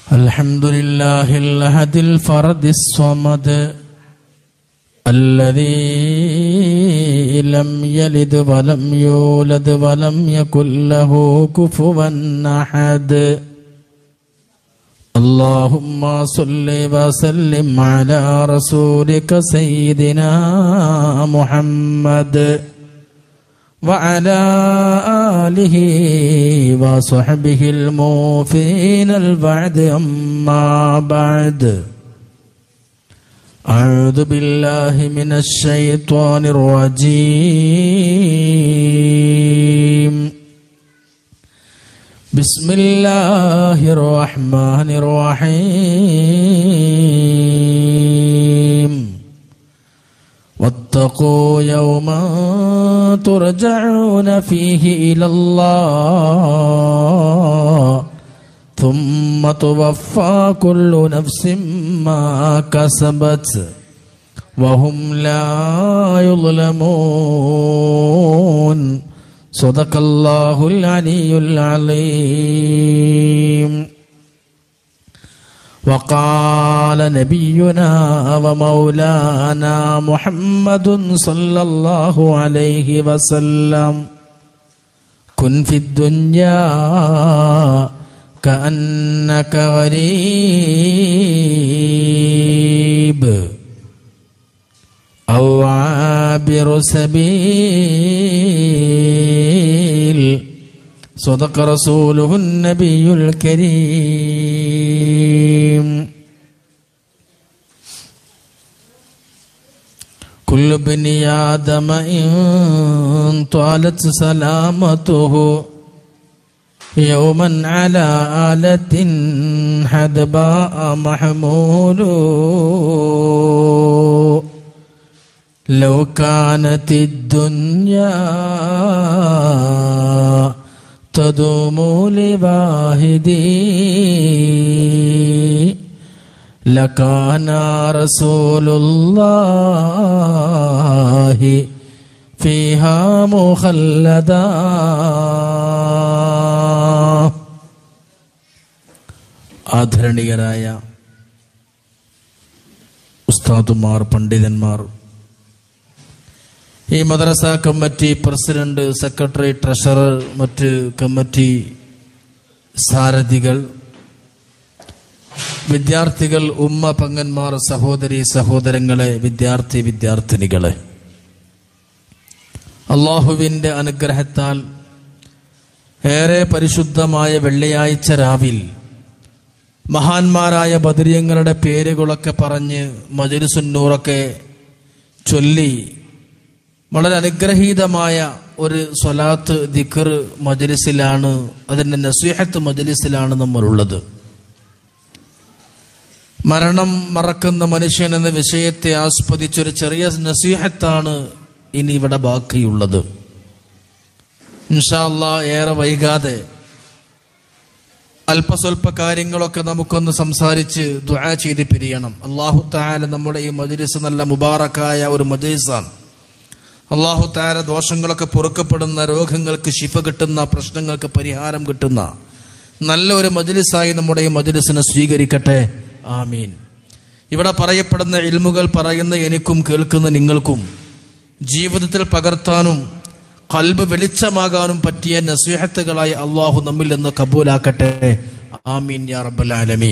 الحمد لله الأحد الفرد الصمد الذي لم يلد ولم يولد ولم يكن له كفوا أحد اللهم صل وسلم على رسولك سيدنا محمد وعلى آله وصحبه الموفين البعد أما بعد أعوذ بالله من الشيطان الرجيم بسم الله الرحمن الرحيم واتقوا يوما ترجعون فيه إلى الله ثم توفى كل نفس ما كسبت وهم لا يظلمون صدق الله العلي العظيم وقال نبينا ومولانا محمد صلى الله عليه وسلم كن في الدنيا كأنك غريب أو عابر سبيل صدق رسوله النبي الكريم كل ابن آدم إن طالت سلامته يوما على آلة حدباء محمول لو كانت الدنيا تدوم لواهدي لكان رسول الله فيها مخلدا ആദരണീയരായ ഉസ്താദുമാർ പണ്ഡിതന്മാർ ഈ മദ്രസ കമ്മിറ്റി പ്രസിഡന്റ് സെക്രട്ടറി ട്രഷറർ മറ്റ് കമ്മിറ്റി സാരഥികൾ വിദ്യാർത്ഥികൾ ഉമ്മ പങ്ങന്മാർ സഹോദരി സഹോദരങ്ങളെ വിദ്യാർത്ഥി വിദ്യാർത്ഥിനികളെ അള്ളാഹുവിൻ്റെ അനുഗ്രഹത്താൽ ഏറെ പരിശുദ്ധമായ വെള്ളിയാഴ്ച രാവിൽ മഹാന്മാരായ ബദരീയങ്ങളുടെ പേരുകളൊക്കെ പറഞ്ഞ് മജുരുസുന്നൂറൊക്കെ ചൊല്ലി വളരെ അനുഗ്രഹീതമായ ഒരു സ്വലാത്ത് ദിക്കർ മജലിസിലാണ് അതിൻ്റെ നസീഹത്ത് മജലിസിലാണ് നമ്മളുള്ളത് മരണം മറക്കുന്ന മനുഷ്യൻ എന്ന വിഷയത്തെ ആസ്പദിച്ചൊരു ചെറിയ നസീഹത്താണ് ഇനി ഇവിടെ ബാക്കിയുള്ളത് ഇൻഷാല്ല ഏറെ വൈകാതെ അല്പസ്വല്പ കാര്യങ്ങളൊക്കെ നമുക്കൊന്ന് സംസാരിച്ച് ദുആ ചെയ്ത് പിരിയണം അള്ളാഹു താല നമ്മുടെ ഈ മജ്ലിസ് നല്ല മുബാറക്കായ ഒരു മജ്ലിസാണ് അള്ളാഹു താര ദോഷങ്ങളൊക്കെ പൊറുക്കപ്പെടുന്ന രോഗങ്ങൾക്ക് ശിഫ കിട്ടുന്ന പ്രശ്നങ്ങൾക്ക് പരിഹാരം കിട്ടുന്ന നല്ല ഒരു മജ്ലിസായി നമ്മുടെ ഈ മജ്ലിസിനെ സ്വീകരിക്കട്ടെ ആമീൻ ഇവിടെ പറയപ്പെടുന്ന ഇൽമുകൾ പറയുന്ന എനിക്കും കേൾക്കുന്ന നിങ്ങൾക്കും ജീവിതത്തിൽ പകർത്താനും കൽബ് വെളിച്ചമാകാനും പറ്റിയ നസീഹത്തുകളായി അള്ളാഹു നമ്മിൽ നിന്ന് കബൂലാക്കട്ടെ ആമീൻ യാ റബ്ബൽ ആലമീൻ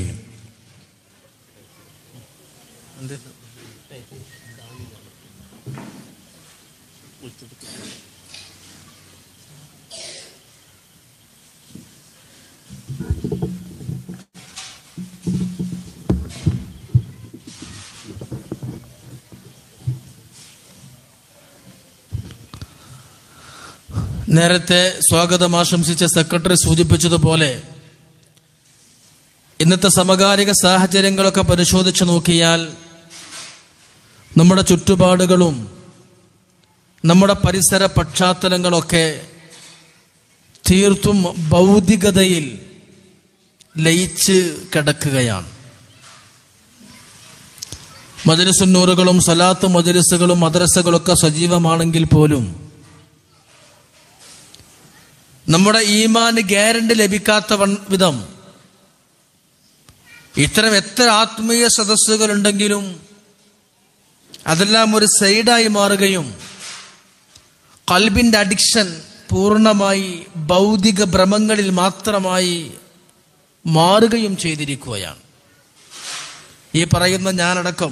നേരത്തെ സ്വാഗതം ആശംസിച്ച സെക്രട്ടറി സൂചിപ്പിച്ചതുപോലെ ഇന്നത്തെ സമകാലിക സാഹചര്യങ്ങളൊക്കെ പരിശോധിച്ച് നോക്കിയാൽ നമ്മുടെ ചുറ്റുപാടുകളും നമ്മുടെ പരിസര പശ്ചാത്തലങ്ങളൊക്കെ തീർത്തും ഭൗതികതയിൽ ലയിച്ച് കിടക്കുകയാണ് മജലിസുന്നൂറുകളും സലാത്ത് മജലിസുകളും മദ്രസകളൊക്കെ സജീവമാണെങ്കിൽ പോലും നമ്മുടെ ഈമാന് ഗ്യാരണ്ടി ലഭിക്കാത്ത വൺ- വിധം ഇത്തരം എത്ര ആത്മീയ സദസ്സുകളുണ്ടെങ്കിലും അതെല്ലാം ഒരു സൈഡായി മാറുകയും കൽബിന്റെ അഡിക്ഷൻ പൂർണ്ണമായി ഭൗതിക ഭ്രമങ്ങളിൽ മാത്രമായി മാറുകയും ചെയ്തിരിക്കുകയാണ് ഈ പറയുന്ന ഞാനടക്കം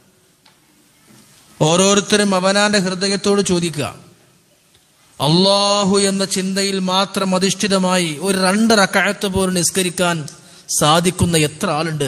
ഓരോരുത്തരും അവനാന്റെ ഹൃദയത്തോട് ചോദിക്കുക അള്ളാഹു എന്ന ചിന്തയിൽ മാത്രം അധിഷ്ഠിതമായി ഒരു രണ്ട് റക്കായത്ത് പോലും നിസ്കരിക്കാൻ സാധിക്കുന്ന എത്ര ആളുണ്ട്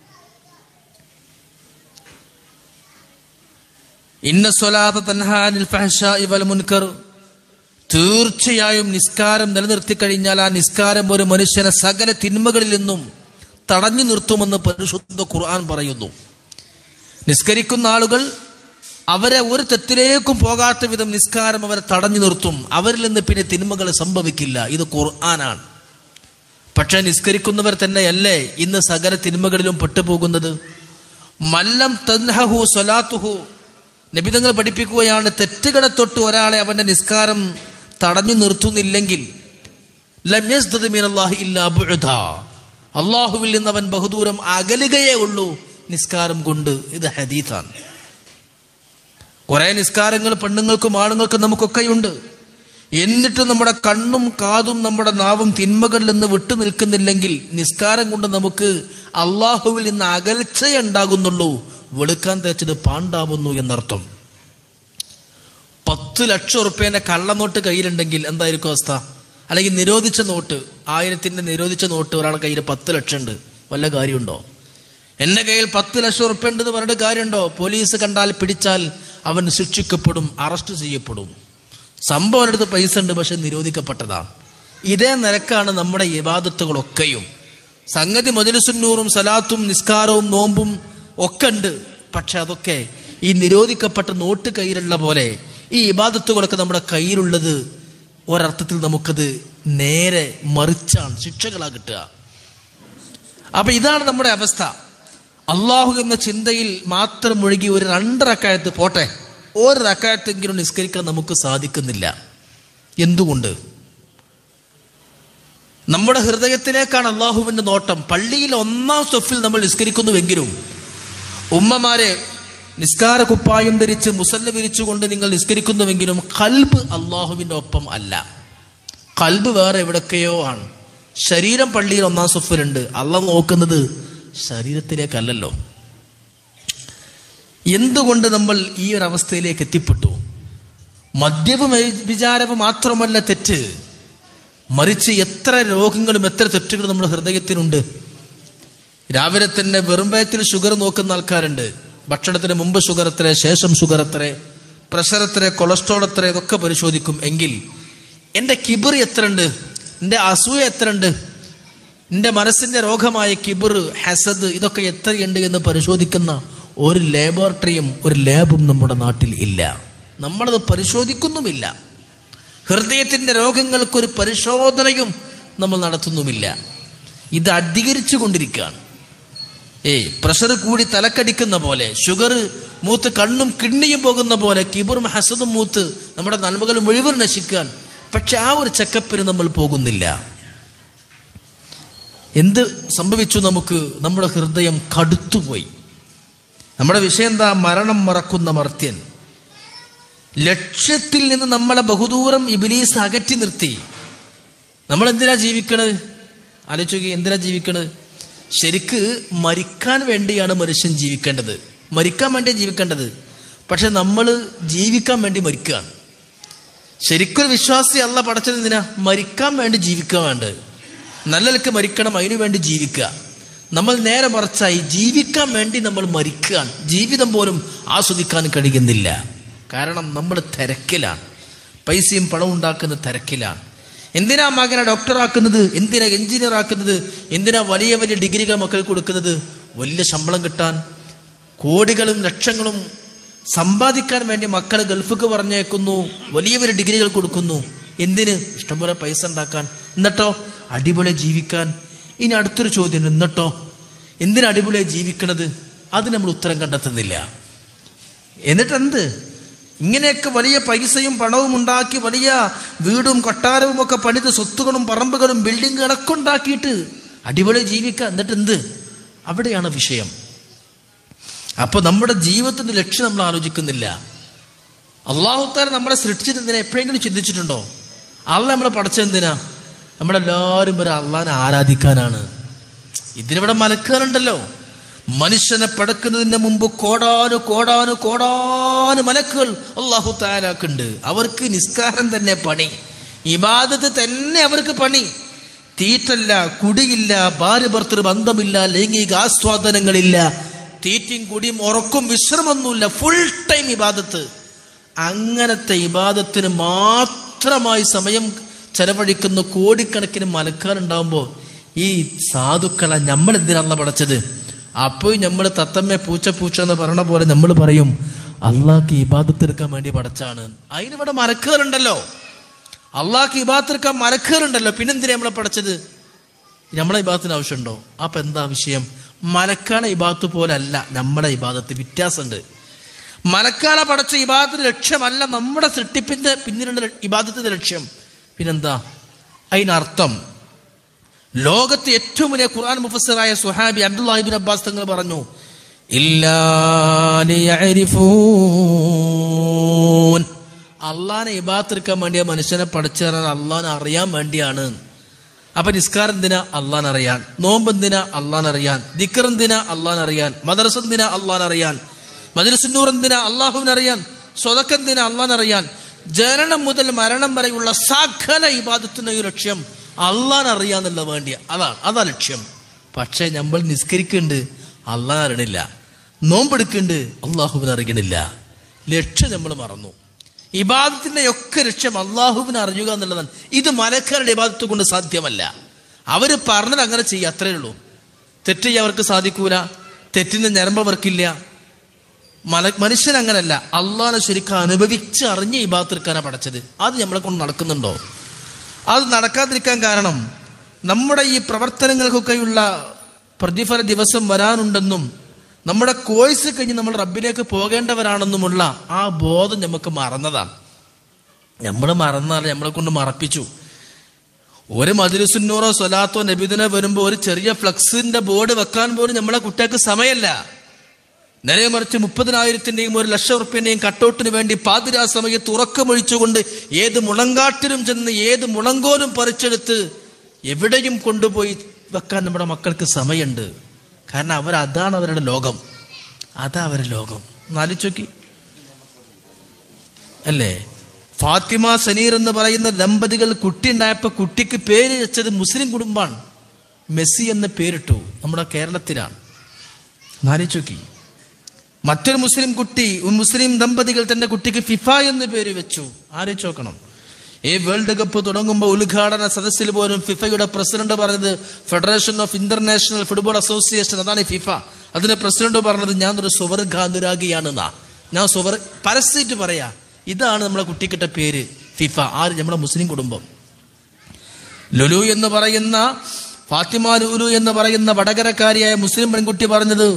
ഇന്ന സ്വലാത്ത തൻഹാനിൽ ഫഹ്ശാഇ വൽ മുൻകർ തീർച്ചയായും നിസ്കാരം നിലനിർത്തി കഴിഞ്ഞാൽ ആ നിസ്കാരം ഒരു മനുഷ്യനെ സകല തിന്മകളിൽ നിന്നും തടഞ്ഞു നിർത്തുമെന്ന് പരിശുദ്ധ ഖുർആൻ പറയുന്നു നിസ്കരിക്കുന്ന ആളുകൾ അവരെ ഒരു തെറ്റിലേക്കും പോകാത്ത വിധം നിസ്കാരം അവരെ തടഞ്ഞു നിർത്തും അവരിൽ നിന്ന് പിന്നെ തിന്മകൾ സംഭവിക്കില്ല ഇത് ഖുർആനാണ് പക്ഷെ നിസ്കരിക്കുന്നവർ തന്നെയല്ലേ ഇന്ന് സകല തിന്മകളിലും പെട്ടുപോകുന്നത് മല്ലം തൻഹഹു സ്വലാത്തുഹു നബിതങ്ങൾ പഠിപ്പിക്കുകയാണ് തെറ്റുകളെ തൊട്ട് ഒരാളെ അവന്റെ നിസ്കാരം തടഞ്ഞു നിർത്തുന്നില്ലെങ്കിൽ ലം യസ്ദദ് മിനല്ലാഹി ഇല്ലാ ബുഅദാ. അള്ളാഹുവിൽ നിന്ന് അവൻ ബഹുദൂരം അകലുകയേ ഉള്ളൂ നിസ്കാരം കൊണ്ട് ഇത് ഹദീത്താണ് കുറെ നിസ്കാരങ്ങൾ പെണ്ണുങ്ങൾക്കും ആണുങ്ങൾക്കും നമുക്കൊക്കെയുണ്ട് എന്നിട്ട് നമ്മുടെ കണ്ണും കാതും നമ്മുടെ നാവും തിന്മകളിൽ നിന്ന് വിട്ടു നിൽക്കുന്നില്ലെങ്കിൽ നിസ്കാരം കൊണ്ട് നമുക്ക് അള്ളാഹുവിൽ നിന്ന് അകൽച്ചയുണ്ടാകുന്നുള്ളൂ വെളുക്കാൻ തേച്ചത് പാണ്ടാവുന്നു എന്നർത്ഥം പത്ത് ലക്ഷം ഉറുപ്പ്യന്റെ കള്ളനോട്ട് കയ്യിലുണ്ടെങ്കിൽ എന്തായിരിക്കും അവസ്ഥ അല്ലെങ്കിൽ നിരോധിച്ച നോട്ട് ആയിരത്തിന്റെ നിരോധിച്ച നോട്ട് ഒരാളുടെ കയ്യിൽ പത്ത് ലക്ഷം ഉണ്ട് വല്ല കാര്യമുണ്ടോ എന്റെ കയ്യിൽ പത്ത് ലക്ഷം ഉറുപ്പ്യ ഉണ്ടെന്ന് പറഞ്ഞിട്ട് കാര്യമുണ്ടോ പോലീസ് കണ്ടാൽ പിടിച്ചാൽ അവൻ ശിക്ഷിക്കപ്പെടും അറസ്റ്റ് ചെയ്യപ്പെടും സംഭവം അടുത്ത് പൈസ ഉണ്ട് പക്ഷെ നിരോധിക്കപ്പെട്ടതാണ് ഇതേ നിരക്കാണ് നമ്മുടെ ഇബാദത്തുകളൊക്കെയും സംഗതി മജുസുന്നൂറും സലാത്തും നിസ്കാരവും നോമ്പും ഒക്കെ ഉണ്ട് പക്ഷെ അതൊക്കെ ഈ നിരോധിക്കപ്പെട്ട നോട്ട് കയ്യിലുള്ള പോലെ ഈ ഇബാദത്തുകളൊക്കെ നമ്മുടെ കയ്യിലുള്ളത് ഒരർത്ഥത്തിൽ നമുക്കത് നേരെ മറിച്ചാണ് ശിക്ഷകളാ കിട്ടുക അപ്പൊ ഇതാണ് നമ്മുടെ അവസ്ഥ അള്ളാഹു എന്ന ചിന്തയിൽ മാത്രം മുഴുകി ഒരു രണ്ടരക്കായത്ത് പോട്ടെ ഒരു റക്കായത്തെങ്കിലും നിസ്കരിക്കാൻ നമുക്ക് സാധിക്കുന്നില്ല എന്തുകൊണ്ട് നമ്മുടെ ഹൃദയത്തിലേക്കാണ് അള്ളാഹുവിന്റെ നോട്ടം പള്ളിയിൽ ഒന്നാം സ്റ്റെഫിൽ നമ്മൾ നിസ്കരിക്കുന്നുവെങ്കിലും ഉമ്മമാരെ നിസ്കാര കുപ്പായം ധരിച്ച് മുസല്ല വിരിച്ചുകൊണ്ട് നിങ്ങൾ നിസ്കരിക്കുന്നുവെങ്കിലും കൽബ് അള്ളാഹുവിന്റെ ഒപ്പം അല്ല കൽബ് വേറെ എവിടൊക്കെയോ ആണ് ശരീരം പള്ളിയിൽ ഒന്നാം സ്വഫിലുണ്ട് അള്ളാഹ് നോക്കുന്നത് ശരീരത്തിലേക്കല്ലല്ലോ എന്തുകൊണ്ട് നമ്മൾ ഈ ഒരു അവസ്ഥയിലേക്ക് എത്തിപ്പെട്ടു മദ്യവും വിചാരവും മാത്രമല്ല തെറ്റ് മറിച്ച് എത്ര രോഗങ്ങളും എത്ര തെറ്റുകളും നമ്മുടെ ഹൃദയത്തിനുണ്ട് രാവിലെ തന്നെ വെറും വയറ്റിൽ ഷുഗർ നോക്കുന്ന ആൾക്കാരുണ്ട് ഭക്ഷണത്തിന് മുമ്പ് ഷുഗർ എത്ര ശേഷം ഷുഗർ എത്ര പ്രഷർ എത്ര കൊളസ്ട്രോൾ എത്ര ഇതൊക്കെ പരിശോധിക്കും എങ്കിൽ എൻ്റെ കിബിർ എത്ര ഉണ്ട് എൻ്റെ അസൂയ എത്ര ഉണ്ട് എൻ്റെ മനസ്സിന്റെ രോഗമായ കിബിർ ഹസദ് ഇതൊക്കെ എത്രയുണ്ട് എന്ന് പരിശോധിക്കുന്ന ഒരു ലാബോറട്ടറിയും ഒരു ലാബും നമ്മുടെ നാട്ടിൽ ഇല്ല നമ്മളത് പരിശോധിക്കുന്നുമില്ല ഹൃദയത്തിന്റെ രോഗങ്ങൾക്കൊരു പരിശോധനയും നമ്മൾ നടത്തുന്നുമില്ല ഇത് അധികരിച്ചു കൊണ്ടിരിക്കുകയാണ് ഏയ് പ്രഷർ കൂടി തലക്കടിക്കുന്ന പോലെ ഷുഗർ മൂത്ത് കണ്ണും കിഡ്നിയും പോകുന്ന പോലെ കിബറും ഹസദും മൂത്ത് നമ്മുടെ നന്മകൾ മുഴുവൻ നശിക്കാൻ പക്ഷെ ആ ഒരു ചെക്കപ്പിന് നമ്മൾ പോകുന്നില്ല എന്ത് സംഭവിച്ചു നമുക്ക് നമ്മുടെ ഹൃദയം കടുത്തുപോയി നമ്മുടെ വിഷയം എന്താ മരണം മറക്കുന്ന മർത്യൻ ലക്ഷ്യത്തിൽ നിന്ന് നമ്മളെ ബഹുദൂരം ഇബിലീസ് അകറ്റി നിർത്തി നമ്മൾ എന്തിനാ ജീവിക്കണത് ആലോചിക്കുക എന്തിനാ ജീവിക്കണത് ശരിക്ക് മരിക്കാൻ വേണ്ടിയാണ് മനുഷ്യൻ ജീവിക്കേണ്ടത് മരിക്കാൻ വേണ്ടി ജീവിക്കേണ്ടത് പക്ഷെ നമ്മൾ ജീവിക്കാൻ വേണ്ടി മരിക്കുകയാണ് ശരിക്കൊരു വിശ്വാസി അല്ല പടച്ചത് എന്തിനാ മരിക്കാൻ വേണ്ടി ജീവിക്കാൻ വേണ്ടത് നല്ല നിലക്ക് മരിക്കണം അതിനു വേണ്ടി ജീവിക്കുക നമ്മൾ നേരെ മറിച്ചായി ജീവിക്കാൻ വേണ്ടി നമ്മൾ മരിക്കുകയാണ് ജീവിതം പോലും ആസ്വദിക്കാൻ കഴിയുന്നില്ല കാരണം നമ്മൾ തിരക്കിലാണ് പൈസയും പണവും ഉണ്ടാക്കുന്ന തിരക്കിലാണ് എന്തിനാ മകനെ ഡോക്ടറാക്കുന്നത് എന്തിനാ എഞ്ചിനീയർ ആക്കുന്നത് എന്തിനാ വലിയ വലിയ ഡിഗ്രികൾ മക്കൾക്ക് കൊടുക്കുന്നത് വലിയ ശമ്പളം കിട്ടാൻ കോടികളും ലക്ഷങ്ങളും സമ്പാദിക്കാൻ വേണ്ടി മക്കളെ ഗൾഫിക്ക് പറഞ്ഞേക്കുന്നു വലിയ വലിയ ഡിഗ്രികൾ കൊടുക്കുന്നു എന്തിന് ഇഷ്ടംപോലെ പൈസ ഉണ്ടാക്കാൻ എന്നിട്ടോ അടിപൊളി ജീവിക്കാൻ ഇനി അടുത്തൊരു ചോദ്യം എന്നിട്ടോ എന്തിനാ അടിപൊളിയായി ജീവിക്കണത് അത് നമ്മൾ ഉത്തരം കണ്ടെത്തുന്നില്ല എന്നിട്ട് എന്ത് ഇങ്ങനെയൊക്കെ വലിയ പൈസയും പണവും ഉണ്ടാക്കി വലിയ വീടും കൊട്ടാരവും ഒക്കെ പണിത് സ്വത്തുകളും പറമ്പുകളും ബിൽഡിങ്ങുകളൊക്കെ ഉണ്ടാക്കിയിട്ട് അടിപൊളി ജീവിക്കുക എന്നിട്ട് എന്ത് അവിടെയാണ് വിഷയം അപ്പൊ നമ്മുടെ ജീവിതത്തിന്റെ ലക്ഷ്യം നമ്മൾ ആലോചിക്കുന്നില്ല അള്ളാഹുത്താര നമ്മളെ സൃഷ്ടിച്ചത് എപ്പോഴെങ്കിലും ചിന്തിച്ചിട്ടുണ്ടോ അള്ള നമ്മളെ പഠിച്ചെന്തിനാ നമ്മളെല്ലാവരും ഒരു അള്ളാഹിനെ ആരാധിക്കാനാണ് ഇതിനിവിടെ മലക്കുകളുണ്ടല്ലോ മനുഷ്യനെ പടക്കുന്നതിന് മുമ്പ് കോടാനു കോടാനു കോടാനു മലക്കുകൾ അള്ളാഹു താലാക്കുണ്ട് അവർക്ക് നിസ്കാരം തന്നെ പണി ഇബാദത്ത് തന്നെ അവർക്ക് പണി തീറ്റല്ല കുടിയില്ല ഭാര്യ ഭർത്തൃ ബന്ധമില്ല ലൈംഗിക ആസ്വാദനങ്ങളില്ല തീറ്റയും കുടിയും ഉറക്കും വിശ്രമമൊന്നുമില്ല ഫുൾ ടൈം ഇബാദത്ത് അങ്ങനത്തെ ഇബാദത്തിന് മാത്രമായി സമയം ചെലവഴിക്കുന്ന കോടിക്കണക്കിന് മലക്കാരുണ്ടാവുമ്പോൾ ഈ സാധുക്കളെ നമ്മൾ എന്തിനാണല്ലോ പടച്ചത് അപ്പോൾ നമ്മൾ തത്തമ്മ പൂച്ച പൂച്ച എന്ന് പറയണ പോലെ നമ്മൾ പറയും അള്ളാഹ്ക്ക് ഇബാദത്ത് എടുക്കാൻ വേണ്ടി പടച്ചാണ് അതിനിവിടെ മലക്കുകളുണ്ടല്ലോ അള്ളാഹ്ക്ക് ഇബാദത്ത് എടുക്കാൻ മലക്കുകളുണ്ടല്ലോ പിന്നെന്തിനാ നമ്മളെ പടച്ചത് നമ്മളെ ഇബാദത്തിന് ആവശ്യമുണ്ടോ അപ്പൊ എന്താ വിഷയം മലക്കാളെ ഇബാദത്ത് പോലെ അല്ല നമ്മുടെ ഇബാദത്ത് വ്യത്യാസമുണ്ട് മലക്കാളെ പടച്ച ഇബാദത്തിന്റെ ലക്ഷ്യമല്ല നമ്മുടെ സൃഷ്ടിപ്പിന്റെ പിന്നിലുള്ള ഇബാദത്തിന്റെ ലക്ഷ്യം പിന്നെന്താ അതിനർത്ഥം ലോകത്തെ ഏറ്റവും വലിയ ഖുർആൻ മുഫസറായ സുഹാബി അബ്ദുല്ലാഹിബിൻ അബ്ബാസ് തങ്ങൾ പറഞ്ഞു ഇല്ലാ ലിയഅരിഫൂൻ. അള്ളാനെ ഇബാത്തെടുക്കാൻ വേണ്ടിയ മനുഷ്യനെ പഠിച്ചാൽ അള്ളാനെ അറിയാൻ വേണ്ടിയാണ് അപ്പൊ നിസ്കാരം എന്തിനാ അള്ളാൻ അറിയാൻ നോമ്പ് എന്തിനാ അള്ളാൻ അറിയാൻ ദിക്കർ എന്തിനാ അള്ളാൻ അറിയാൻ മദ്രസ എന്തിനാ അള്ളാൻ അറിയാൻ മദ്രസുന്നൂർ എന്തിനാ അള്ളാഹുവിന് അറിയാൻ സ്വതക്കം എന്തിനാ അള്ളാൻ അറിയാൻ ജനനം മുതൽ മരണം വരെയുള്ള സകല ഇബാദത്തിന്റെ ഈ ലക്ഷ്യം അള്ളാൻ അറിയാന്നുള്ള വേണ്ടിയ അതാണ് അതാ ലക്ഷ്യം പക്ഷെ നമ്മൾ നിസ്കരിക്കുന്നുണ്ട് അള്ളാൻ അറിയണില്ല നോമ്പെടുക്കുന്നുണ്ട് അള്ളാഹുവിന് അറിയണില്ല ലക്ഷ്യം നമ്മൾ മറന്നു ഇബാദത്തിന്റെ ഒക്കെ ലക്ഷ്യം അള്ളാഹുവിനെ അറിയുക എന്നുള്ളതാണ് ഇത് മലക്കാരുടെ ഇബാദത്ത് കൊണ്ട് സാധ്യമല്ല അവര് പറഞ്ഞത് അങ്ങനെ ചെയ്യുക അത്രേ ഉള്ളൂ തെറ്റ് ചെയ്യാൻ അവർക്ക് സാധിക്കൂല തെറ്റിന്റെ ഞരമ്പ് അവർക്കില്ല മല മനുഷ്യൻ അങ്ങനല്ല അള്ളാഹിനെ ശരിക്കും അനുഭവിച്ച് അറിഞ്ഞ് ഇബാദത്തെടുക്കാനാണ് പഠിച്ചത് അത് നമ്മളെ കൊണ്ട് നടക്കുന്നുണ്ടോ അത് നടക്കാതിരിക്കാൻ കാരണം നമ്മുടെ ഈ പ്രവർത്തനങ്ങൾക്കൊക്കെയുള്ള പ്രതിഫല ദിവസം വരാനുണ്ടെന്നും നമ്മുടെ കോഴ്സ് കഴിഞ്ഞ് നമ്മൾ റബ്ബിലേക്ക് പോകേണ്ടവരാണെന്നുമുള്ള ആ ബോധം നമുക്ക് മറന്നതാണ് നമ്മൾ മറന്നാൽ നമ്മളെ കൊണ്ട് മറപ്പിച്ചു ഒരു മതിലുസുന്നൂറോ സ്വലാത്തോ നബിദിനോ വരുമ്പോൾ ഒരു ചെറിയ ഫ്ലക്സിന്റെ ബോർഡ് വെക്കാൻ പോലും നമ്മളെ കുട്ടികൾക്ക് സമയമല്ല നേരെ മറിച്ച് മുപ്പതിനായിരത്തിന്റെയും ഒരു ലക്ഷം ഉറുപ്പ്യന്റെയും കട്ടൗട്ടിന് വേണ്ടി പാതിരാ സമയത്ത് ഉറക്കമൊഴിച്ചുകൊണ്ട് ഏത് മുളങ്കാട്ടിലും ചെന്ന് ഏത് മുളങ്കോലും പറിച്ചെടുത്ത് എവിടെയും കൊണ്ടുപോയി വെക്കാൻ നമ്മുടെ മക്കൾക്ക് സമയമുണ്ട് കാരണം അവർ അതാണ് അവരുടെ ലോകം അതാ അവരുടെ ലോകം നാലിച്ചോക്കി അല്ലേ ഫാത്തിമ സനീർ എന്ന് പറയുന്ന ദമ്പതികൾ കുട്ടി ഉണ്ടായപ്പോ കുട്ടിക്ക് പേര് വെച്ചത് മുസ്ലിം കുടുംബാണ് മെസ്സി എന്ന പേരിട്ടു നമ്മുടെ കേരളത്തിലാണ് നാലിച്ചോക്കി മറ്റൊരു മുസ്ലിം കുട്ടി ഒരു മുസ്ലിം ദമ്പതികൾ തന്റെ കുട്ടിക്ക് ഫിഫ എന്ന് പേര് വെച്ചു ആലോചിച്ച് നോക്കണം ഈ വേൾഡ് കപ്പ് തുടങ്ങുമ്പോൾ ഉദ്ഘാടന സദസ്സിൽ പോലും ഫിഫയുടെ പ്രസിഡന്റ് പറഞ്ഞത് federation of international football association അതാണ് ഈ ഫിഫ അതിന്റെ പ്രസിഡന്റ് പറഞ്ഞത് ഞാൻ ഒരു സുവർഗാനുരാഗിയാണെന്നാ ഞാൻ സുവർ പരസ്യമായിട്ട് പറയാ ഇതാണ് നമ്മളെ കുട്ടിക്കിട്ട പേര് ഫിഫ ആര് നമ്മുടെ മുസ്ലിം കുടുംബം ലുലു എന്ന് പറയുന്ന ഫാത്തിമ ലുലു എന്ന് പറയുന്ന വടകരക്കാരിയായ മുസ്ലിം പെൺകുട്ടി പറഞ്ഞത്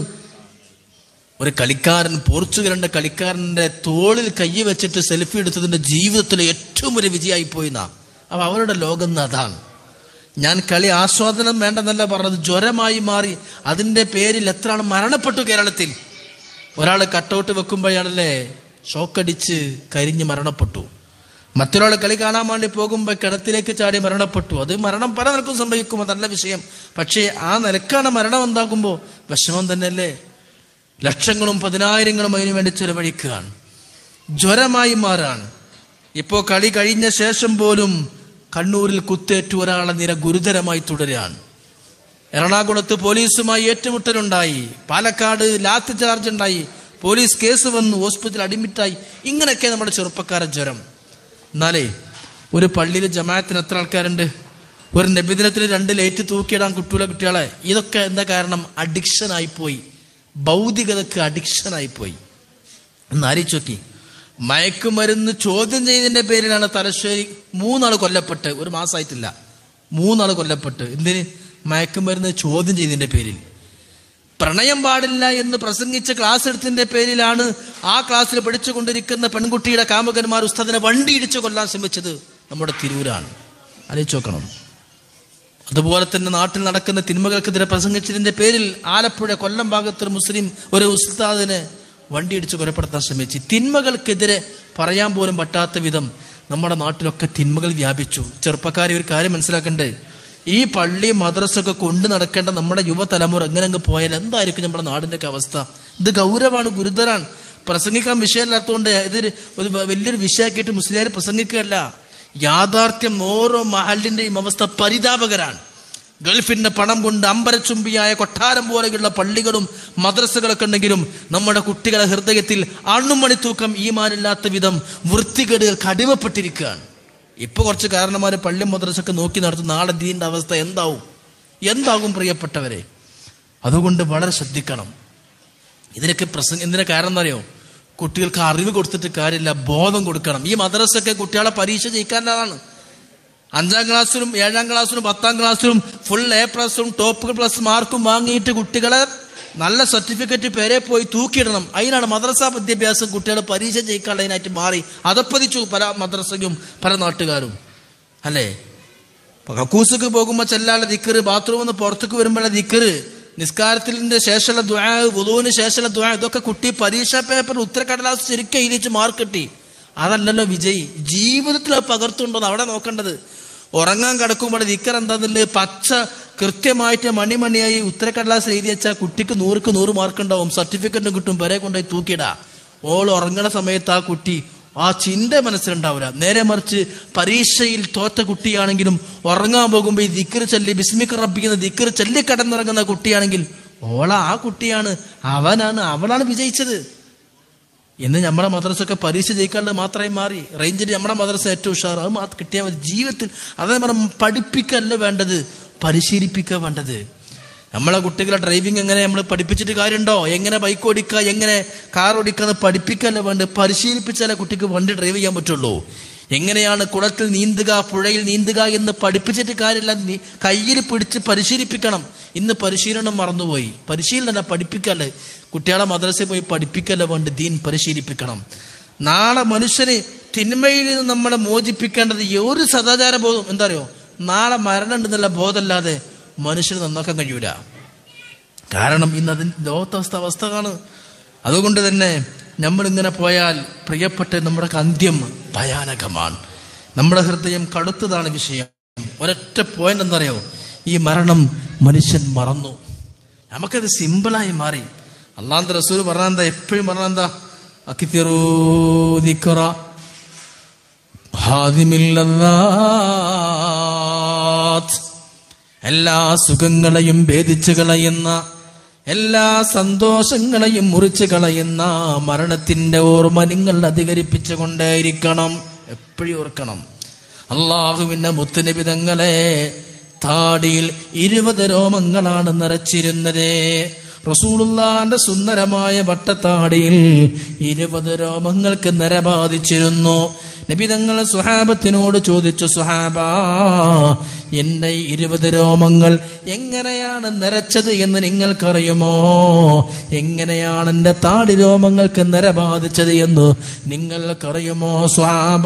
ഒരു കളിക്കാരൻ പോർച്ചുഗലിന്റെ കളിക്കാരന്റെ തോളിൽ കൈ വെച്ചിട്ട് സെൽഫി എടുത്തതിന്റെ ജീവിതത്തിലെ ഏറ്റവും ഒരു വിജയമായി പോയിന്നാ അപ്പൊ അവരുടെ ലോകം ഇന്ന് അതാണ് ഞാൻ കളി ആസ്വാദനം വേണ്ടെന്നല്ല പറഞ്ഞത് ജ്വരമായി മാറി അതിന്റെ പേരിൽ എത്ര ആൾ മരണപ്പെട്ടു കേരളത്തിൽ ഒരാൾ കട്ടൗട്ട് വെക്കുമ്പോഴാണല്ലേ ഷോക്കടിച്ച് കരിഞ്ഞ് മരണപ്പെട്ടു മറ്റൊരാൾ കളി കാണാൻ വേണ്ടി പോകുമ്പോൾ കിണത്തിലേക്ക് ചാടി മരണപ്പെട്ടു അത് മരണം പല നിലക്കും സംഭവിക്കും അതല്ല വിഷയം പക്ഷേ ആ നിലക്കാണ് മരണം എന്താകുമ്പോൾ വിഷമം തന്നെയല്ലേ ലക്ഷങ്ങളും പതിനായിരങ്ങളും അതിനു വേണ്ടി ചെലവഴിക്കുകയാണ് ജ്വരമായി മാറാണ് ഇപ്പോൾ കളി കഴിഞ്ഞ ശേഷം പോലും കണ്ണൂരിൽ കുത്തേറ്റു ഒരാളെ നിര ഗുരുതരമായി തുടരുകയാണ് എറണാകുളത്ത് പോലീസുമായി ഏറ്റുമുട്ടലുണ്ടായി പാലക്കാട് ലാത്തി ചാർജ് ഉണ്ടായി പോലീസ് കേസ് വന്നു ഹോസ്പിറ്റൽ അഡ്മിറ്റായി ഇങ്ങനെയൊക്കെ നമ്മുടെ ചെറുപ്പക്കാരൻ ജ്വരം എന്നാലേ ഒരു പള്ളിയിൽ ജമാഅത്തിന് എത്ര ആൾക്കാരുണ്ട് ഒരു നബിദിനത്തിന് രണ്ട് ലൈറ്റ് തൂക്കിയിടാൻ കുട്ടികളെ കുട്ടികളെ ഇതൊക്കെ എന്താ കാരണം അഡിക്ഷൻ ആയിപ്പോയി ഭൗതികതക്ക് അഡിക്ഷൻ ആയിപ്പോയി ഒന്ന് ആലോചിച്ച് നോക്കി മയക്കുമരുന്ന് ചോദ്യം ചെയ്തതിന്റെ പേരിലാണ് തലശ്ശേരി മൂന്നാൾ കൊല്ലപ്പെട്ട് ഒരു മാസമായിട്ടില്ല മൂന്നാൾ കൊല്ലപ്പെട്ട് എന്തിന് മയക്കുമരുന്ന് ചോദ്യം ചെയ്തതിന്റെ പേരിൽ പ്രണയം പാടില്ല എന്ന് പ്രസംഗിച്ച ക്ലാസ് എടുത്തതിന്റെ പേരിലാണ് ആ ക്ലാസ്സിൽ പഠിച്ചുകൊണ്ടിരിക്കുന്ന പെൺകുട്ടിയുടെ കാമുകന്മാർ ഉസ്താദിനെ വണ്ടി ഇടിച്ചു കൊല്ലാൻ ശ്രമിച്ചത് നമ്മുടെ തിരൂരാണ് ആലോചിച്ച് നോക്കണം അതുപോലെ തന്നെ നാട്ടിൽ നടക്കുന്ന തിന്മകൾക്കെതിരെ പ്രസംഗിച്ചതിന്റെ പേരിൽ ആലപ്പുഴ കൊല്ലം ഭാഗത്തൊരു മുസ്ലിം ഒരു ഉസ്താദിനെ വണ്ടി ഇടിച്ച് കൊലപ്പെടുത്താൻ ശ്രമിച്ചു തിന്മകൾക്കെതിരെ പറയാൻ പോലും പറ്റാത്ത വിധം നമ്മുടെ നാട്ടിലൊക്കെ തിന്മകൾ വ്യാപിച്ചു ചെറുപ്പക്കാരെ ഒരു കാര്യം മനസ്സിലാക്കണ്ടേ ഈ പള്ളി മദ്രസൊക്കെ കൊണ്ടു നടക്കേണ്ട നമ്മുടെ യുവതലമുറ എങ്ങനെ അങ്ങ് പോയാൽ എന്തായിരിക്കും നമ്മുടെ നാടിന്റെ ഒക്കെ അവസ്ഥ ഇത് ഗൗരവമാണ് ഗുരുതരാണ് പ്രസംഗിക്കാൻ വിഷയമില്ലാത്തതുകൊണ്ട് ഇതൊരു ഒരു വലിയൊരു വിഷയമാക്കിയിട്ട് മുസ്ലിം പ്രസംഗിക്കുകയല്ല യാഥാർത്ഥ്യം ഓരോ മഹലിന്റെയും അവസ്ഥ പരിതാപകരാണ് ഗൾഫിന്റെ പണം കൊണ്ട് അമ്പരച്ചുംബിയായ കൊട്ടാരം പോലെയുള്ള പള്ളികളും മദ്രസകളൊക്കെ ഉണ്ടെങ്കിലും നമ്മുടെ കുട്ടികളെ ഹൃദയത്തിൽ അണ്ണുമണി തൂക്കം ഈമാനില്ലാത്ത വിധം വൃത്തികേടുകൾ കടിമപ്പെട്ടിരിക്കുകയാണ് ഇപ്പൊ കുറച്ച് കാരണന്മാര് പള്ളി മദ്രസൊക്കെ നോക്കി നടത്തുന്ന നാളെ ദീന്റെ അവസ്ഥ എന്താവും എന്താകും പ്രിയപ്പെട്ടവരെ അതുകൊണ്ട് വളരെ ശ്രദ്ധിക്കണം ഇതിനൊക്കെ പ്രസംഗം എന്തിനാ കാരണം എന്താ അറിയോ കുട്ടികൾക്ക് അറിവ് കൊടുത്തിട്ട് കാര്യമില്ല ബോധം കൊടുക്കണം ഈ മദ്രസൊക്കെ കുട്ടികളെ പരീക്ഷ ജയിക്കാനുള്ളതാണ് അഞ്ചാം ക്ലാസ്സിലും ഏഴാം ക്ലാസ്സിലും പത്താം ക്ലാസ്സിലും ഫുൾ എ പ്ലസും ടോപ്പ് പ്ലസ് മാർക്കും വാങ്ങിയിട്ട് കുട്ടികളെ നല്ല സർട്ടിഫിക്കറ്റ് പേരെ പോയി തൂക്കിയിടണം അതിനാണ് മദ്രസ വിദ്യാഭ്യാസം കുട്ടികളെ പരീക്ഷ ജയിക്കാനുള്ളതിനായിട്ട് മാറി അതപ്പതിച്ചു പല മദ്രസയും പല നാട്ടുകാരും അല്ലേ കക്കൂസക്ക് പോകുമ്പോൾ ചെല്ലാനുള്ള ദിക്കറ് ബാത്റൂമിൽ നിന്ന് പുറത്തേക്ക് വരുമ്പോഴുള്ള ദിക്കറ് നിസ്കാരത്തിന്റെ ശേഷമുള്ള ദ്വാ വുളുവിന് ശേഷമുള്ള ദ്വാ ഇതൊക്കെ കുട്ടി പരീക്ഷാ പേപ്പർ ഉത്തരക്കടലാസ് ശരിക്കും എഴുതിച്ച് മാർക്ക് കിട്ടി അതല്ലല്ലോ വിജയ് ജീവിതത്തിൽ അത് പകർത്തുണ്ടോ അവിടെ നോക്കേണ്ടത് ഉറങ്ങാൻ കിടക്കുമ്പോൾ ദിക്കർ എന്താന്നുള്ളത് പച്ച കൃത്യമായിട്ട് മണിമണിയായി ഉത്തരക്കടലാസ് എഴുതി വെച്ചാൽ കുട്ടിക്ക് നൂറുക്ക് നൂറ് മാർക്ക് ഉണ്ടാവും സർട്ടിഫിക്കറ്റും കിട്ടും വരെ കൊണ്ടുപോയി തൂക്കിയിടാ ഓൾ ഉറങ്ങണ സമയത്ത് ആ കുട്ടി ആ ചിന്ത മനസ്സിലുണ്ടാവില്ല നേരെ മറിച്ച് പരീക്ഷയിൽ തോറ്റ കുട്ടിയാണെങ്കിലും ഉറങ്ങാൻ പോകുമ്പോൾ ഈ ദിക്കറ് ചൊല്ലി ബിസ്മിക്ക് റബ്ബിക്കുന്ന ദിക്കറ് ചൊല്ലി കടന്നിറങ്ങുന്ന കുട്ടിയാണെങ്കിൽ ഓള ആ കുട്ടിയാണ് അവനാണ് അവളാണ് വിജയിച്ചത് എന്ന് നമ്മുടെ മദ്രസൊക്കെ പരീക്ഷ ജയിക്കാണ്ട് മാത്രമായി മാറി റേഞ്ചിൽ നമ്മുടെ മദ്രസ ഏറ്റവും ഉഷാർ അത് മാത്രം കിട്ടിയാൽ മതി ജീവിതത്തിൽ അതേ പറഞ്ഞ പഠിപ്പിക്കല്ല വേണ്ടത് പരിശീലിപ്പിക്കുക വേണ്ടത് നമ്മളെ കുട്ടികളെ ഡ്രൈവിംഗ് എങ്ങനെ നമ്മൾ പഠിപ്പിച്ചിട്ട് കാര്യമുണ്ടോ എങ്ങനെ ബൈക്ക് ഓടിക്കുക എങ്ങനെ കാർ ഓടിക്കുക എന്ന് പഠിപ്പിക്കല്ല വേണ്ടത് പരിശീലിപ്പിച്ചാലേ കുട്ടിക്ക് വണ്ടി ഡ്രൈവ് ചെയ്യാൻ പറ്റുള്ളൂ എങ്ങനെയാണ് കുളത്തിൽ നീന്തുക പുഴയിൽ നീന്തുക എന്ന് പഠിപ്പിച്ചിട്ട് കാര്യമില്ല നീ- കയ്യിൽ പിടിച്ച് പരിശീലിപ്പിക്കണം ഇന്ന് പരിശീലനം മറന്നുപോയി പരിശീലനം പഠിപ്പിക്കല്ലേ കുട്ടികളെ മദ്രസയിൽ പോയി പഠിപ്പിക്കല്ല വേണ്ട ദീൻ പരിശീലിപ്പിക്കണം നാളെ മനുഷ്യന് തിന്മയിൽ നിന്ന് നമ്മളെ മോചിപ്പിക്കേണ്ടത് ഈ ഒരു സദാചാര ബോധം എന്താ അറിയോ നാളെ മരണം ഉണ്ടെന്നുള്ള ബോധമല്ലാതെ മനുഷ്യന് നന്നാക്കാൻ കഴിയൂല കാരണം ഇന്ന് അതിന് ലോകത്തവസ്ഥ അവസ്ഥ കാണും അതുകൊണ്ട് തന്നെ നമ്മൾ ഇങ്ങനെ പോയാൽ പ്രിയപ്പെട്ട നമ്മുടെ അന്ത്യം ഭയാനകമാണ് നമ്മുടെ ഹൃദയം കടുത്തതാണ് വിഷയം ഒരൊറ്റ പോയിന്റ് എന്തറിയോ ഈ മരണം മനുഷ്യൻ മറന്നു നമുക്കത് സിമ്പിളായി മാറി അള്ളാന്റെ റസൂൽ പറഞ്ഞ എന്താ എപ്പോഴും പറഞ്ഞ എന്താ അക്കിത്തിറൂ ദിക്റ ഹാദിമില്ലല്ലാത്ത് എല്ലാ സുഖങ്ങളെയും ഭേദിച്ചു കളയുന്ന എല്ലാ സന്തോഷങ്ങളെയും മുറിച്ചു കളയുന്ന മരണത്തിന്റെ ഓർമ്മ നിങ്ങൾ അധികരിപ്പിച്ചു കൊണ്ടേയിരിക്കണം എപ്പോഴും ഓർക്കണം അള്ളാഹുവിന്റെ മുത്തുനിബിതങ്ങളെ താടിയിൽ ഇരുപത് രോമങ്ങളാണ് നിറച്ചിരുന്നത് റസൂലുള്ളാന്റെ സുന്ദരമായ വട്ടത്താടിയിൽ ഇരുപത് രോമങ്ങൾക്ക് നിര ബാധിച്ചിരുന്നു നബി തങ്ങൾ സുഹാബത്തിനോട് ചോദിച്ചു സുഹാബ എന്റെ ഇരുപത് രോമങ്ങൾ എങ്ങനെയാണ് നിറച്ചത് എന്ന് നിങ്ങൾക്കറിയുമോ എങ്ങനെയാണ് എന്റെ താടി രോമങ്ങൾക്ക് നിര ബാധിച്ചത് എന്ന് നിങ്ങൾക്കറിയുമോ സുഹാബ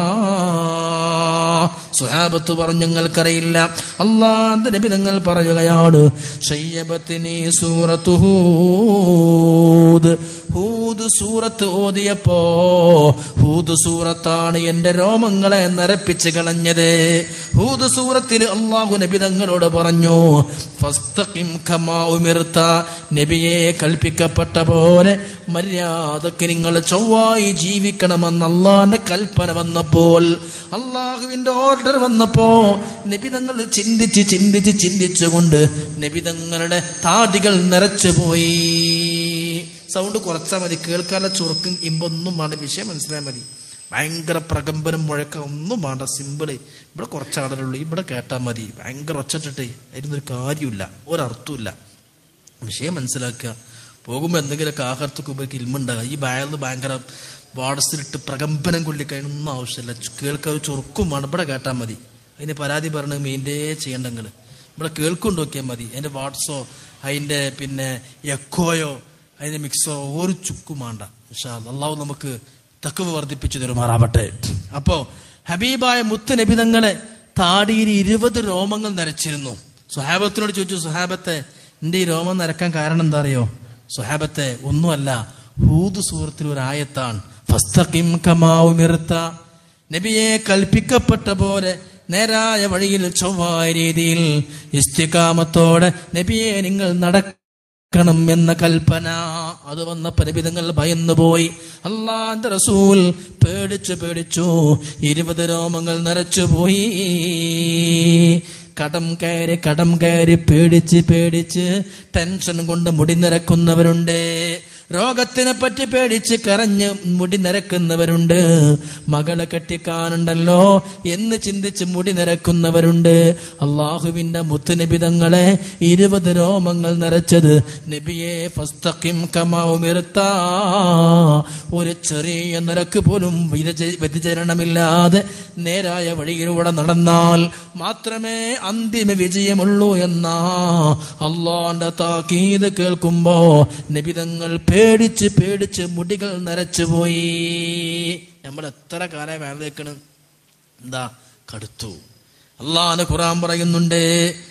സുഹാബത്ത് പറഞ്ഞു ഞങ്ങൾക്കറിയില്ല അള്ളാന്റെ നബി തങ്ങൾ പറയുകയാണ് ഷയ്യബത്തിനി സൂറത്തു ഹൂദ് ഹൂദ് സൂറത്ത് ഓതിയപ്പോ ഹൂദ് സൂറത്താണ് എന്റെ രോമങ്ങളെ നരപ്പിച്ച് കളഞ്ഞത് ഹൂദ് സൂറത്തിൽ അള്ളാഹു നബി തങ്ങളോട് പറഞ്ഞു ഫസ്തഖിം കമാ ഉമിർത്ത നബിയെ കൽപ്പിക്കപ്പെട്ട പോലെ മര്യാദക്ക് നിങ്ങൾ ചൊവ്വായി ജീവിക്കണമെന്ന് അള്ളാന്റെ കൽപ്പന വന്നപ്പോൾ അള്ളാഹുവിന്റെ ഓർഡർ വന്നപ്പോ നബിതങ്ങൾ ചിന്തിച്ച് ചിന്തിച്ച് ചിന്തിച്ചുകൊണ്ട് നബിതങ്ങളുടെ താടികൾ നിറച്ചുപോയി സൗണ്ട് കുറച്ചാൽ മതി കേൾക്കാനുള്ള ചുറുക്കും ഇമ്പൊന്നും വേണ്ട വിഷയം മനസ്സിലായാൽ മതി ഭയങ്കര പ്രകമ്പനം മുഴക്കം ഒന്നും വേണ്ട സിമ്പിള് ഇവിടെ കുറച്ച് ആളുകളുള്ളൂ ഇവിടെ കേട്ടാൽ മതി ഭയങ്കര ഒച്ചട്ടിട്ട് അതിനൊരു കാര്യമില്ല ഒരർത്ഥമില്ല വിഷയം മനസ്സിലാക്കുക പോകുമ്പോൾ എന്തെങ്കിലുമൊക്കെ ആഹാരത്തൊക്കെ ഉപയോഗിച്ച് ഇൽമുണ്ടാകുക ഈ ബാഗിൽ ഭയങ്കര വാടസിലിട്ട് പ്രകമ്പനം കൊള്ളിക്കഴിഞ്ഞൊന്നും ആവശ്യമില്ല ചു- കേൾക്കാൻ ഒരു ചുരുക്കും വേണം ഇവിടെ കേട്ടാൽ മതി അതിന് പരാതി പറഞ്ഞ് മെയിൻ്റെ ചെയ്യേണ്ടങ്ങൾ ഇവിടെ കേൾക്കൊണ്ട് നോക്കിയാൽ മതി അതിൻ്റെ വാട്സോ അതിൻ്റെ പിന്നെ എക്കോയോ അതിൻ്റെ മിക്സോ ഒരു ചുക്കും വേണ്ട പക്ഷേ അള്ളാഹു നമുക്ക് തക്കവ് വർദ്ധിപ്പിച്ചു തരുമാറാവട്ടെ അപ്പോ ഹബീബായ മുത്ത് നബിതങ്ങളെ താടിയിൽ ഇരുപത് രോമങ്ങൾ നരച്ചിരുന്നു സുഹാബത്തിനോട് ചോദിച്ചു സുഹാബത്തെ എന്റെ ഈ രോമം നരക്കാൻ കാരണം എന്താ അറിയോ സുഹാബത്തെ ഒന്നുമല്ല ഹൂദ് സൂറത്തിൽ ഒരു ആയത്താണ് ഫസ്തഖിം കമാ ഉമിർത്ത നബിയെ കൽപ്പിക്കപ്പെട്ട പോലെ നേരായ വഴിയിൽ ചൊവ്വായ രീതിയിൽ ഇസ്തികാമത്തോടെ നബിയെ നിങ്ങൾ നടക്കണം എന്ന കൽപ്പന അത് വന്നപ്പോ നബിതങ്ങൾ ഭയന്നുപോയി അള്ളാന്റെ റസൂൽ പേടിച്ചു പേടിച്ചു ഇരുപത് രോമങ്ങൾ നരച്ചുപോയി കടം കയറി കടം കയറി പേടിച്ച് പേടിച്ച് ടെൻഷൻ കൊണ്ട് മുടി നിരക്കുന്നവരുണ്ട് രോഗത്തിനെ പറ്റി പേടിച്ച് കരഞ്ഞ് മുടി നിരക്കുന്നവരുണ്ട് മകളെ കെട്ടിക്കാനുണ്ടല്ലോ എന്ന് ചിന്തിച്ച് മുടി നിരക്കുന്നവരുണ്ട് അള്ളാഹുവിന്റെ മുത്തുനിബിതങ്ങളെ ഇരുപത് രോമങ്ങൾ നിറച്ചത് നബിയെ ഫസ്തഖിം കമാ ഉമിർത്താ ഒരു ചെറിയ നിരക്ക് പോലും വ്യതിച- വ്യതിചലനമില്ലാതെ നേരായ വഴിയിലൂടെ നടന്നാൽ മാത്രമേ അന്തിമ വിജയമുള്ളൂ എന്നാ അള്ളാന്റെ താക്കീത് കേൾക്കുമ്പോ നിബിതങ്ങൾ പേടിച്ച് പേടിച്ച് മുടികൾ നരച്ചുപോയി നമ്മൾ എത്ര കാലം വേറെ വെക്കണ് എന്താ കടുത്തു അള്ളാഹ് ഖുറാൻ പറയുന്നുണ്ട്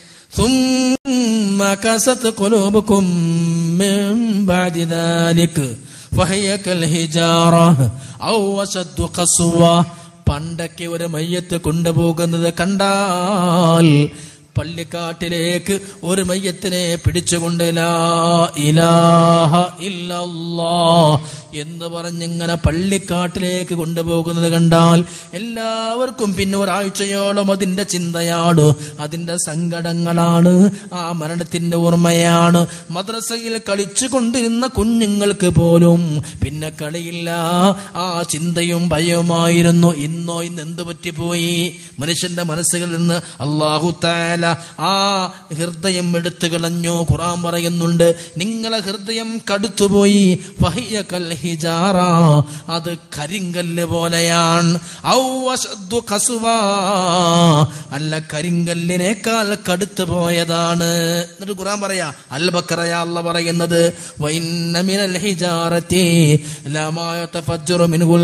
ثم كست قلوبكم من بعد ذلك فهي كالحجارة أو أشد قسوة പണ്ടൊക്കെ ഒരു മയ്യത്ത് കൊണ്ടുപോകുന്നത് കണ്ടാൽ പള്ളിക്കാട്ടിലേക്ക് ഒരു മയ്യത്തിനെ പിടിച്ചുകൊണ്ട് ലാ ഇലാഹ ഇല്ലല്ലാ എന്ന് പറഞ്ഞിങ്ങനെ പള്ളിക്കാട്ടിലേക്ക് കൊണ്ടുപോകുന്നത് കണ്ടാൽ എല്ലാവർക്കും പിന്നെ ഒരാഴ്ചയോളം അതിന്റെ ചിന്തയാണ് അതിന്റെ സങ്കടങ്ങളാണ് ആ മരണത്തിന്റെ ഓർമ്മയാണ് മദ്രസയിൽ കളിച്ചു കൊണ്ടിരുന്ന കുഞ്ഞുങ്ങൾക്ക് പോലും പിന്നെ കളിയില്ല ആ ചിന്തയും ഭയവുമായിരുന്നു ഇന്നോ ഇന്ന് എന്ത് പറ്റിപ്പോയി മനുഷ്യന്റെ മനസ്സുകളിൽ നിന്ന് അള്ളാഹു താല ആ ഹൃദയം എടുത്തു കളഞ്ഞു ഖുറാൻ പറയുന്നുണ്ട് നിങ്ങളെ ഹൃദയം കടുത്തുപോയി ഫഹിയ കൽ ഹിജാറ അത് കരിങ്കല്ല് പോലെയാണ് ഔ അശദ്ദു ഖസുവാ. അല്ല കരിങ്കല്ലിനേക്കാൾ കടുത്തു പോയതാണ് എന്നിട്ട് ഖുറാൻ പറയാ അൽ ബക്കറയ അല്ല പറയുന്നത് വൈന്ന മിനൽ ഹിജാറത്തി ലമാ യതഫജ്ജറു മിൻഹുൽ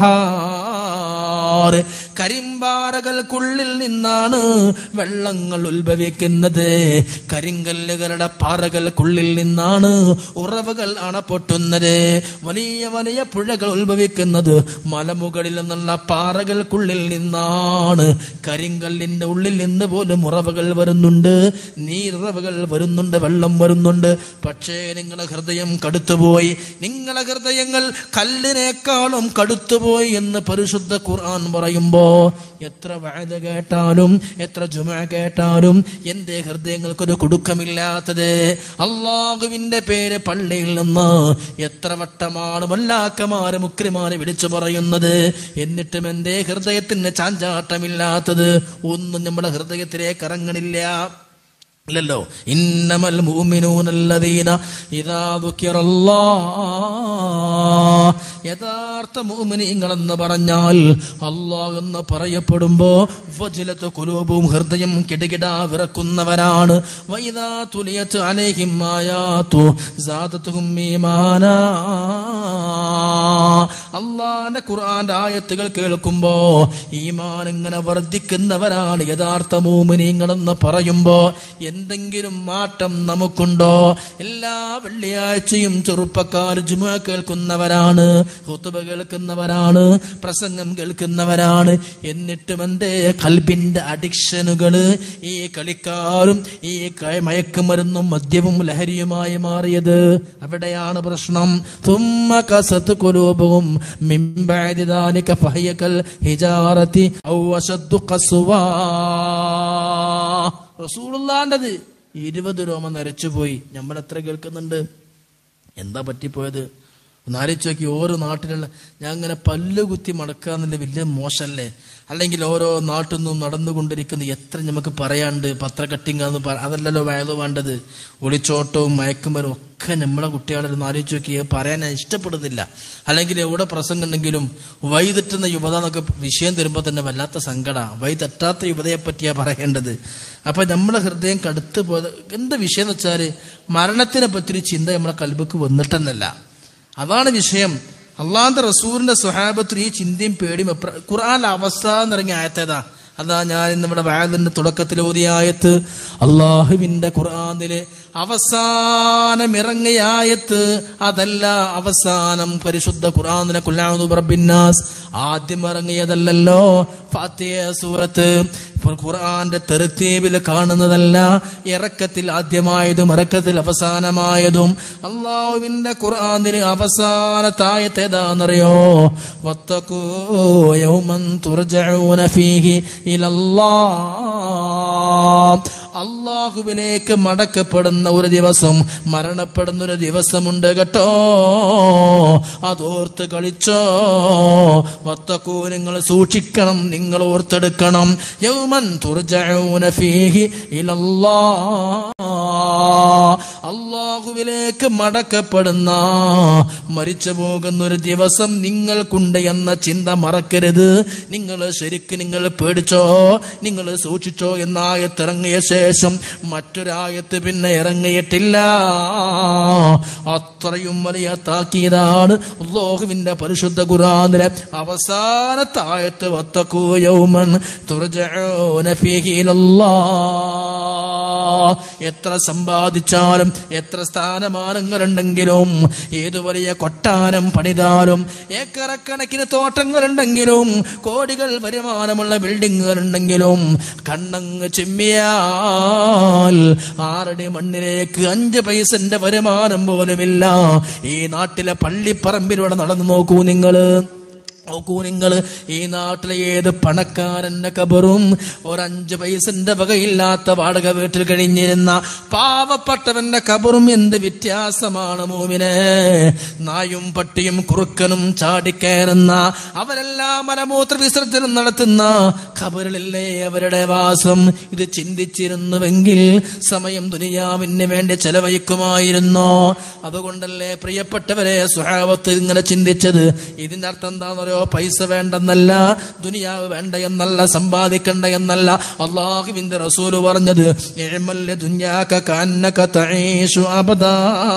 അൻഹാർ കരിമ്പാറകൾക്കുള്ളിൽ നിന്നാണ് വെള്ളങ്ങൾ ഉത്ഭവിക്കുന്നത് കരിങ്കല്ലുകളുടെ പാറകൾക്കുള്ളിൽ നിന്നാണ് ഉറവുകൾ അണപ്പൊട്ടുന്നത് വലിയ വലിയ പുഴകൾ ഉത്ഭവിക്കുന്നത് മലമുകളിൽ നിന്നുള്ള പാറകൾക്കുള്ളിൽ നിന്നാണ് കരിങ്കല്ലിന്റെ ഉള്ളിൽ നിന്ന് പോലും ഉറവുകൾ വരുന്നുണ്ട് നീരുറവുകൾ വരുന്നുണ്ട് വെള്ളം വരുന്നുണ്ട് പക്ഷേ നിങ്ങളെ ഹൃദയം കടുത്തുപോയി നിങ്ങളെ ഹൃദയങ്ങൾ കല്ലിനേക്കാളും കടുത്തുപോയി എന്ന് പരിശുദ്ധ ഖുർആൻ പറയുമ്പോ എത്ര വാഴ കേട്ടാലും എത്ര ജുമ കേട്ടാലും എന്റെ ഹൃദയങ്ങൾക്കൊരു കുടുക്കമില്ലാത്തത് അള്ളാഹുവിന്റെ പേര് പള്ളിയിൽ നിന്ന് എത്ര വട്ടമാണ് വല്ലാക്കമാര് മുക്രിമാര് വിളിച്ചു പറയുന്നത് എന്നിട്ടും എന്റെ ഹൃദയത്തിന് ചാഞ്ചാട്ടമില്ലാത്തത് ഒന്നും നമ്മുടെ ഹൃദയത്തിലേക്ക് ഇറങ്ങണില്ല ഇല്ലല്ലോ ഇന്നമൽ മുഅ്മിനൂനല്ലദീന ഇദാ ദുക്കിറല്ലാഹ് യഥാർത്ഥ മുഅ്മിനീങ്ങളെന്ന് പറഞ്ഞാൽ അല്ലാഹ് എന്ന് പറയപ്പെടുമ്പോ വജ്ലത്ത് കുലൂബും ഹൃദയം കിടകിട വിറക്കുന്നവരാണ് വൈദാ തുലിയത്ത് അലൈഹിം ആയാതു സാദത്തുഹും ഈമാനാ അള്ളാന്റെ ഖുർആന്റെ ആയത്തുകൾ കേൾക്കുമ്പോ ഈമാൻ ഇങ്ങനെ വർദ്ധിക്കുന്നവരാണ് യഥാർത്ഥ മൂമിനീങ്ങളെന്ന് പറയുമ്പോ എന്തെങ്കിലും മാറ്റം നമുക്കുണ്ടോ എല്ലാ വെള്ളിയാഴ്ചയും ചെറുപ്പക്കാർ ജുമ കേൾക്കുന്നവരാണ് ഹുത്തുബ കേൾക്കുന്നവരാണ് പ്രസംഗം കേൾക്കുന്നവരാണ് എന്നിട്ടും എന്റെ കൽബിന്റെ അഡിക്ഷനുകള് ഈ കളിക്കാരും ഈ ക- മയക്കുമരുന്നും മദ്യവും ലഹരിയുമായി മാറിയത് അവിടെയാണ് പ്രശ്നം തുമ്മ കസത്ത് കുലൂപവും മിംബാദിദാലിക ഫഹയകൽ ഹിജാറത്തി ഔ അശദ്ദു ഖസ്വാ റസൂലുള്ളാന്റത് ഇരുപത് രോമം നരച്ചുപോയി നമ്മൾ എത്ര കേൾക്കുന്നുണ്ട് എന്താ പറ്റിപ്പോയത് ഒന്ന് ആലോചിച്ച് നോക്കി ഓരോ നാട്ടിലുള്ള ഞാൻ ഇങ്ങനെ പല്ല് കുത്തി മടക്കുക എന്നുള്ള വലിയ മോശമല്ലേ അല്ലെങ്കിൽ ഓരോ നാട്ടിൽ നിന്നും നടന്നുകൊണ്ടിരിക്കുന്ന എത്ര നമുക്ക് പറയാണ്ട് പത്ര കട്ടിങ് എന്ന് പറ അതല്ലല്ലോ വയത് വേണ്ടത് ഒളിച്ചോട്ടവും മയക്കുമരും ഒക്കെ നമ്മളെ കുട്ടികളെ ഒന്ന് ആലോചിച്ച് നോക്കി അത് പറയാൻ ഞാൻ ഇഷ്ടപ്പെടുന്നില്ല അല്ലെങ്കിൽ എവിടെ പ്രസംഗം ഉണ്ടെങ്കിലും വഴി തെറ്റുന്ന യുവത എന്നൊക്കെ വിഷയം തരുമ്പോൾ തന്നെ വല്ലാത്ത സങ്കട വഴി തെറ്റാത്ത യുവതയെ പറ്റിയാ പറയേണ്ടത് അപ്പൊ നമ്മളെ ഹൃദയം കടുത്ത് പോയത് എന്താ വിഷയം എന്ന് വെച്ചാല് മരണത്തിനെ പറ്റിയൊരു ചിന്ത നമ്മളെ കൽബക്ക് വന്നിട്ടെന്നല്ല അതാണ് വിഷയം അള്ളാന്റെ റസൂലിന്റെ സ്വഹാബത്തിൽ ഈ ചിന്തയും പേടിയും എപ്ര- ഖുർആൻ അവസ്ഥ എന്നിറങ്ങിയ ആയത്തേതാ അതാ ഞാൻ നമ്മുടെ വാതിന്റെ തുടക്കത്തിൽ ഓതിയായത്ത് അള്ളാഹുവിന്റെ ഖുർആാനില് അവസാനം ഇറങ്ങിയ ആയത്ത് അതല്ല അവസാനം പരിശുദ്ധ ഖുർആാനിലെ കുല്ലാഹു റബ്ബിന്നാസ് ആദ്യം ഇറങ്ങിയതല്ലല്ലോ ഫാത്തിയ സൂറത്ത് ഇപ്പോൾ ഖുർആന്റെ തെറുത്തീവിൽ കാണുന്നതല്ല ഇറക്കത്തിൽ ആദ്യമായതും ഇറക്കത്തിൽ അവസാനമായതും അള്ളാഹുവിന്റെ ഖുർആനിന് അവസാനത്തായത്ത് ഏതാണെന്നറിയോ വത്തക്കൂ യൗമൻ തുർജഊന ഫീഹി ഇലല്ലാഹ് അള്ളാഹുവിലേക്ക് മടക്കപ്പെടുന്ന ഒരു ദിവസം മരണപ്പെടുന്ന ഒരു ദിവസമുണ്ട് കേട്ടോ അതോർത്ത് കളിച്ചോ വത്തക്കൂ നിങ്ങൾ സൂക്ഷിക്കണം നിങ്ങൾ ഓർത്തെടുക്കണം യൗമൻ തുർജഊന ഫീഹി ഇലല്ലാഹ് അള്ളാഹുവിലേക്ക് മടക്കപ്പെടുന്ന മരിച്ചു പോകുന്ന ഒരു ദിവസം നിങ്ങൾക്കുണ്ട് എന്ന ചിന്ത മറക്കരുത് നിങ്ങൾ ശരിക്ക് നിങ്ങൾ പേടിച്ചോ നിങ്ങൾ സൂക്ഷിച്ചോ എന്നായത്തിറങ്ങിയ ശേഷം മറ്റൊരായത്ത് പിന്നെ ഇറങ്ങിയിട്ടില്ല അത്രയും വലിയ താക്കീതാണ് അള്ളാഹുവിന്റെ പരിശുദ്ധ ഖുറാനിലെ അവസാനത്തെ ആയത്ത് വത്തക്കൂ യൗമൻ തുർജഊന ഫീഹി ഇലല്ലാഹ് എത്ര സമ്പാദിച്ചാലും എത്ര സ്ഥാനമാനങ്ങളുണ്ടെങ്കിലും ഏതു വലിയ കൊട്ടാരം പണിതാലും ഏക്കറക്കണക്കിന് തോട്ടങ്ങളുണ്ടെങ്കിലും കോടികൾ വരുമാനമുള്ള ബിൽഡിങ്ങുകൾ ഉണ്ടെങ്കിലും കണ്ണങ്ങ് ചിമ്മിയാൽ ആറടി മണ്ണിലേക്ക് അഞ്ച് പൈസന്റെ വരുമാനം പോലുമില്ല ഈ നാട്ടിലെ പള്ളിപ്പറമ്പിലൂടെ നടന്നു നോക്കൂ നിങ്ങള് നോക്കൂ നിങ്ങൾ ഈ നാട്ടിലെ ഏത് പണക്കാരന്റെ കബറും ഒരഞ്ച് പൈസന്റെ വകയില്ലാത്ത വാടക വീട്ടിൽ കഴിഞ്ഞിരുന്ന പാവപ്പെട്ടവന്റെ കബറും എന്ത് വ്യത്യാസമാണ് മൂമിനെ നായും പട്ടിയും കുറുക്കനും ചാടിക്കയറുന്ന അവരെല്ലാം മലമൂത്ര വിസർജനം നടത്തുന്ന ഖബറിലല്ലേ അവരുടെ വാസം ഇത് ചിന്തിച്ചിരുന്നുവെങ്കിൽ സമയം ദുനിയാവിന് വേണ്ടി ചെലവഴിക്കുമായിരുന്നോ അതുകൊണ്ടല്ലേ പ്രിയപ്പെട്ടവരെ സുഹാവത്ത് ഇങ്ങനെ ചിന്തിച്ചത് ഇതിന്റെ അർത്ഥം എന്താണെന്നറിയോ പൈസ വേണ്ടെന്നല്ല ദുനിയാവ് വേണ്ട എന്നല്ല സമ്പാദിക്കണ്ട എന്നല്ല അള്ളാഹുവിന്റെ റസൂല് പറഞ്ഞത് "ഇഅ്മൽ ദുനിയാക കഅന്നക തഈശു അബദാ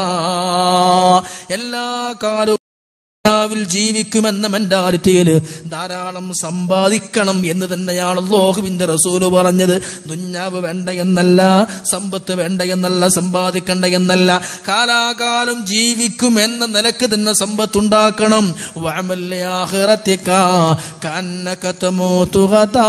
എല്ലാ കാലവും ദുനിയാവിൽ ജീവിക്കുമെന്ന മെന്റാലിറ്റിയിൽ ധാരാളം സമ്പാദിക്കണം എന്ന് തന്നെയാണ് ലോഹുവിന്റെ റസൂല് പറഞ്ഞത് ദുഞ്ഞാവ് വേണ്ട എന്നല്ല സമ്പത്ത് വേണ്ട എന്നല്ല സമ്പാദിക്കണ്ട എന്നല്ല കാലാകാലം ജീവിക്കും എന്ന നിലക്ക് തന്നെ സമ്പത്ത് ഉണ്ടാക്കണം വഅമൽ ആഖിറതിക കഅന്നക തമൂതു ഗദാ.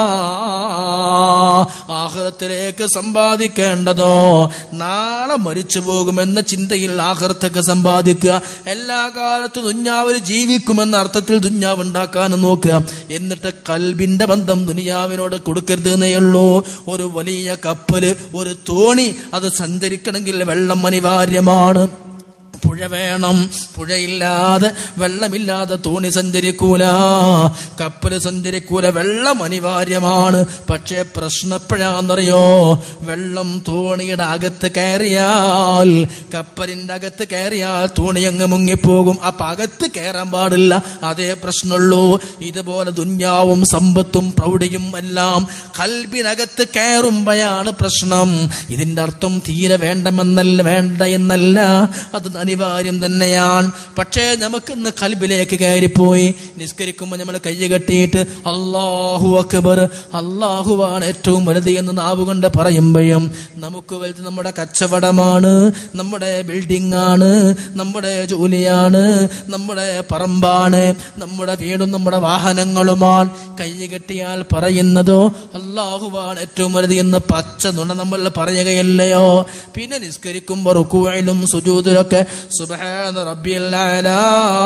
ആഖിറത്തിലേക്ക് സമ്പാദിക്കേണ്ടതോ നാളെ മരിച്ചു പോകുമെന്ന ചിന്തയിൽ ആഹൃത്തൊക്കെ സമ്പാദിക്കുക എല്ലാ കാലത്തും ദുഞ്ഞാവിൽ ജീവിക്കുമെന്ന അർത്ഥത്തിൽ ദുഞ്ഞാവ് ഉണ്ടാക്കാനും നോക്കുക എന്നിട്ട് കൽബിന്റെ ബന്ധം ദുനിയാവിനോട് കൊടുക്കരുത് എന്നേ ഉള്ളൂ ഒരു വലിയ കപ്പല് ഒരു തോണി അത് സഞ്ചരിക്കണമെങ്കിൽ വെള്ളം അനിവാര്യമാണ് പുഴ വേണം പുഴയില്ലാതെ വെള്ളമില്ലാതെ തോണി സഞ്ചരിക്കൂല കപ്പല് സഞ്ചരിക്കൂല വെള്ളം അനിവാര്യമാണ് പക്ഷേ പ്രശ്നം എപ്പോഴാന്നറിയോ വെള്ളം തോണിയുടെ അകത്ത് കയറിയാൽ കപ്പലിന്റെ അകത്ത് കയറിയാൽ തോണി അങ്ങ് മുങ്ങിപ്പോകും അപ്പൊ അകത്ത് കയറാൻ പാടില്ല അതേ പ്രശ്നമുള്ളൂ ഇതുപോലെ ദുന്യാവും സമ്പത്തും പ്രൗഢിയും എല്ലാം കൽബിനകത്ത് കയറുമ്പോഴാണ് പ്രശ്നം ഇതിന്റെ അർത്ഥം തീരെ വേണ്ടമെന്നല്ല വേണ്ട എന്നല്ല അത് അനിവാര്യം തന്നെയാണ് പക്ഷേ നമുക്കിന്ന് കൽബിലേക്ക് കയറിപ്പോയി നിസ്കരിക്കുമ്പോൾ നമ്മൾ കൈ കെട്ടിയിട്ട് അള്ളാഹു അക്ബർ അള്ളാഹുവാണ് ഏറ്റവും വലുത് എന്ന് നാവ് കൊണ്ട് പറയുമ്പോഴും നമുക്ക് വലുത് നമ്മുടെ കച്ചവടമാണ് നമ്മുടെ ബിൽഡിംഗ് ആണ് നമ്മുടെ ജോലിയാണ് നമ്മുടെ പറമ്പാണ് നമ്മുടെ വീടും നമ്മുടെ വാഹനങ്ങളുമാണ് കൈ കെട്ടിയാൽ പറയുന്നതോ അള്ളാഹുവാണ് ഏറ്റവും വലുത് എന്ന് പച്ച നുണ നമ്മൾ പറയുകയല്ലയോ പിന്നെ നിസ്കരിക്കുമ്പോൾ റുക്കുവയിലും സുജൂതിലൊക്കെ സുബഹാന റബ്ബിയൽ അലാ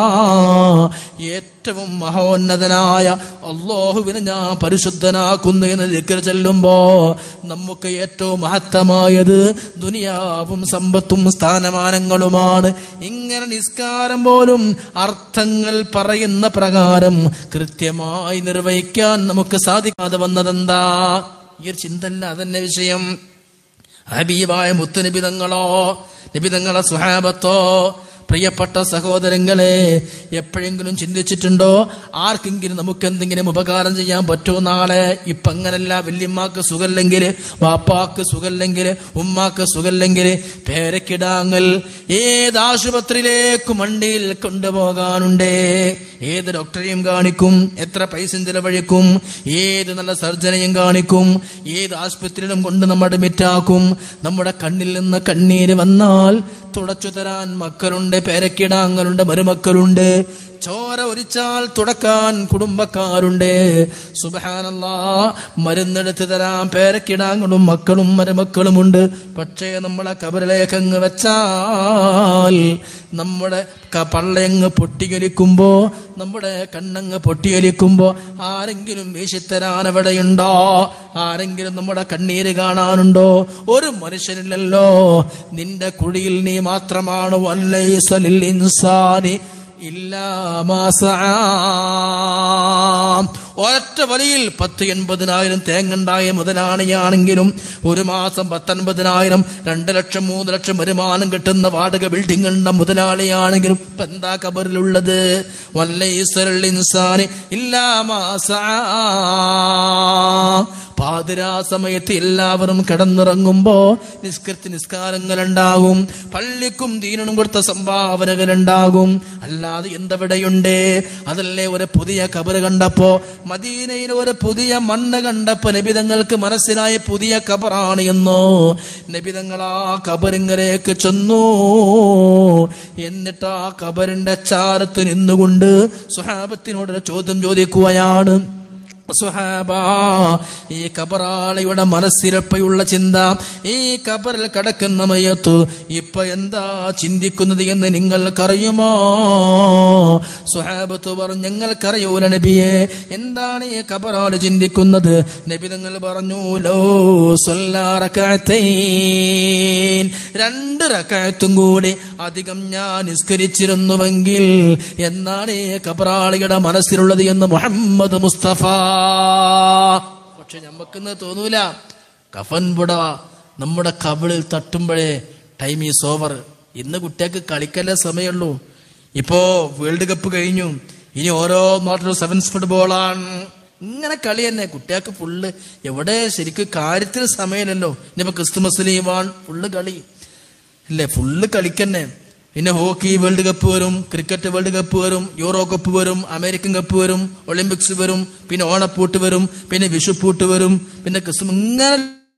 ഏറ്റവും മഹോന്നതനായ അള്ളാഹുവിനെ ഞാൻ പരിശുദ്ധനാക്കുന്നു എന്ന് ദിക്കർ ചെല്ലുമ്പോ നമുക്ക് ഏറ്റവും മഹത്തമായത് ദുനിയാവും സമ്പത്തും സ്ഥാനമാനങ്ങളുമാണ് ഇങ്ങനെ നിസ്കാരം പോലും അർത്ഥങ്ങൾ പറയുന്ന പ്രകാരം കൃത്യമായി നിർവഹിക്കാൻ നമുക്ക് സാധിക്കാതെ വന്നതെന്താ ഈ ഒരു ചിന്തല്ല അതന്നെ വിഷയം ഹബീബായ മുത്തുനിബിതങ്ങളോ നിബിതങ്ങളെ സുഹാബത്തോ പ്രിയപ്പെട്ട സഹോദരങ്ങളെ എപ്പോഴെങ്കിലും ചിന്തിച്ചിട്ടുണ്ടോ ആർക്കെങ്കിലും നമുക്ക് എന്തെങ്കിലും ഉപകാരം ചെയ്യാൻ പറ്റുമോ നാളെ ഇപ്പൊ അങ്ങനല്ല വല്യമ്മാക്ക് സുഖല്ലെങ്കിൽ വാപ്പാക്ക് സുഖല്ലെങ്കിൽ ഉമ്മാക്ക് സുഖല്ലെങ്കിൽ പേരക്കിടാങ്ങൽ ഏത് ആശുപത്രിയിലേക്കും വണ്ടിയിൽ കൊണ്ടുപോകാനുണ്ടേ ഏത് ഡോക്ടറെയും കാണിക്കും എത്ര പൈസ ചിലവഴിക്കും ഏത് നല്ല സർജനയും കാണിക്കും ഏത് ആശുപത്രിയിലും കൊണ്ട് നമ്മൾ അഡ്മിറ്റാക്കും നമ്മുടെ കണ്ണിൽ നിന്ന് കണ്ണീര് വന്നാൽ തുടച്ചു തരാൻ മക്കളുണ്ട് പേരക്കിടാങ്ങളുണ്ട് മരുമക്കളുണ്ട് ചോര ഒരിച്ചാൽ തുടക്കാൻ കുടുംബക്കാരുണ്ട് സുബഹാനല്ലാ മരുന്നെടുത്ത് തരാൻ പേരക്കിടാങ്ങളും മക്കളും മരുമക്കളുമുണ്ട് പക്ഷേ നമ്മളെ കബറിലേക്ക് അങ്ങ് വെച്ചാൽ നമ്മുടെ ക- പള്ളയങ്ങ് പൊട്ടിയൊലിക്കുമ്പോ നമ്മുടെ കണ്ണങ്ങ് പൊട്ടിയൊലിക്കുമ്പോ ആരെങ്കിലും വീശിത്തരാൻ എവിടെയുണ്ടോ ആരെങ്കിലും നമ്മുടെ കണ്ണീര് കാണാനുണ്ടോ ഒരു മനുഷ്യനില്ലല്ലോ നിന്റെ കുഴിയിൽ നീ മാത്രമാണ് വല്ലൈസലിൽ ഇൻസാനി ഇല്ലാ മാ സആ. ഒറ്റ വലിയിൽ പത്ത് എൺപതിനായിരം തേങ്ങണ്ടായ മുതലാളിയാണെങ്കിലും ഒരു മാസം പത്തൊൻപതിനായിരം രണ്ട് ലക്ഷം മൂന്ന് ലക്ഷം വരുമാനം കിട്ടുന്ന വാടക ബിൽഡിംഗ് ഉണ്ട മുതലാളിയാണെങ്കിലും ഇപ്പൊ എന്താ കബറിലുള്ളത് വല്ലൈസൽ ഇൻസാനി ഇല്ലാ മാ സആ. പാതിരാ സമയത്ത് എല്ലാവരും കിടന്നിറങ്ങുമ്പോ നിസ്കൃത്തി നിസ്കാരങ്ങൾ ഉണ്ടാകും പള്ളിക്കും ദീനനും കൊടുത്ത സംഭാവനകൾ ഉണ്ടാകും അല്ലാതെ എന്തവിടെയുണ്ട് അതല്ലേ ഒരു പുതിയ കബറ് കണ്ടപ്പോ മദീനയിൽ ഒരു പുതിയ മണ്ണ് കണ്ടപ്പോ നബിതങ്ങൾക്ക് മനസ്സിലായ പുതിയ കബറാണ് എന്നോ നബിതങ്ങൾ ആ കബറിങ്ങലേക്ക് ചെന്നു എന്നിട്ട് ആ കബറിന്റെ ചാരത്ത് നിന്നുകൊണ്ട് സുഹാബത്തിനോടൊരു ചോദ്യം ചോദിക്കുകയാണ് സുഹാബ ഈ കബറാളിയുടെ മനസ്സിരപ്പയുള്ള ചിന്ത ഈ കബറിൽ കിടക്കുന്ന മയത്തു ഇപ്പൊ എന്താ ചിന്തിക്കുന്നത് എന്ന് നിങ്ങൾക്കറിയുമോ സുഹാബത്ത് പറഞ്ഞു ഞങ്ങൾക്കറിയൂല നബിയെ എന്താണ് ഈ കബറാളി ചിന്തിക്കുന്നത് നബി നിങ്ങൾ പറഞ്ഞു ലോ സൊല്ലാറക്കാത്തൈൻ രണ്ട് റക്കായത്തും കൂടി അധികം ഞാൻ നിസ്കരിച്ചിരുന്നുവെങ്കിൽ എന്നാണ് ഈ കബറാളിയുടെ മനസ്സിലുള്ളത് എന്ന് മുഹമ്മദ് മുസ്തഫ പക്ഷെ നമുക്കിന്ന് തോന്നൂല കഫൻ പുട നമ്മുടെ കവിളിൽ തട്ടുമ്പോഴേ ടൈം ഈസ് ഓവർ ഇന്ന് കുട്ടികൾക്ക് കളിക്കല്ലേ സമയമുള്ളൂ ഇപ്പോ വേൾഡ് കപ്പ് കഴിഞ്ഞു ഇനി ഓരോ നാട്ടിലും സെവൻസ് ഫുട്ബോളാണ് ഇങ്ങനെ കളി തന്നെ കുട്ടികൾക്ക് ഫുള്ള് എവിടെ ശരിക്കും കാര്യത്തിന് സമയമില്ലല്ലോ ഇനിയിപ്പോ ക്രിസ്തുമസ് ലീവാണ് ഫുള്ള് കളി അല്ലേ ഫുള്ള് കളിക്കന്നെ പിന്നെ ഹോക്കി വേൾഡ് കപ്പ് വരും ക്രിക്കറ്റ് വേൾഡ് കപ്പ് വരും യൂറോ കപ്പ് വരും അമേരിക്കൻ കപ്പ് വരും ഒളിമ്പിക്സ് വരും പിന്നെ ഓണപ്പൂട്ട് വരും പിന്നെ വിഷുപ്പൂട്ട് വരും പിന്നെ ക്രിസ്മസ് ഇങ്ങനെ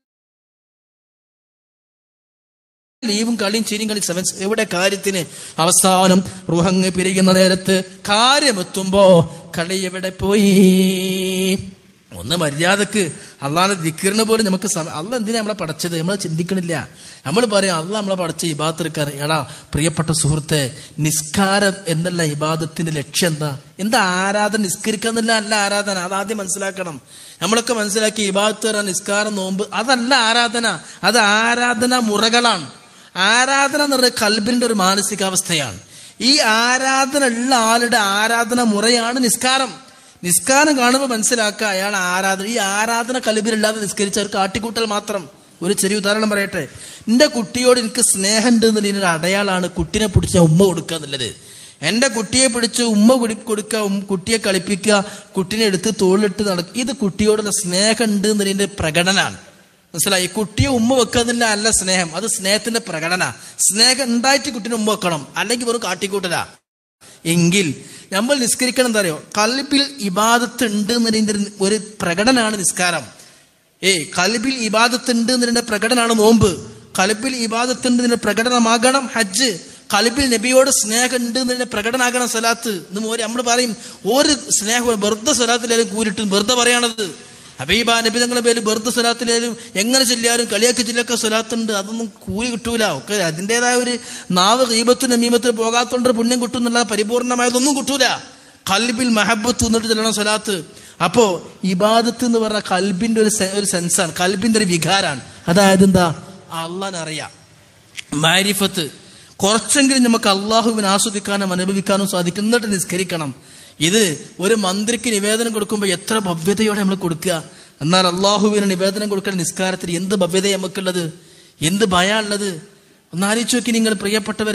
ലീവും കളിയും ചിരിയും കളി സെവൻസ് എവിടെ കാര്യത്തിന് അവസാനം റുഹങ്ങ് പിരിയുന്ന നേരത്ത് കാര്യമെത്തുമ്പോ കളി എവിടെ പോയി ഒന്ന് മര്യാദക്ക് അള്ളാഹ് ദിക്കറിന് പോലും നമുക്ക് സമ- അള്ള എന്തിനാ നമ്മളെ പഠിച്ചത് നമ്മൾ ചിന്തിക്കണില്ല നമ്മൾ പറയാം അള്ള നമ്മളെ പഠിച്ച ഇബാദത്തെടുക്കാൻ എടാ പ്രിയപ്പെട്ട സുഹൃത്തെ നിസ്കാരം എന്നല്ല ഇബാദത്തിന്റെ ലക്ഷ്യം എന്താ എന്താ ആരാധന നിസ്കരിക്കുക അല്ല ആരാധന അതാദ്യം മനസ്സിലാക്കണം നമ്മളൊക്കെ മനസ്സിലാക്കി ഇബാദത്ത് പറഞ്ഞ നിസ്കാരം നോമ്പ് അതല്ല ആരാധന അത് ആരാധന മുറകളാണ് ആരാധന എന്ന് പറയുന്നത് കൽബിന്റെ ഒരു മാനസികാവസ്ഥയാണ് ഈ ആരാധന ഉള്ള ആളുടെ ആരാധന മുറയാണ് നിസ്കാരം നിസ്കാരം കാണുമ്പോൾ മനസ്സിലാക്കുക അയാൾ ആരാധന ഈ ആരാധന കൽബിലില്ലാതെ നിസ്കരിച്ച ഒരു കാട്ടിക്കൂട്ടൽ മാത്രം ഒരു ചെറിയ ഉദാഹരണം പറയട്ടെ എന്റെ കുട്ടിയോട് എനിക്ക് സ്നേഹം ഉണ്ട് എന്നുള്ളതിന്റെ അടയാളാണ് കുട്ടിനെ പിടിച്ച ഉമ്മ കൊടുക്കുക എന്നുള്ളത് എന്റെ കുട്ടിയെ പിടിച്ച് ഉമ്മ കുടി കൊടുക്കുക ഉം- കുട്ടിയെ കളിപ്പിക്കുക കുട്ടിനെ എടുത്ത് തോളിലിട്ട് നടക്കുക ഇത് കുട്ടിയോടുള്ള സ്നേഹം ഉണ്ട് എന്നതിന്റെ പ്രകടനമാണ് മനസ്സിലായി കുട്ടിയെ ഉമ്മ വെക്കുന്നില്ല അല്ല സ്നേഹം അത് സ്നേഹത്തിന്റെ പ്രകടന സ്നേഹം ഉണ്ടായിട്ട് കുട്ടീനെ ഉമ്മ വെക്കണം അല്ലെങ്കിൽ വെറും കാട്ടിക്കൂട്ടല എങ്കിൽ നമ്മൾ നിസ്കരിക്കണം എന്താ അറിയോ കൽബിൽ ഇബാദത്ത് ഉണ്ട് എന്നതിന്റെ ഒരു പ്രകടനമാണ് നിസ്കാരം ഏയ് കൽബിൽ ഇബാദത്ത് ഉണ്ട് എന്നതിന്റെ പ്രകടനമാണ് നോമ്പ് കൽബിൽ ഇബാദത്ത് ഉണ്ട് എന്നതിന്റെ പ്രകടനമാകണം ഹജ്ജ് കൽബിൽ നബിയോട് സ്നേഹം ഉണ്ട് എന്നതിന്റെ പ്രകടനമാകണം സലാത്ത് ഇന്ന് മോര് നമ്മൾ പറയും ഒരു സ്നേഹം വെറുതെ സലാത്തിലായാലും കൂരിട്ടും വെറുതെ പറയാണത് ഹബീബ നബി തങ്ങളുടെ പേര് വെറുതെ സ്വലാത്തിലായാലും എങ്ങനെ ചെല്ലിയാലും കളിയാക്കി ചെല്ലൊക്കെ സ്വലാത്തുണ്ട് അതൊന്നും കൂലി കിട്ടൂല ഒക്കെ അതിൻ്റെതായ ഒരു നാവ് ദീപത്തിന് നമീമത്തിന് പോകാത്തോണ്ട് പുണ്യം കിട്ടും എന്നുള്ള പരിപൂർണമായതൊന്നും കിട്ടൂല കൽബിൽ മഹബത്ത് എന്നിട്ട് ചെല്ലണം സ്വലാത്ത് അപ്പോ ഇബാദത്ത് എന്ന് പറഞ്ഞ കൽബിന്റെ ഒരു സെ- ഒരു സെൻസാണ് കൽബിന്റെ ഒരു വികാരാണ് അതായത് എന്താ അള്ളാനറിയാം മാരിഫത്ത് കുറച്ചെങ്കിലും നമുക്ക് അള്ളാഹുവിനെ ആസ്വദിക്കാനും അനുഭവിക്കാനും സാധിക്കും എന്നിട്ട് നിസ്കരിക്കണം ഇത് ഒരു മന്ത്രിക്ക് നിവേദനം കൊടുക്കുമ്പോൾ എത്ര ഭവ്യതയോടെ നമ്മൾ കൊടുക്കുക എന്നാൽ അള്ളാഹുവിന് നിവേദനം കൊടുക്കുന്ന നിസ്കാരത്തിന് എന്ത് ഭവ്യത നമുക്കുള്ളത് എന്ത് ഭയമുള്ളത് ഒന്നാലോചിച്ച് നോക്കി നിങ്ങൾ പ്രിയപ്പെട്ടവരെ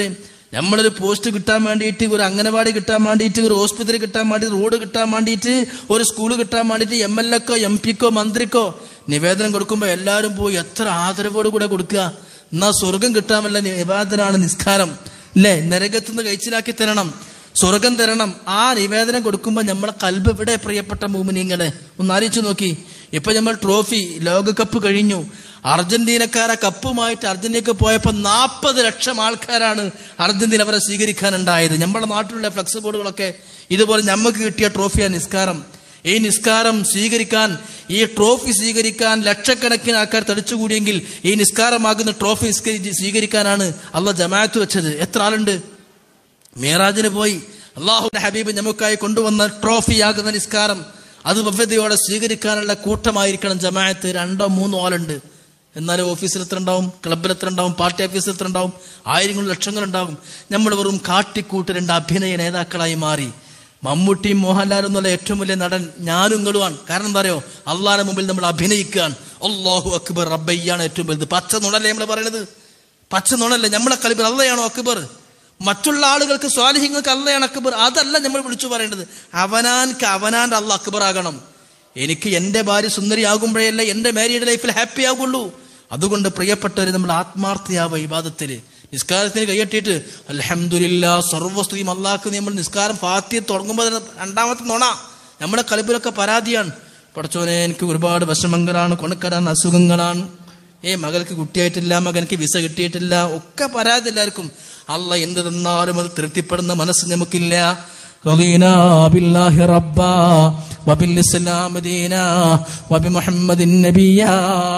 നമ്മളൊരു പോസ്റ്റ് കിട്ടാൻ വേണ്ടിയിട്ട് ഒരു അംഗനവാടി കിട്ടാൻ വേണ്ടിയിട്ട് ഒരു ഹോസ്പിറ്റൽ കിട്ടാൻ വേണ്ടി റോഡ് കിട്ടാൻ വേണ്ടിയിട്ട് ഒരു സ്കൂൾ കിട്ടാൻ വേണ്ടിയിട്ട് എം എൽ എക്കോ എം പിക്കോ മന്ത്രിക്കോ നിവേദനം കൊടുക്കുമ്പോൾ എല്ലാവരും പോയി എത്ര ആദരവോട് കൂടെ കൊടുക്കുക എന്നാ സ്വർഗം കിട്ടാൻ വല്ല നിവേദനാണ് നിസ്കാരം അല്ലേ നരകത്തുനിന്ന് കഴിച്ചിലാക്കി തരണം സ്വർഗം തരണം ആ നിവേദനം കൊടുക്കുമ്പോൾ നമ്മളെ കൽബ് ഇവിടെ പ്രിയപ്പെട്ട മൂമിനിങ്ങളെ ഒന്ന് ആലോചിച്ച് നോക്കി ഇപ്പൊ നമ്മൾ ട്രോഫി ലോകകപ്പ് കഴിഞ്ഞു അർജന്റീനക്കാരെ കപ്പുമായിട്ട് അർജന്റീനക്ക് പോയപ്പോൾ നാൽപ്പത് ലക്ഷം ആൾക്കാരാണ് അർജന്റീന അവരെ സ്വീകരിക്കാനുണ്ടായത് നമ്മുടെ നാട്ടിലുള്ള ഫ്ലക്സ് ബോർഡുകളൊക്കെ ഇതുപോലെ നമുക്ക് കിട്ടിയ ട്രോഫിയാണ് നിസ്കാരം ഈ നിസ്കാരം സ്വീകരിക്കാൻ ഈ ട്രോഫി സ്വീകരിക്കാൻ ലക്ഷക്കണക്കിന് ആൾക്കാർ തടിച്ചുകൂടിയെങ്കിൽ ഈ നിസ്കാരമാകുന്ന ട്രോഫി നിസ്കരി- സ്വീകരിക്കാനാണ് അള്ള ജമാഅത്ത് വെച്ചത് എത്ര ആളുണ്ട് മേറാജിന് പോയി അള്ളാഹുന്റെ ഹബീബ് നമുക്കായി കൊണ്ടുവന്ന ട്രോഫിയാകുന്ന നിസ്കാരം അത് ഭവ്യതയോടെ സ്വീകരിക്കാനുള്ള കൂട്ടമായിരിക്കണം ജമാഅത്ത് രണ്ടോ മൂന്നോ ആളുണ്ട് എന്നാലും ഓഫീസിൽ എത്ര ഉണ്ടാവും ക്ലബിൽ എത്ര ഉണ്ടാവും പാർട്ടി ഓഫീസിൽ എത്ര ഉണ്ടാവും ആയിരങ്ങൾ ലക്ഷങ്ങൾ ഉണ്ടാവും നമ്മൾ വെറും കാട്ടിക്കൂട്ട് രണ്ട് അഭിനയ നേതാക്കളായി മാറി മമ്മൂട്ടിയും മോഹൻലാലും എന്നുള്ള ഏറ്റവും വലിയ നടൻ ഞാനും നിങ്ങളുമാണ് കാരണം എന്താ അറിയോ അള്ളാഹിന്റെ മുമ്പിൽ നമ്മൾ അഭിനയിക്കാൻ അള്ളാഹു അക്ബർ റബ്ബയ്യാണ് ഏറ്റവും വലുത് പച്ച നുണല്ലേ നമ്മൾ പറയണത് പച്ച നുണല്ലേ നമ്മളെ കളിബർ അള്ളയാണോ അക്ബർ മറ്റുള്ള ആളുകൾക്ക് സ്വാലിഹ്യങ്ങൾക്ക് അള്ളയാണ് അക്ബർ അതല്ല നമ്മൾ വിളിച്ചു പറയേണ്ടത് അവനാൻക്ക് അവനാന്റെ അള്ള അക്ബർ ആകണം എനിക്ക് എന്റെ ഭാര്യ സുന്ദരിയാകുമ്പോഴല്ലേ എന്റെ മാരീഡ് ലൈഫിൽ ഹാപ്പി ആകുള്ളൂ അതുകൊണ്ട് പ്രിയപ്പെട്ടവര് നമ്മൾ ആത്മാർത്ഥയാവുക ഇബാദത്തില് നിസ്കാരത്തിന് കൈയട്ടിയിട്ട് അലഹമില്ല സർവസ്തുതിയും അള്ളാഹ്ക്ക് നമ്മൾ നിസ്കാരം ഫാത്തി തുടങ്ങുമ്പോൾ തന്നെ രണ്ടാമത്തെ നുണ നമ്മുടെ കളിപ്പിലൊക്കെ പരാതിയാണ് പഠിച്ചോനെ എനിക്ക് ഒരുപാട് വിഷമങ്ങളാണ് കൊണക്കരാണ് അസുഖങ്ങളാണ് ഏ മകൾക്ക് കുട്ടിയായിട്ടില്ല മകനക്ക് വിസ കിട്ടിയിട്ടില്ല ഒക്കെ പരാതി എല്ലാവർക്കും അല്ല എന്ത് തന്നാലും അത് തൃപ്തിപ്പെടുന്ന മനസ്സ് നമുക്കില്ല رضينا بالله ربا وبالإسلام دينا وبمحمد نبيا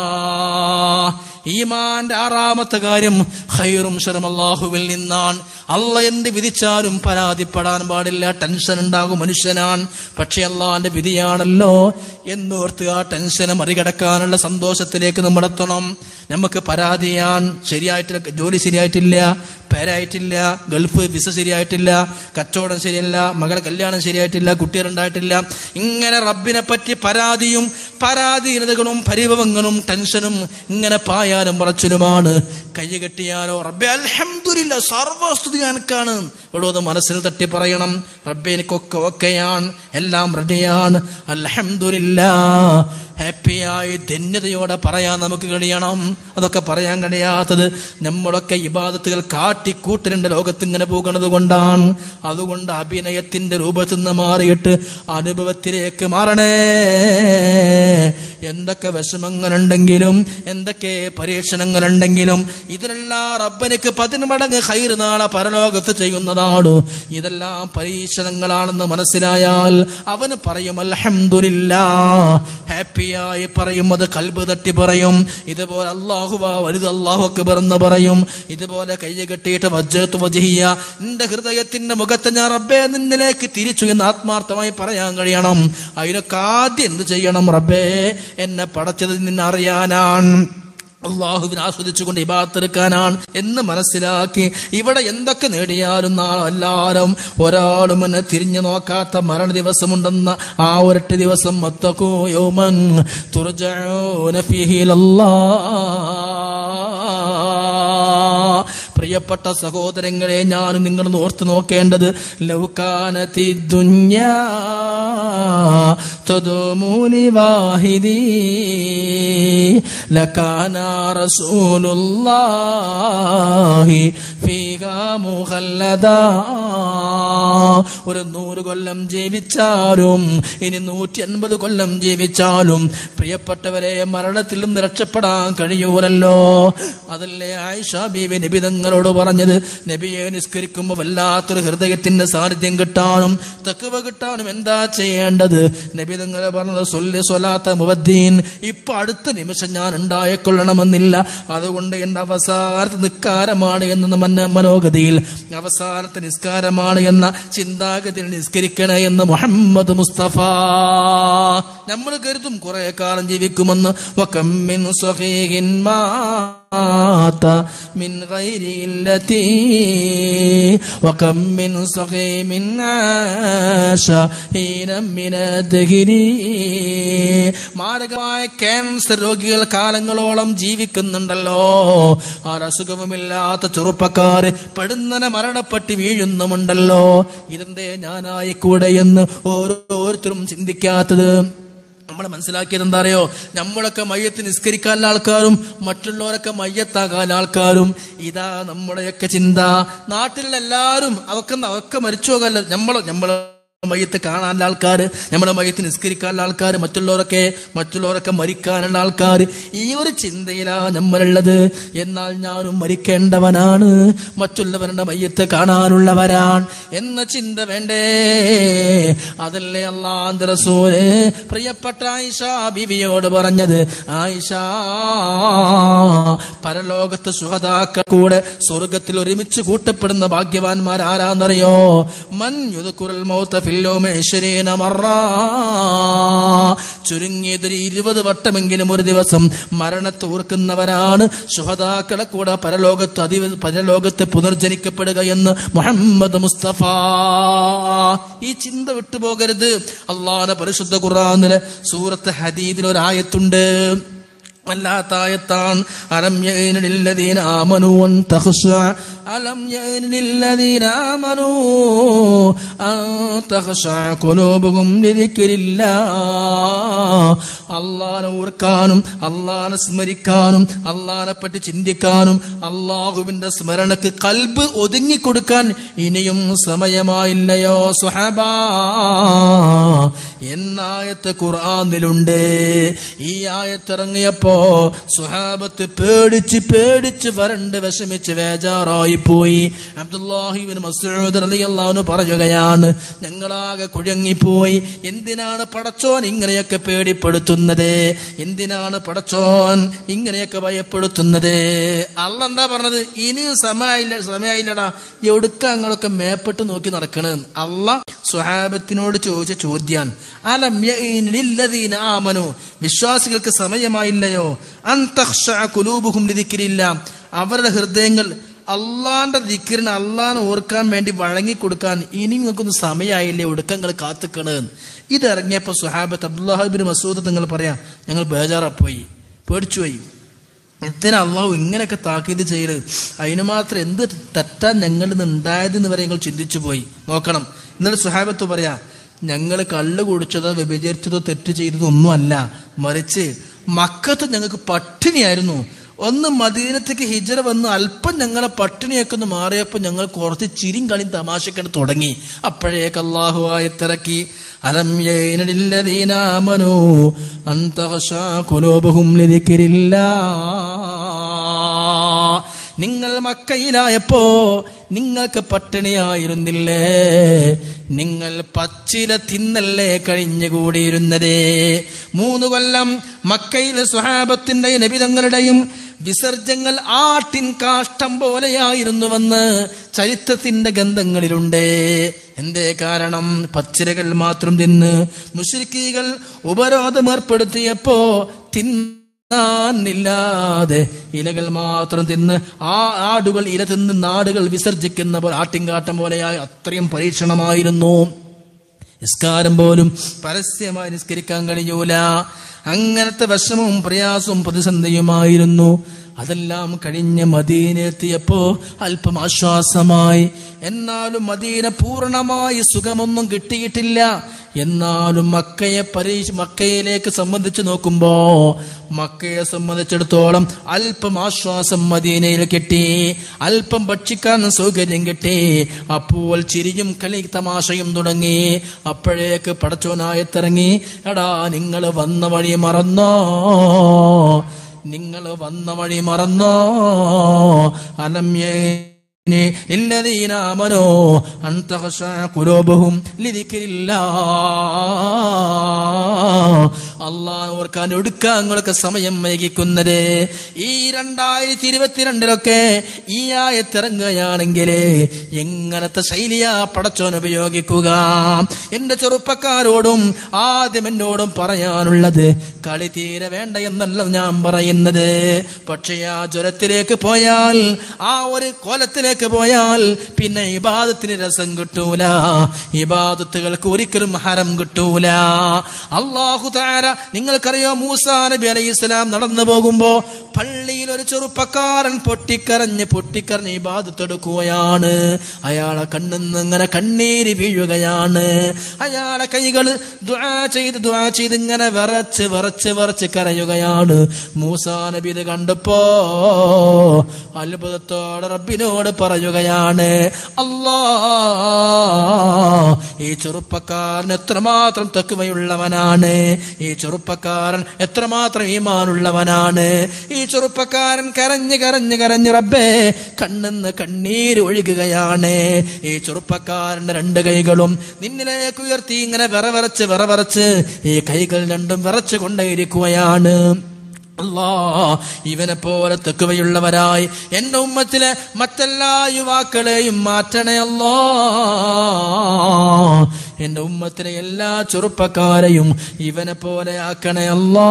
ഈമാന്റെ ആറാമത്തെ കാര്യം ഖൈറും ശരം അള്ളാഹുവിൽ നിന്നാണ് അല്ല എന്ത് വിധിച്ചാലും പരാതിപ്പെടാൻ പാടില്ല ടെൻഷൻ ഉണ്ടാകും മനുഷ്യനാണ് പക്ഷെ അള്ളാന്റെ വിധിയാണല്ലോ എന്നോർത്ത് ആ ടെൻഷനെ മറികടക്കാനുള്ള സന്തോഷത്തിലേക്ക് നമ്മൾ എത്തണം നമുക്ക് പരാതിയാൻ ശരിയായിട്ടില്ല ജോലി ശരിയായിട്ടില്ല പേരായിട്ടില്ല ഗൾഫ് വിസ ശരിയായിട്ടില്ല കച്ചവടം ശരിയല്ല മകളെ കല്യാണം ശരിയായിട്ടില്ല കുട്ടികളുണ്ടായിട്ടില്ല ഇങ്ങനെ റബ്ബിനെ പറ്റി പരാതിയും പരാധീനതകളും പരിഭവങ്ങളും ടെൻഷനും ഇങ്ങനെ പായാലും പറച്ചിലുമാണ് കൈ കെട്ടിയാലോ റബ്ബെ അൽഹംദുലില്ല സർവസ്തുതി എനിക്കാണ് ഇവിടെ ഒന്ന് മനസ്സിൽ തട്ടി പറയണം റബ്ബെ എനിക്കൊക്കെ ഓക്കെയാണ് എല്ലാം റെഡിയാണ് അൽഹംദുലില്ല ഹാപ്പിയായി ധന്യതയോടെ പറയാൻ നമുക്ക് കഴിയണം അതൊക്കെ പറയാൻ കഴിയാത്തത് നമ്മളൊക്കെ ഇബാദത്തുകൾ കാട്ടിക്കൂട്ടലിന്റെ ലോകത്ത് ഇങ്ങനെ പോകുന്നത് കൊണ്ടാണ് അതുകൊണ്ട് അഭിനയത്തിന്റെ രൂപത്തിൽ നിന്ന് മാറിയിട്ട് അനുഭവത്തിലേക്ക് മാറണേ എന്തൊക്കെ വിഷമങ്ങളുണ്ടെങ്കിലും എന്തൊക്കെ പരീക്ഷണങ്ങളുണ്ടെങ്കിലും ഇതിനെല്ലാം റബ്ബനിക്ക് പതിന് മടങ്ങ് ഹൈർ നാളെ പരലോകത്ത് ചെയ്യുന്നതാണ് ഇതെല്ലാം പരീക്ഷണങ്ങളാണെന്ന് മനസ്സിലായാൽ അവന് പറയും അൽഹംദുലില്ലാ ഹാപ്പിയായി പറയും അത് കൽബ് തട്ടി പറയും ഇതുപോലെ അള്ളാഹു വലുത് അള്ളാഹു അക്ബർ എന്ന് പറയും ഇതുപോലെ കൈ കെട്ടിയിട്ട് വജ്ജത്ത് വജിഹിയ നിന്റെ ഹൃദയത്തിന്റെ മുഖത്തെ ഞാൻ റബ്ബേ നിന്നിലേക്ക് തിരിച്ചു എന്ന് ആത്മാർത്ഥമായി പറയാൻ കഴിയണം അതിനൊക്കെ ആദ്യം എന്ത് ചെയ്യണം റബ്ബേ എന്നെ പടച്ചത് നിന്നെ അറിയാനാണ് അള്ളാഹുവിനെ ആസ്വദിച്ചുകൊണ്ട് ഇബാത്തെടുക്കാനാണ് എന്ന് മനസ്സിലാക്കി ഇവിടെ എന്തൊക്കെ നേടിയാലും നാളെ എല്ലാവരും ഒരാളും എന്നെ തിരിഞ്ഞു നോക്കാത്ത മരണ ദിവസമുണ്ടെന്ന ആ ഒരൊറ്റ ദിവസം മത്തക്കോ യോമൻ തുറജൂന പ്രിയപ്പെട്ട സഹോദരങ്ങളെ ഞാൻ നിങ്ങൾ ഓർത്ത് നോക്കേണ്ടത് ലൗകാനത്തി ദുഞ്ഞാ തദുമൂലി വാഹിദി ലകാന റസൂലുള്ളാഹി ഫീഹാ മുഖല്ലദാ ഒരു നൂറ് കൊല്ലം ജീവിച്ചാലും ഇനി നൂറ്റി അൻപത് കൊല്ലം ജീവിച്ചാലും പ്രിയപ്പെട്ടവരെ മരണത്തിൽ നിന്ന് രക്ഷപ്പെടാൻ കഴിയൂലല്ലോ അതല്ലേ ആയിഷ ബീവി നബി തങ്ങളോട് പറഞ്ഞത് നബിയെ നിസ്കരിക്കുമ്പോൾ വല്ലാത്തൊരു ഹൃദയത്തിന്റെ സാന്നിധ്യം കിട്ടാനും തക്കവ കിട്ടാനും എന്താ ചെയ്യേണ്ടത് നബി തങ്ങൾ പറഞ്ഞത് സൊല്ലി സ്വലാത്ത മുവദ്ദീൻ ഇപ്പൊ അടുത്ത നിമിഷം ഞാൻ ഉണ്ടായിക്കൊള്ളണമെന്നില്ല അതുകൊണ്ട് എന്റെ അവസാനത്തെ നിസ്കാരമാണ് എന്ന മന്ന മനോഗതിയിൽ അവസാനത്തെ നിസ്കാരമാണ് എന്ന ചിന്താഗതിയിൽ നിസ്കരിക്കണേ എന്ന് മുഹമ്മദ് മുസ്തഫ നമ്മൾ കരുതും കുറെ കാലം ജീവിക്കുമെന്ന് വക്കമ്മിൻ സ്വഹീഹിൻ മാ مات من غير إلتي وكم من صغيم عاش حينا من الدهر മാരകമായ ക്യാൻസർ രോഗികൾ കാലങ്ങളോളം ജീവിക്കുന്നുണ്ടല്ലോ ആ അസുഖവുമില്ലാത്ത ചെറുപ്പക്കാര് പെടുന്നനെ മരണപ്പെട്ട് വീഴുന്നുമുണ്ടല്ലോ ഇതെന്തേ ഞാനായി കൂടെ എന്ന് ഓരോരുത്തരും ചിന്തിക്കാത്തത് നമ്മൾ മനസ്സിലാക്കിയത് എന്താ അറിയോ നമ്മളൊക്കെ മയ്യത്ത് നിസ്കരിക്കാൻ ആൾക്കാരും മറ്റുള്ളവരൊക്കെ മയ്യത്താകാൻ ആൾക്കാരും ഇതാ നമ്മുടെയൊക്കെ ചിന്ത നാട്ടിലുള്ള എല്ലാവരും അവർക്ക് അവർക്ക് മരിച്ചു പോകല്ല നമ്മള് നമ്മള് മയ്യത്ത് കാണാനുള്ള ആൾക്കാർ നമ്മുടെ മയ്യത്ത് നിസ്കരിക്കാനുള്ള ആൾക്കാർ മറ്റുള്ളവരൊക്കെ മറ്റുള്ളവരൊക്കെ മരിക്കാനുള്ള ആൾക്കാർ ഈ ഒരു ചിന്തയിലാ നമ്മളുള്ളത് എന്നാൽ ഞാനും മരിക്കേണ്ടവനാണ് മറ്റുള്ളവരുടെ മയ്യത്ത് കാണാനുള്ളവരാണ് എന്ന ചിന്ത വേണ്ടേ അതല്ലേ അള്ളാന്റെ റസൂല് പ്രിയപ്പെട്ട ആയിഷ ബിവിയോട് പറഞ്ഞത് ആയിഷ പരലോകത്ത് സുഹതാക്കൾ കൂടെ സ്വർഗത്തിൽ ഒരുമിച്ച് കൂട്ടപ്പെടുന്ന ഭാഗ്യവാന്മാർ ആരാന്നറിയോ മൻ യുദ്കുറൽ മൗത്ത ഫില്ലോമ ഇശ്വരീന മറ ചുരുങ്ങിയതൊരു ഇരുപത് വട്ടമെങ്കിലും ഒരു ദിവസം മരണത്തെ ഓർക്കുന്നവരാണ് സുഹതാക്കളെ കൂടെ പരലോകത്ത് അതി പരലോകത്ത് പുനർജനിക്കപ്പെടുക എന്ന് മുഹമ്മദ് മുസ്തഫ ഈ ചിന്ത വിട്ടുപോകരുത് അള്ളാഹുടെ പരിശുദ്ധ ഖുറാനിലെ സൂറത്ത് ഹദീദിൽ ഒരായത്തുണ്ട് വല്ലാത്ത ആയത്താണ് അലം യഅ്നില്ലദീന ആമനു അൻ തഖ്ശഅ അലം യഅ്നില്ലദീന ആമനു അൻ തഖ്ശഅ ഖുലൂബുഹും ലിദിക്രില്ലാഹ് അല്ലാഹനെ ഓർക്കാനും അല്ലാഹനെ സ്മരിക്കാനും അല്ലാഹനെ പറ്റി ചിന്തിക്കാനും അള്ളാഹുവിന്റെ സ്മരണക്ക് കൽബ് ഒതുങ്ങിക്കൊടുക്കാൻ ഇനിയും സമയമായില്ലയോ സുഹബാ എന്നായത്ത് ഖുർആനിലുണ്ട് ഈ ആയത്തിറങ്ങിയപ്പോ സുഹാബത്ത് പേടിച്ച് പേടിച്ച് വരണ്ട് വിഷമിച്ച് വേജാറായി പോയി അബ്ദുല്ലാഹിബിൻ മസൂദ് റളിയല്ലാഹു പറയുകയാണ് ഞങ്ങളാകെ കുഴങ്ങിപ്പോയി എന്തിനാണ് പടച്ചോൻ ഇങ്ങനെയൊക്കെ പേടിപ്പെടുത്തുന്നത് എന്തിനാണ് പടച്ചോൻ ഇങ്ങനെയൊക്കെ ഭയപ്പെടുത്തുന്നത് അല്ല എന്താ പറഞ്ഞത് ഇനിയും സമയമില്ല സമയമില്ലടാ എവിടുക്കങ്ങളൊക്കെ മേപ്പെട്ട് നോക്കി നടക്കണത് അല്ല സുഹാബത്തിനോട് ചോദിച്ച ചോദ്യാൻ അലം യഈനില്ലദീന ആമനു വിശ്വാസികൾക്ക് സമയമായില്ലയോ അന്തഖ്ശഅ ഖുലൂബുഹും ലിദിക്രില്ല അവരുടെ ഹൃദയങ്ങൾ അള്ളാന്റെ ദിക്റിന് അള്ളാനെ ഓർക്കാൻ വേണ്ടി വഴങ്ങിക്കൊടുക്കാൻ ഇനി നിങ്ങൾക്കൊന്നും സമയമായില്ലേ ഒടുക്കങ്ങൾ കാത്തുക്കണ് ഇതിറങ്ങിയപ്പോ സുഹാബത്ത് അബ്ദുല്ലാഹിബിൻ മസൂദ് നിങ്ങൾ പറയാം ഞങ്ങൾ ബേജാറാപ്പോയി പേടിച്ചുപോയി എന്തിനാ അള്ളാഹു ഇങ്ങനെയൊക്കെ താക്കീത് ചെയ്യല് അതിന് മാത്രം എന്ത് തെറ്റാൻ ഞങ്ങളിൽ നിന്ന് ഉണ്ടായതെന്ന് വരെ ഞങ്ങൾ ചിന്തിച്ചു പോയി നോക്കണം ഇന്നലെ സുഹാബത്ത് പറയാ ഞങ്ങൾ കള്ള് കുടിച്ചതോ വ്യഭിചരിച്ചതോ തെറ്റ് ചെയ്തതോ ഒന്നുമല്ല മറിച്ച് മക്കത്ത് ഞങ്ങൾക്ക് പട്ടിണിയായിരുന്നു ഒന്ന് മദീനത്തേക്ക് ഹിജറ വന്ന് അല്പം ഞങ്ങളെ പട്ടിണിയൊക്കെ ഒന്ന് മാറിയപ്പോൾ ഞങ്ങൾ കുറച്ച് ചിരിയും കളിയും തമാശക്കെ തുടങ്ങി അപ്പോഴേക്ക് അള്ളാഹു ആയത്തിറക്കി അലം യൈനലില്ലദീന ആമനൂ അൻ തഖശാ ഖുലൂബുഹും ലിദിക്രില്ലാ നിങ്ങൾ മക്കയിലായപ്പോ നിങ്ങൾക്ക് പട്ടിണിയായിരുന്നില്ലേ നിങ്ങൾ പച്ചില തിന്നല്ലേ കഴിഞ്ഞുകൂടിയിരുന്നത് മൂന്ന് കൊല്ലം മക്കയിലെ സ്വഹാബത്തിന്റെ നബിതങ്ങളുടെയും വിസർജങ്ങൾ ആട്ടിൻ കാഷ്ടം പോലെയായിരുന്നുവെന്ന് ചരിത്രത്തിന്റെ ഗന്ധങ്ങളിലുണ്ട് എന്തേ കാരണം പച്ചിലകൾ മാത്രം തിന്ന് മുശ്രിക്കീകൾ ഉപരോധം ഏർപ്പെടുത്തിയപ്പോ തിന്ന് തിന്നാനില്ലാതെ ഇലകൾ മാത്രം തിന്ന് ആ ആടുകൾ ഇല തിന്ന് നാടുകൾ വിസർജിക്കുന്ന പോലെ ആട്ടിൻകാട്ടം പോലെയായി അത്രയും പരീക്ഷണമായിരുന്നു നിസ്കാരം പോലും പരസ്യമായി നിസ്കരിക്കാൻ കഴിയൂല അങ്ങനത്തെ വിഷമവും പ്രയാസവും പ്രതിസന്ധിയുമായിരുന്നു അതെല്ലാം കഴിഞ്ഞ് മദീനെത്തിയപ്പോ അല്പം ആശ്വാസമായി എന്നാലും മദീന പൂർണ്ണമായി സുഖമൊന്നും കിട്ടിയിട്ടില്ല എന്നാലും മക്കയെ പരീക്ഷ മക്കയിലേക്ക് സംബന്ധിച്ച് നോക്കുമ്പോ മക്കയെ സംബന്ധിച്ചിടത്തോളം അല്പം ആശ്വാസം മദീനയിൽ കിട്ടി അല്പം ഭക്ഷിക്കാൻ സൗകര്യം കിട്ടി അപ്പോൾ ചിരിയും കളി തമാശയും തുടങ്ങി അപ്പോഴേക്ക് പടച്ചോനായത്തിറങ്ങി എടാ നിങ്ങൾ വന്ന വഴി മറന്നോ നിങ്ങൾ വന്ന വഴി മറന്നോ അലമ്യേ للذين آمنوا أن تخشع قلوبهم لذكر الله അള്ളാഹ് ഓർക്കാൻ ഒടുക്കാൻ നിങ്ങൾക്ക് സമയം വൈകിക്കുന്നത് ഈ രണ്ടായിരത്തി ഇരുപത്തിരണ്ടിലൊക്കെ ഈ ആയത്തിറങ്ങുകയാണെങ്കിൽ എങ്ങനത്തെ ശൈലിയാ പടച്ചോൻ ഉപയോഗിക്കുക എന്റെ ചെറുപ്പക്കാരോടും ആദ്യം എന്നോടും പറയാനുള്ളത് കളി തീരെ വേണ്ട എന്നല്ല ഞാൻ പറയുന്നത് പക്ഷേ ആ ജ്വരത്തിലേക്ക് പോയാൽ ആ ഒരു കോലത്തിലേക്ക് പോയാൽ പിന്നെ ഇബാദത്തിന് രസം കിട്ടൂല ഇബാദത്തുകൾക്ക് ഒരിക്കലും ഹരം കിട്ടൂല അള്ളാഹു താര നിങ്ങൾക്കറിയോ മൂസാ നബി അലൈഹി സ്വലാം നടന്നു പോകുമ്പോ പള്ളിയിൽ ഒരു ചെറുപ്പക്കാരൻ പൊട്ടിക്കരഞ്ഞ് പൊട്ടിക്കരഞ്ഞ് ഇബാദത്തെടുക്കുകയാണ് അയാളെ കണ്ണിന്ന് ഇങ്ങനെ കണ്ണീര് വീഴുകയാണ് അയാളെ കൈകൾ ദ്വാ ചെയ്ത് ദ്വാ ചെയ്ത് ഇങ്ങനെ വിറച്ച് വിറച്ച് വിറച്ച് കരയുകയാണ് മൂസാ നബി ഇത് കണ്ടപ്പോ അത്ഭുതത്തോടെ റബ്ബിനോട് പറയുകയാണ് അല്ലാ ഈ ചെറുപ്പക്കാരൻ എത്രമാത്രം തെക്കുവയുള്ളവനാണ് ഈ ചെറുപ്പക്കാരൻ എത്രമാത്രം ഈമാനുള്ളവനാണ് ഈ ചെറുപ്പക്കാരൻ കരഞ്ഞ് കരഞ്ഞ് കരഞ്ഞ് റബ്ബേ കണ്ണെന്ന് കണ്ണീര് ഒഴുകുകയാണ് ഈ ചെറുപ്പക്കാരന്റെ രണ്ട് കൈകളും നിന്നിലേക്ക് ഉയർത്തി ഇങ്ങനെ വിറവിറച്ച് വിറവിറച്ച് ഈ കൈകൾ രണ്ടും വിറച്ചു കൊണ്ടേയിരിക്കുകയാണ് അല്ലാ ഇവനെ പോലെ തെക്കുവയുള്ളവരായി എന്റെ ഉമ്മത്തിലെ മറ്റെല്ലാ യുവാക്കളെയും മാറ്റണേ അല്ലോ എന്റെ ഉമ്മത്തിലെ എല്ലാ ചെറുപ്പക്കാരെയും ഇവനെ പോലെ ആക്കണേ അല്ലോ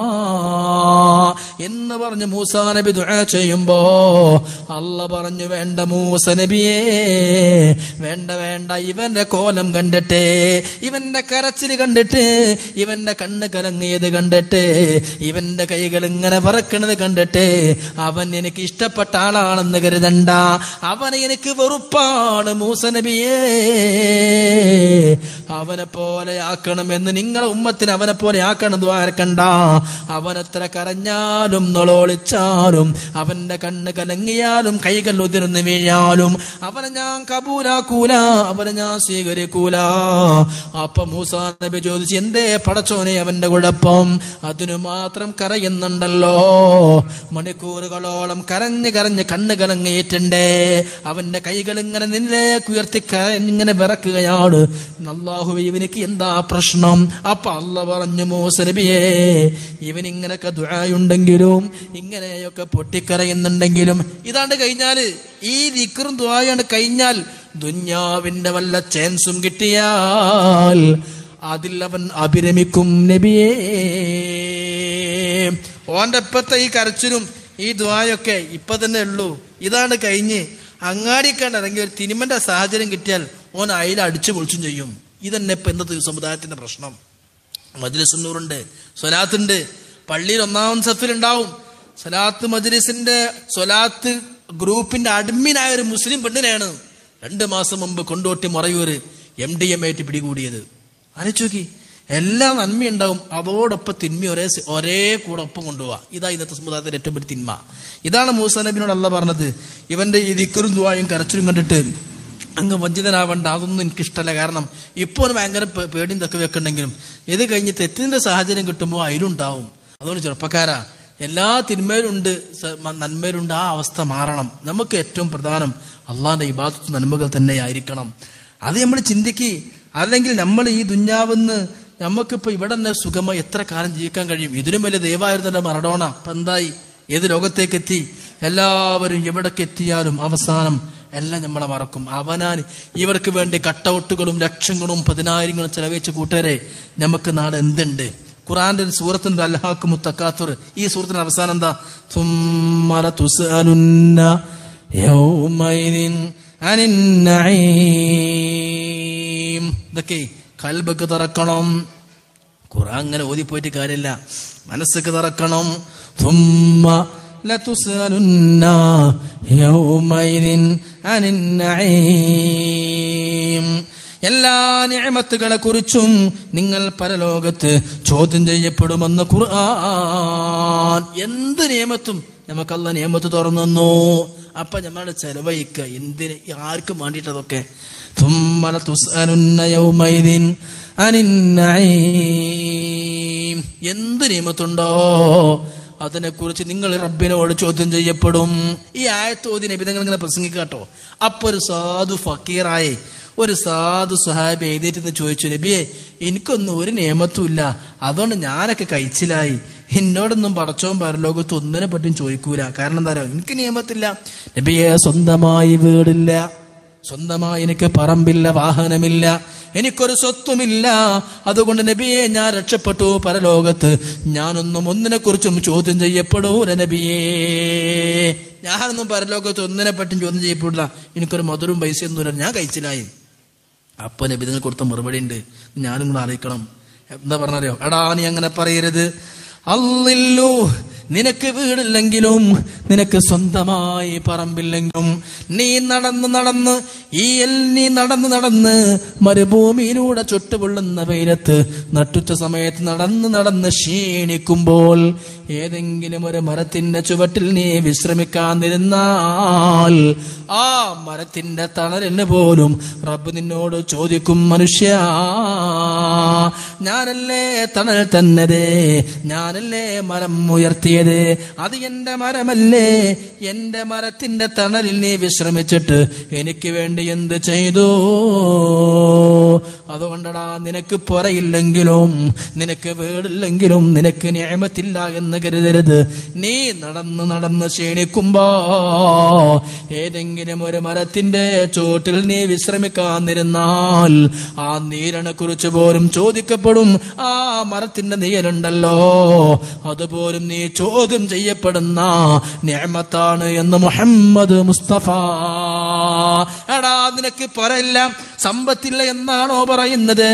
എന്ന് പറഞ്ഞ് മൂസാ നബി ദുആ ചെയ്യുമ്പോ അല്ല പറഞ്ഞു വേണ്ട മൂസ നബിയേ വേണ്ട വേണ്ട ഇവന്റെ കോലം കണ്ടിട്ട് ഇവന്റെ കരച്ചിൽ കണ്ടിട്ട് ഇവന്റെ കണ്ണ് കലങ്ങിയത് കണ്ടിട്ട് ഇവന്റെ കൈകൾ ഇങ്ങനെ പറക്കണത് കണ്ടിട്ട് അവൻ എനിക്ക് ഇഷ്ടപ്പെട്ട ആളാണെന്ന് കരുതണ്ട അവനെ എനിക്ക് വെറുപ്പാണ് മൂസ നബിയേ അവനെ പോലെ ആക്കണമെന്ന് നിങ്ങളെ ഉമ്മത്തിന് അവനെ പോലെ ആക്കണം ദ്വാരക്കണ്ട അവനെത്ര കരഞ്ഞാലും നൊളോളിച്ചാലും അവന്റെ കണ്ണ് കലങ്ങിയാലും കൈകൾ ഉതിർന്ന് വീഴാലും അവനെ ഞാൻ കബൂലാക്കൂല അവനെ ഞാൻ സ്വീകരിക്കൂല അപ്പൊ മൂസാ നബി ചോദിച്ചു എന്തേ പടച്ചോനെ അവന്റെ കുഴപ്പം അതിനു മാത്രം കരയുന്നുണ്ടല്ലോ മണിക്കൂറുകളോളം കരഞ്ഞ് കരഞ്ഞ് കണ്ണ് കലങ്ങിയിട്ടുണ്ട് അവന്റെ കൈകൾ ഇങ്ങനെ നിന്നിലേക്ക് ഉയർത്തി ഇങ്ങനെ വിറക്കുകയാണ് അള്ളാഹു ഇവനിക്ക് എന്താ പ്രശ്നം അപ്പൊ അല്ല പറഞ്ഞു മൂസ നബിയേ ഇവൻ ഇങ്ങനെയൊക്കെ ദുആയുണ്ടെങ്കിലും ഇങ്ങനെയൊക്കെ പൊട്ടിക്കരയുന്നുണ്ടെങ്കിലും ഇതാണ്ട് കഴിഞ്ഞാല് ഈ ദിക്കറും ദ്വായാണ് കഴിഞ്ഞാൽ ദുന്യാവിന്റെ വല്ല ചാൻസും കിട്ടിയാൽ അതിൽ അവൻ അഭിരമിക്കും നബിയേ ഓന്റെ ഇപ്പത്തെ ഈ കരച്ചിലും ഈ ദ്വായൊക്കെ ഇപ്പൊ തന്നെ ഉള്ളൂ ഇതാണ് കഴിഞ്ഞ് അങ്ങാടി കണ്ടിറങ്ങി ഒരു തിരുമന്റെ സാഹചര്യം കിട്ടിയാൽ ഓൻ അയില അടിച്ചു പൊളിച്ചും ചെയ്യും ഇതന്നെ ഇപ്പൊ ഇന്നത്തെ ഈ സമുദായത്തിന്റെ പ്രശ്നം മജ്ലിസുന്നൂറുണ്ട് സ്വലാത്തുണ്ട് പള്ളിയിൽ ഒന്നാം സഫിൽ ഉണ്ടാവും സ്വലാത്ത് മജ്ലിസിന്റെ സ്വലാത്ത് ഗ്രൂപ്പിന്റെ അഡ്മിനായ ഒരു മുസ്ലിം പെണ്ണിനെയാണ് രണ്ട് മാസം മുമ്പ് Kondotty Marayur M D M ആയിട്ട് പിടികൂടിയത് ആലോചിച്ച് നോക്കി എല്ലാ നന്മയുണ്ടാവും അതോടൊപ്പം തിന്മ ഒരേ സ- ഒരേ കൂടെ ഒപ്പം കൊണ്ടുപോവാ ഇതാ ഇന്നത്തെ സമുദായത്തിന്റെ ഏറ്റവും വലിയ തിന്മ ഇതാണ് മൂസ നബിനോട് അല്ല പറഞ്ഞത് ഇവന്റെ ഈ ദിക്കറും ദുവായും കരച്ചിലും കണ്ടിട്ട് അങ്ങ് വഞ്ചിതനാവേണ്ട അതൊന്നും എനിക്ക് ഇഷ്ടമല്ല കാരണം ഇപ്പോൾ ഒരു ഭയങ്കര പേ- പേടിയും തക്കെ വെക്കുന്നുണ്ടെങ്കിലും ഇത് കഴിഞ്ഞ് തെറ്റിന്റെ സാഹചര്യം കിട്ടുമ്പോൾ അതിലുണ്ടാവും അതുകൊണ്ട് ചെറുപ്പക്കാരാ എല്ലാ തിന്മയിലുണ്ട് സ- മ- നന്മയിലുണ്ട് ആ അവസ്ഥ മാറണം നമുക്ക് ഏറ്റവും പ്രധാനം അള്ളാന്റെ ഇബാദത്ത് നന്മകൾ തന്നെ ആയിരിക്കണം അത് നമ്മൾ ചിന്തിക്ക് അല്ലെങ്കിൽ നമ്മൾ ഈ ദുഞ്ഞാവെന്ന് നമുക്കിപ്പോ ഇവിടെ തന്നെ സുഖമായി എത്ര കാലം ജീവിക്കാൻ കഴിയും ഇതിനും വലിയ ദൈവമായിരുന്നല്ലോ മറഡോണ ഇപ്പൊ എന്തായി ഏത് ലോകത്തേക്ക് എത്തി എല്ലാവരും എവിടേക്ക് എത്തിയാലും അവസാനം എല്ലാം നമ്മളെ മറക്കും അവനാൻ ഇവർക്ക് വേണ്ടി കട്ടൗട്ടുകളും ലക്ഷങ്ങളും പതിനായിരങ്ങളും ചെലവഴിച്ച കൂട്ടുകാരെ നമുക്ക് നാളെ എന്തുണ്ട് ഖുറാന്റെ ഒരു സൂറത്തുണ്ട് അല്ലാഹു മുത്തക്കാത്തുർ ഈ സൂറത്തിന്റെ അവസാനം എന്താ തുമ്മല തുസ്അലുന്ന യൗമൈദിൻ അനിൻ നഈം ഇതൊക്കെ കൽബക്ക് തുറക്കണം ഖുറാൻ അങ്ങനെ ഓതിപ്പോയിട്ട് കാര്യമില്ല മനസ്സൊക്കെ തുറക്കണം തുമ്മ لتسألن يومئذ عن النعيم എല്ലാ നിയമത്തുകളെ കുറിച്ചും നിങ്ങൾ പരലോകത്ത് ചോദ്യം ചെയ്യപ്പെടുമെന്ന് ഖുർആൻ എന്ത് നിയമത്തും നമുക്കല്ല നിയമത്ത് തുറന്നു അപ്പൊ നമ്മളെ ചെലവഴിക്കുക എന്തിന് ആർക്കും വേണ്ടിയിട്ടതൊക്കെ തുമ്മല തുസ്അലുന്ന യൗമൈദിൻ അനിൻ നഈം. എന്ത് നിയമത്തുണ്ടോ അതിനെക്കുറിച്ച് നിങ്ങൾ റബ്ബിനോട് ചോദ്യം ചെയ്യപ്പെടും ഈ ആയത്തോതി നബി നിങ്ങൾ ഇങ്ങനെ പ്രസംഗിക്കാട്ടോ അപ്പൊ ഒരു സാധു ഫക്കീറായി ഒരു സാധു സഹാബി എഴുന്നേറ്റ് ചോദിച്ചു നബിയെ എനിക്കൊന്നും ഒരു നിയമത്തും ഇല്ല അതുകൊണ്ട് ഞാനൊക്കെ കഴിച്ചിലായി എന്നോടൊന്നും പടച്ചോൻ പരലോകത്ത് ഒന്നിനെ പറ്റിയും ചോദിക്കൂല കാരണം എന്താ പറയുക എനിക്ക് നിയമത്തില്ല നബിയെ സ്വന്തമായി വീടില്ല സ്വന്തമായി എനിക്ക് പറമ്പില്ല വാഹനമില്ല എനിക്കൊരു സ്വത്തുമില്ല അതുകൊണ്ട് നബിയെ ഞാൻ രക്ഷപ്പെട്ടു പരലോകത്ത് ഞാനൊന്നും ഒന്നിനെ കുറിച്ചും ചോദ്യം ചെയ്യപ്പെടൂല നബിയേ ഞാനൊന്നും പരലോകത്ത് ഒന്നിനെ പറ്റും ചോദ്യം ചെയ്യപ്പെടില്ല എനിക്കൊരു മധുരവും പൈസയൊന്നുമില്ല ഞാൻ കഴിച്ചില്ലായി അപ്പൊ നബി നിങ്ങൾ കൊടുത്ത മറുപടി ഉണ്ട് ഞാനും കൂടെ അറിയിക്കണം എന്താ പറഞ്ഞറിയോ എടാ നീ അങ്ങനെ പറയരുത് അല്ലില്ലു നിനക്ക് വീടില്ലെങ്കിലും നിനക്ക് സ്വന്തമായി പറമ്പില്ലെങ്കിലും നീ നടന്ന് നടന്ന് ഈ എൽ നീ നടന്ന് നടന്ന് മരുഭൂമിയിലൂടെ ചുട്ടുപൊള്ളുന്ന വെയിലത്ത് നട്ടുച്ച സമയത്ത് നടന്ന് നടന്ന് ക്ഷീണിക്കുമ്പോൾ ഏതെങ്കിലും ഒരു മരത്തിന്റെ ചുവട്ടിൽ നീ വിശ്രമിക്കാതിരുന്നാൽ ആ മരത്തിന്റെ തണലിന് പോലും റബ്ബ് നിന്നോട് ചോദിക്കും മനുഷ്യ ഞാനല്ലേ തണൽ തന്നതേ ഞാനല്ലേ മരം ഉയർത്തിയത് അത് എന്റെ മരമല്ലേ എന്റെ മരത്തിന്റെ തണലിൽ നീ വിശ്രമിച്ചിട്ട് എനിക്ക് വേണ്ടി എന്ത് ചെയ്തു അതുകൊണ്ടടാ നിനക്ക് പുറയില്ലെങ്കിലും നിനക്ക് വീടില്ലെങ്കിലും നിനക്ക് നിയമത്തില്ല എന്ന് കരുതരുത് നീ നടന്ന് നടന്ന് ക്ഷീണിക്കുമ്പോ ഏതെങ്കിലും ഒരു മരത്തിന്റെ ചോട്ടിൽ നീ വിശ്രമിക്കാന്നിരുന്നാൽ ആ നീരനെ കുറിച്ച് പോലും ചോദിക്കപ്പെടും ആ മരത്തിന്റെ നീരുണ്ടല്ലോ അതുപോലും നീ ചോദ്യം ചെയ്യപ്പെടുന്ന നിയമത്താണ് എന്ന് മുഹമ്മദ് മുസ്തഫ എടാ നിനക്ക് പറയില്ല സമ്പത്തില്ല എന്നാണോ പറയുന്നത്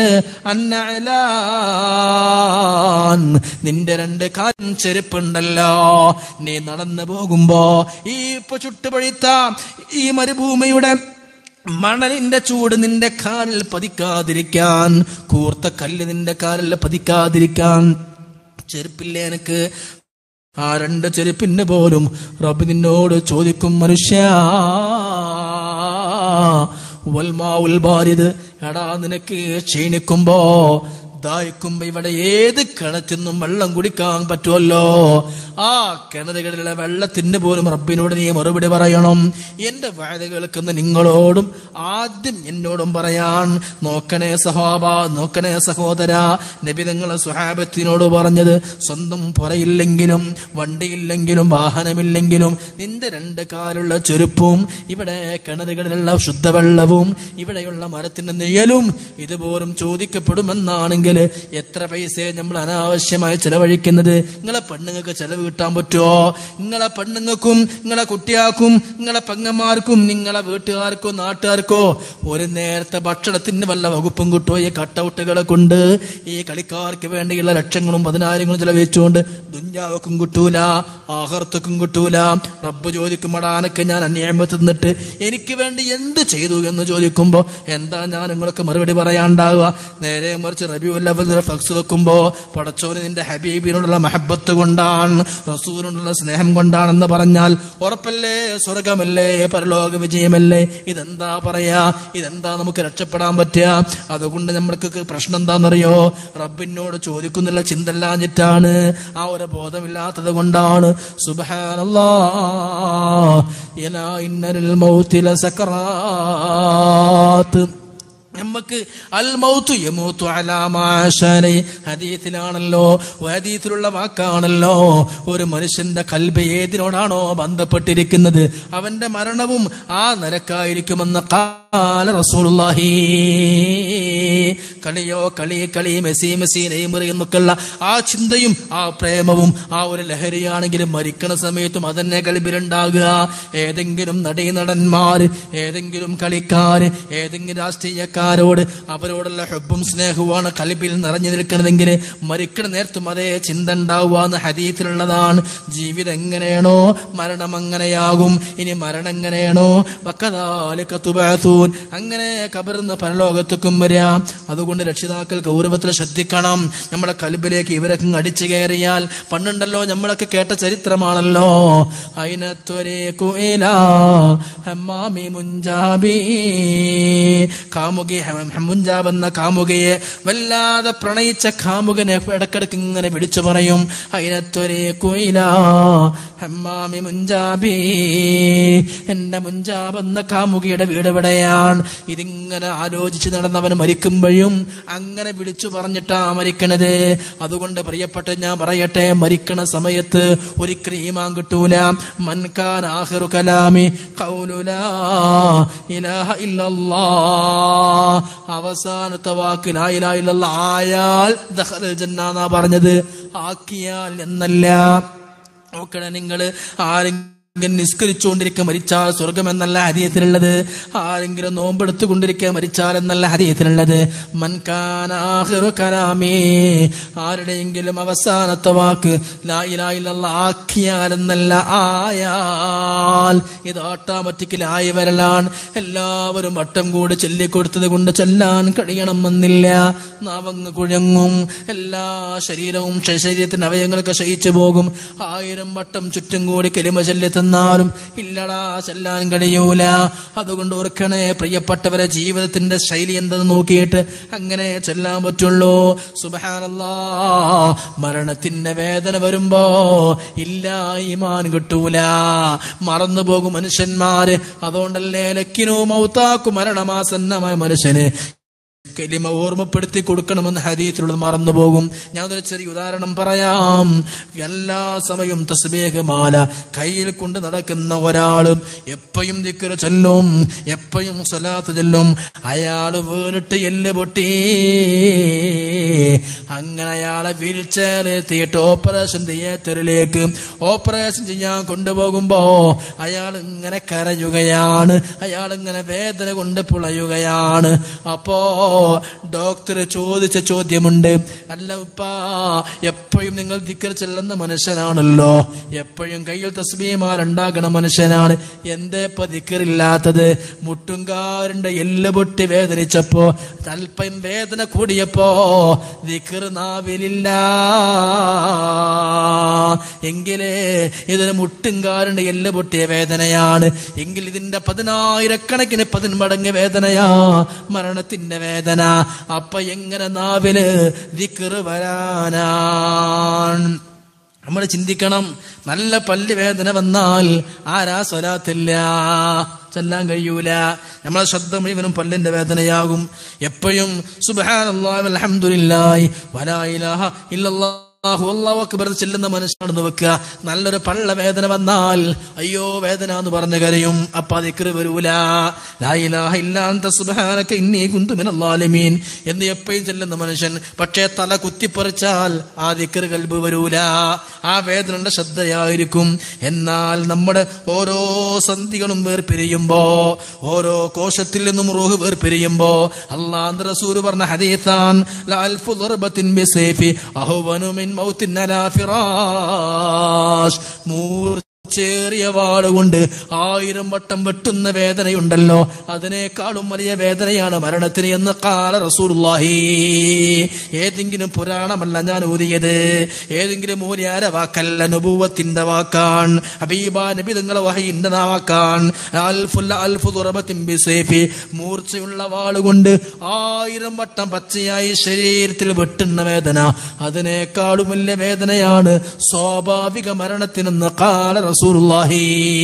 അന്നലാൻ നിന്റെ രണ്ട് കാലം ചെരുപ്പുണ്ടല്ലോ നീ നടന്നു പോകുമ്പോ ഈ ഇപ്പൊ ചുട്ടുപഴുത്ത ഈ മരുഭൂമിയുടെ മണലിന്റെ ചൂട് നിന്റെ കാലിൽ പതിക്കാതിരിക്കാൻ കൂർത്ത കല്ല് നിന്റെ കാലിൽ പതിക്കാതിരിക്കാൻ ചെരുപ്പില്ലേ എനക്ക് ആ രണ്ട് ചെരുപ്പിന് പോലും റബ്ബ് നിന്നോട് ചോദിക്കും മനുഷ്യ വൽമാവുൽ ബാരിദ് എടാ നിനക്ക് ക്ഷീണിക്കുമ്പോ ദാഹിക്കുമ്പോ ഇവിടെ ഏത് കിണറ്റിന്നും വെള്ളം കുടിക്കാൻ പറ്റുമല്ലോ ആ കിണറുകളിലെ വെള്ളത്തിന് പോലും റബ്ബിനോട് നീ മറുപടി പറയണം എന്റെ വാഴ കേൾക്കുന്ന നിങ്ങളോടും ആദ്യം എന്നോടും പറയാൻ നോക്കണേ സഹോബ നോക്കണേ സഹോദര നബി നിങ്ങളെ സുഹാബത്തിനോട് പറഞ്ഞത് സ്വന്തം പുറയില്ലെങ്കിലും വണ്ടിയില്ലെങ്കിലും വാഹനമില്ലെങ്കിലും നിന്റെ രണ്ട് കാലുള്ള ചെരുപ്പും ഇവിടെ കിണറുകളിലുള്ള ശുദ്ധവെള്ളവും ഇവിടെയുള്ള മരത്തിന്റെ നിഴലും ഇതുപോലും ചോദിക്കപ്പെടുമെന്നാണെങ്കിൽ എത്ര പൈസ നമ്മൾ അനാവശ്യമായി ചെലവഴിക്കുന്നത് നിങ്ങളെ പെണ്ണുങ്ങൾക്ക് ചെലവ് കിട്ടാൻ പറ്റുമോ നിങ്ങളെ പെണ്ണുങ്ങൾക്കും നിങ്ങളെ കുട്ടിയാക്കും നിങ്ങളെ പെങ്ങന്മാർക്കും നിങ്ങളെ വീട്ടുകാർക്കോ നാട്ടുകാർക്കോ ഒരു നേരത്തെ ഭക്ഷണത്തിന് വല്ല വകുപ്പും കിട്ടുമോ ഈ കട്ടൗട്ടുകളെ കൊണ്ട് ഈ കളിക്കാർക്ക് വേണ്ടിയുള്ള ലക്ഷങ്ങളും പതിനായിരങ്ങളും ചെലവഴിച്ചുകൊണ്ട് ദുഞ്ഞാവക്കും കിട്ടൂല ആഹർത്തക്കും കിട്ടൂല റബ്ബ് ചോദിക്കുമ്പോഴാനൊക്കെ ഞാൻ അന്യായമത്ത് നിന്നിട്ട് എനിക്ക് വേണ്ടി എന്ത് ചെയ്തു എന്ന് ചോദിക്കുമ്പോ എന്താ ഞാൻ നിങ്ങൾക്ക് മറുപടി പറയാണ്ടാവുക നേരെ മറിച്ച് റബി ലെവലിൽ ഫ്ലക്സ് വെക്കുമ്പോ പടച്ചോന് നിന്റെ ഹബീബിനോടുള്ള മഹബത്ത് കൊണ്ടാണ് റസൂലിനോടുള്ള സ്നേഹം കൊണ്ടാണെന്ന് പറഞ്ഞാൽ ഉറപ്പല്ലേ സ്വർഗമല്ലേ പരലോക വിജയമല്ലേ ഇതെന്താ പറയാ ഇതെന്താ നമുക്ക് രക്ഷപ്പെടാൻ പറ്റുക അതുകൊണ്ട് നമ്മൾക്ക് പ്രശ്നം എന്താണെന്നറിയോ റബ്ബിനോട് ചോദിക്കുന്നുള്ള ചിന്തല്ലാഞ്ഞിട്ടാണ് ആ ഒരു ബോധമില്ലാത്തത് കൊണ്ടാണ് സുബഹാനല്ലാ ഇലാ ഇന്നലിൽ മൗത്തില സക്കറാത്ത് നമുക്ക് അൽ മൗത്തു യമൂത്തു അലാ മാശാനി ഹദീസിലാണല്ലോ ഹദീസിലുള്ള വാക്കാണല്ലോ ഒരു മനുഷ്യന്റെ കൽബ് ഏതിനോടാണോ ബന്ധപ്പെട്ടിരിക്കുന്നത് അവന്റെ മരണവും ആ നിരക്കായിരിക്കുമെന്ന് കാല റസൂലുള്ളാഹി കളിയോ കളി കളി മെസ്സി മെസ്സി നെയ്മർ എന്നൊക്കെയുള്ള ആ ചിന്തയും ആ പ്രേമവും ആ ഒരു ലഹരിയാണെങ്കിലും മരിക്കണ സമയത്തും അതന്നെ കൽബിലുണ്ടാകുക ഏതെങ്കിലും നടീനടന്മാര് ഏതെങ്കിലും കളിക്കാര് ഏതെങ്കിലും രാഷ്ട്രീയക്കാരോട് അവരോടുള്ള ഹെബും സ്നേഹവുമാണ് കൽബിൽ നിറഞ്ഞു നിൽക്കുന്നതെങ്കിൽ മരിക്കണ നേരത്തും അതേ ചിന്ത ഉണ്ടാവുക എന്ന് ഹദീത്തിലുള്ളതാണ് ജീവിതം എങ്ങനെയാണോ മരണം അങ്ങനെയാകും ഇനി മരണം എങ്ങനെയാണോ വക്കതാലിക തുബഅതൂൻ അങ്ങനെ കബറിന്ന് പരലോകത്തേക്കും വരാം അതുകൊണ്ട് രക്ഷിതാക്കൾ ഗൗരവത്തിൽ ശ്രദ്ധിക്കണം നമ്മുടെ കൽബിലേക്ക് ഇവരൊക്കെ അടിച്ചു കയറിയാൽ പണ്ടുണ്ടല്ലോ നമ്മളൊക്കെ കേട്ട ചരിത്രമാണല്ലോ അയിനത്വരേക്കു ഇലാ ഹമ്മാമി മുൻജാബി കാമുകി ഹ- മുഞ്ചാബ് എന്ന കാമുകയെ വല്ലാതെ പ്രണയിച്ച കാമുകനെ ഇടക്കിടക്ക് ഇങ്ങനെ വിളിച്ചു പറയും അതിനത്തൊരേ കുയില ഹമ്മാമി മുഞ്ചാബി എന്റെ മുഞ്ചാബ് എന്ന കാമുകിയുടെ വീട് എവിടെയാണ് ഇതിങ്ങനെ ആലോചിച്ച് നടന്നവൻ മരിക്കുമ്പോഴും അങ്ങനെ വിളിച്ചു പറഞ്ഞിട്ടാ മരിക്കണത് അതുകൊണ്ട് പ്രിയപ്പെട്ട ഞാൻ പറയട്ടെ മരിക്കണ സമയത്ത് ഒരിക്കലും ഈമാൻ കിട്ടൂല മൻകാൻ ആഹിറു കലാമി ഖൗലുലാ ഇലാഹ ഇല്ലല്ലാ അവസാനത്തെ വാക്ക് ലാ ഇലാഹ ഇല്ലല്ലാ ആയാൽ ദഖലൽ ജന്ന എന്നാ പറഞ്ഞത് ആക്കിയാൽ എന്നല്ല നോക്കണേ നിങ്ങള് ആരെങ്കിലും നിസ്കരിച്ചുകൊണ്ടിരിക്കുക മരിച്ചാൽ സ്വർഗം എന്നല്ല ഹരിയത്തിലുള്ളത് ആരെങ്കിലും നോമ്പെടുത്തുകൊണ്ടിരിക്കുക മരിച്ചാൽ എന്നല്ല ഹരിയത്തിലുള്ളത് മൻകാനാഹിറു കലാമേ ആരുടെയെങ്കിലും അവസാനത്തെ വാക്ക് ലായിലായില്ല ആക്കിയാലെന്നല്ല ആയാൽ ഇത് ഓട്ടോമാറ്റിക്കലായി വരലാണ് എല്ലാവരും വട്ടം കൂടി ചൊല്ലിക്കൊടുത്തത് കൊണ്ട് ചെല്ലാൻ കഴിയണമെന്നില്ല നാവങ്ങ് കുഴങ്ങും എല്ലാ ശരീരവും ശ- ശരീരത്തിന്റെ അവയവങ്ങളൊക്കെ ക്ഷയിച്ചു പോകും ആയിരം വട്ടം ചുറ്റും കൂടി കെലിമ ചൊല്ലി തന്നാലും ഇല്ലടാ ചെല്ലാൻ കഴിയൂല അതുകൊണ്ട് ഓർക്കണേ പ്രിയപ്പെട്ടവരെ ജീവിതത്തിന്റെ ശൈലി എന്തെന്ന് നോക്കിയിട്ട് അങ്ങനെ ചെല്ലാൻ പറ്റുള്ളൂ സുബഹാനല്ലാ മരണത്തിന്റെ വേദന വരുമ്പോ ഇല്ല ഈമാൻ കിട്ടൂല മറന്നു പോകും മനുഷ്യന്മാര് അതുകൊണ്ടല്ലേ ലക്കിനോ മൗത്താക്കു മരണമാസന്നമായ മനുഷ്യന് കലിമ ഓർമ്മപ്പെടുത്തി കൊടുക്കണമെന്ന് ഹദീത്തിലുള്ളത് മറന്നുപോകും ഞാൻ ഒരു ചെറിയ ഉദാഹരണം പറയാം എല്ലാ സമയവും തസ്ബീഹ് മാല കയ്യിൽ കൊണ്ട് നടക്കുന്ന ഒരാളും എപ്പോഴും ദിക്കർ ചൊല്ലും എപ്പോഴും സ്വലാത്ത് ചൊല്ലും അയാള് വീണിട്ട് എല്ല് പൊട്ടി അങ്ങനെ അയാളെ വീൽ ചെയറിലെത്തിയിട്ട് ഓപ്പറേഷൻ തിയേറ്ററിലേക്ക് ഓപ്പറേഷൻ ചെയ്യാൻ കൊണ്ടുപോകുമ്പോ അയാൾ ഇങ്ങനെ കരയുകയാണ് അയാൾ ഇങ്ങനെ വേദന കൊണ്ട് പുളയുകയാണ് അപ്പോ ഡോക്ടർ ചോദിച്ച ചോദ്യമുണ്ട് അല്ല ഉപ്പാ എപ്പോഴും നിങ്ങൾ ദിക്കർ ചെല്ലുന്ന മനുഷ്യനാണല്ലോ എപ്പോഴും കയ്യിൽ തസ്ബീമാർ ഉണ്ടാകണ മനുഷ്യനാണ് എന്തേ ഇപ്പൊ ദിക്കറില്ലാത്തത് മുട്ടുംകാരന്റെ എല്ല് പൊട്ടി വേദനിച്ചപ്പോ അല്പം വേദന കൂടിയപ്പോ ദിക്കർ നാവിലില്ല എങ്കിലേ ഇതിന് മുട്ടുംകാരന്റെ എല്ല് പൊട്ടിയ വേദനയാണ് എങ്കിൽ ഇതിന്റെ പതിനായിരക്കണക്കിന് പതിന്മടങ്ങ് വേദനയാ മരണത്തിന്റെ വേദന അപ്പൊ എങ്ങനെ നാവില് ദിക്കറ് വരാനാണ് നമ്മൾ ചിന്തിക്കണം നല്ല പല്ല് വേദന വന്നാൽ ആരാ സ്വലാത്തില്ല ചെല്ലാൻ കഴിയൂല നമ്മളെ ശ്രദ്ധ മുഴുവനും പല്ലിന്റെ വേദനയാകും എപ്പോഴും സുബാനല്ലാഹി അൽഹംദുലില്ലാഹി വലാ ഇലാഹ ഇല്ലല്ലാഹ് അല്ലാഹു അല്ലാഹു അക്ബർ ചെല്ലുന്ന മനുഷ്യനാണെന്ന് വെക്കുക നല്ലൊരു പള്ള വേദന വന്നാൽ അയ്യോ വേദന എന്ന് പറഞ്ഞ കരയും അപ്പൊ അതിക്കറ് വരൂല ലാ ഇലാഹ ഇല്ലാ അൻത സുബ്ഹാനക ഇന്നി കുന്തു മിനൽ ളാലിമീൻ എന്ന് എപ്പോഴും ചെല്ലുന്ന മനുഷ്യൻ പക്ഷേ തല കുത്തിപ്പറിച്ചാൽ ആ ദിക്കറ് കൽബ് വരൂല ആ വേദനയുടെ ശ്രദ്ധയായിരിക്കും എന്നാൽ നമ്മുടെ ഓരോ സന്ധികളും വേർപിരിയുമ്പോ ഓരോ കോശത്തിൽ നിന്നും റൂഹ് വേർപിരിയുമ്പോ അള്ളാഹ് റസൂൽ പറഞ്ഞ ഹദീസാൻ ലഅൽഫു ദർബത്തിൻ ബിസൈഫി അഹ്വനു മിൻ മൗത്തിൻ അലാ ഫിറാഷ് മൂർച്ചേറിയ വാളുകൊണ്ട് ആയിരം വട്ടം വെട്ടുന്ന വേദനയുണ്ടല്ലോ അതിനേക്കാളും വലിയ വേദനയാണ് മരണത്തിന് എന്ന് കാല റസൂലുള്ളാഹി ഏതെങ്കിലും പുരാണമല്ല ഞാൻ ഊതിയത് ഏതെങ്കിലും മൂര്യാര വാക്കല്ല നുബൂവത്തിന്റെ വാക്കാൻ ഹബീബ നബി നിങ്ങളെ വഹയിന്റെ വാക്കാൻ അൽഫുല്ല അൽഫു ദുറബത്തിൻ ബിസൈഫി മൂർച്ചയുള്ള വാളുകൊണ്ട് ആയിരം വട്ടം പച്ചയായി ശരീരത്തിൽ വെട്ടുന്ന വേദന അതിനേക്കാളും വലിയ വേദനയാണ് സ്വാഭാവിക മരണത്തിനെന്ന് കാല റസൂലുള്ളാഹി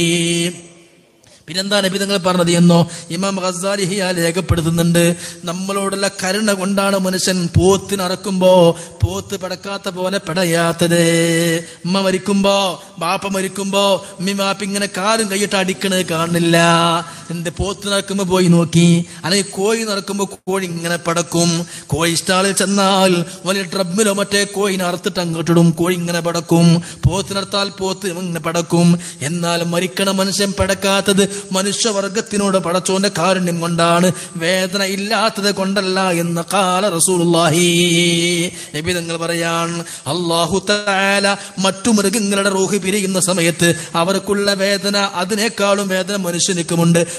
പിന്നെന്താ നബി നിങ്ങൾ പറഞ്ഞത് എന്നോ ഇമാം ഖസാലി ഹിയ രേഖപ്പെടുത്തുന്നുണ്ട് നമ്മളോടുള്ള കരുണ കൊണ്ടാണ് മനുഷ്യൻ പോത്തിനറക്കുമ്പോ പോത്ത് പെടക്കാത്ത പോലെ പെടയാത്തത് ഉമ്മ മരിക്കുമ്പോ ബാപ്പ മരിക്കുമ്പോ ഉമ്മി ബാപ്പ ഇങ്ങനെ കാലും കൈയിട്ട് അടിക്കണത് കാണില്ല എന്റെ പോത്ത് നടക്കുമ്പോ പോയി നോക്കി അല്ലെങ്കിൽ കോഴി നടക്കുമ്പോ കോഴി ഇങ്ങനെ പടക്കും കോഴി സ്റ്റാളിൽ ചെന്നാൽ വലിയ ഡ്രമ്മിലോ മറ്റേ കോഴിനെ അറുത്തിട്ട് അങ്ങോട്ടിടും കോഴി ഇങ്ങനെ പടക്കും പോത്തിനർത്താൽ പോത്ത് ഇങ്ങനെ പടക്കും എന്നാൽ മരിക്കണ മനുഷ്യൻ പടക്കാത്തത് മനുഷ്യവർഗത്തിനോട് പടച്ചോന്റെ കാരുണ്യം കൊണ്ടാണ് വേദന ഇല്ലാത്തത് കൊണ്ടല്ല എന്ന് കാല റസൂലുള്ളാഹി നബി നിങ്ങൾ പറയാൻ അള്ളാഹു തആല മറ്റു മൃഗങ്ങളുടെ റൂഹ് പിരിയുന്ന സമയത്ത് അവർക്കുള്ള വേദന അതിനേക്കാളും വേദന മനുഷ്യനിക്കുമുണ്ട്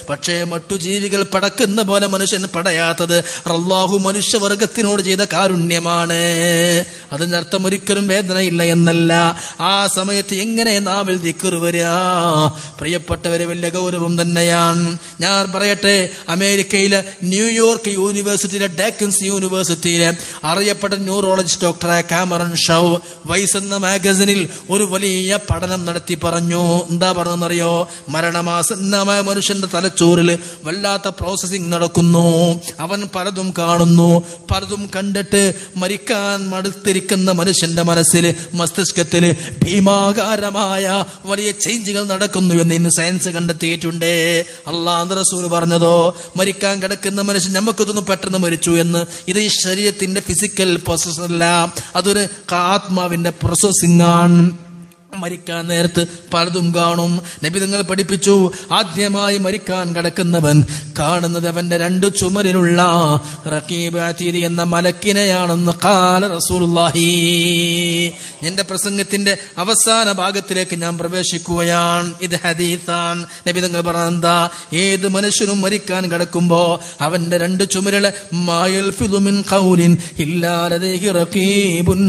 പക്ഷേ മറ്റു ജീവികൾ പടക്കുന്ന പോലെ മനുഷ്യൻ പടയാത്തത് അള്ളാഹു മനുഷ്യവർഗത്തിനോട് ചെയ്ത കാരുണ്യമാണ് അതിന്റെ അർത്ഥം ഒരിക്കലും വേദനയില്ല എന്നല്ല ആ സമയത്ത് എങ്ങനെ നാവിൽ ദിക്കറ് വരിക പ്രിയപ്പെട്ടവരെ വലിയ ഗൗരവം തന്നെയാണ് ഞാൻ പറയട്ടെ അമേരിക്കയിലെ ന്യൂയോർക്ക് യൂണിവേഴ്സിറ്റിയിലെ ഡാക്കിൻസ് യൂണിവേഴ്സിറ്റിയിലെ അറിയപ്പെട്ട ന്യൂറോളജിസ്റ്റ് ഡോക്ടറെ കാമറൻ ഷൗ വൈസ് എന്ന മാഗസിനിൽ ഒരു വലിയ പഠനം നടത്തി പറഞ്ഞു എന്താ പറഞ്ഞെന്നറിയോ മരണമാസന്നമായ മനുഷ്യന്റെ തലച്ചോറിൽ വല്ലാത്ത പ്രോസസ്സിംഗ് നടക്കുന്നു അവൻ പലതും കാണുന്നു പലതും കണ്ടിട്ട് മരിക്കാൻ മടുത്തിരിക്കുന്ന മനുഷ്യന്റെ മനസ്സിൽ മസ്തിഷ്കത്തിൽ ഭീമാകാരമായ വലിയ ചേഞ്ചുകൾ നടക്കുന്നു എന്ന് ഇന്ന് സയൻസ് കണ്ടെത്തിയിട്ടുണ്ട് അള്ളാഹ് റസൂൽ പറഞ്ഞതോ മരിക്കാൻ കിടക്കുന്ന മനുഷ്യൻ നമുക്കിതൊന്നും പെട്ടെന്ന് മരിച്ചു എന്ന് ഇത് ഈ ശരീരത്തിന്റെ ഫിസിക്കൽ പ്രോസസ് അല്ല അതൊരു ആത്മാവിന്റെ പ്രോസസ്സിംഗ് ആണ് മരിക്കാൻ നേരത്ത് പലതും കാണും നബി നിങ്ങൾ പഠിപ്പിച്ചു ആദ്യമായി മരിക്കാൻ കിടക്കുന്നവൻ കാണുന്നത് അവന്റെ രണ്ട് ചുമരിലുള്ള റക്കീബ് അതീദ് എന്ന മലക്കിനെയാണെന്ന് കാല റസൂലുള്ളാഹി എന്റെ പ്രസംഗത്തിന്റെ അവസാന ഭാഗത്തിലേക്ക് ഞാൻ പ്രവേശിക്കുകയാണ് ഇത് ഹദീസാൻ നബി നിങ്ങൾ പറഞ്ഞ എന്താ ഏത് മനുഷ്യനും മരിക്കാൻ കിടക്കുമ്പോ അവന്റെ രണ്ട് ചുമരുകളെ മായൽ ഫിലുമിൻ ഖൗലിൻ ഇല്ലാലതേഹി റഖീബുൻ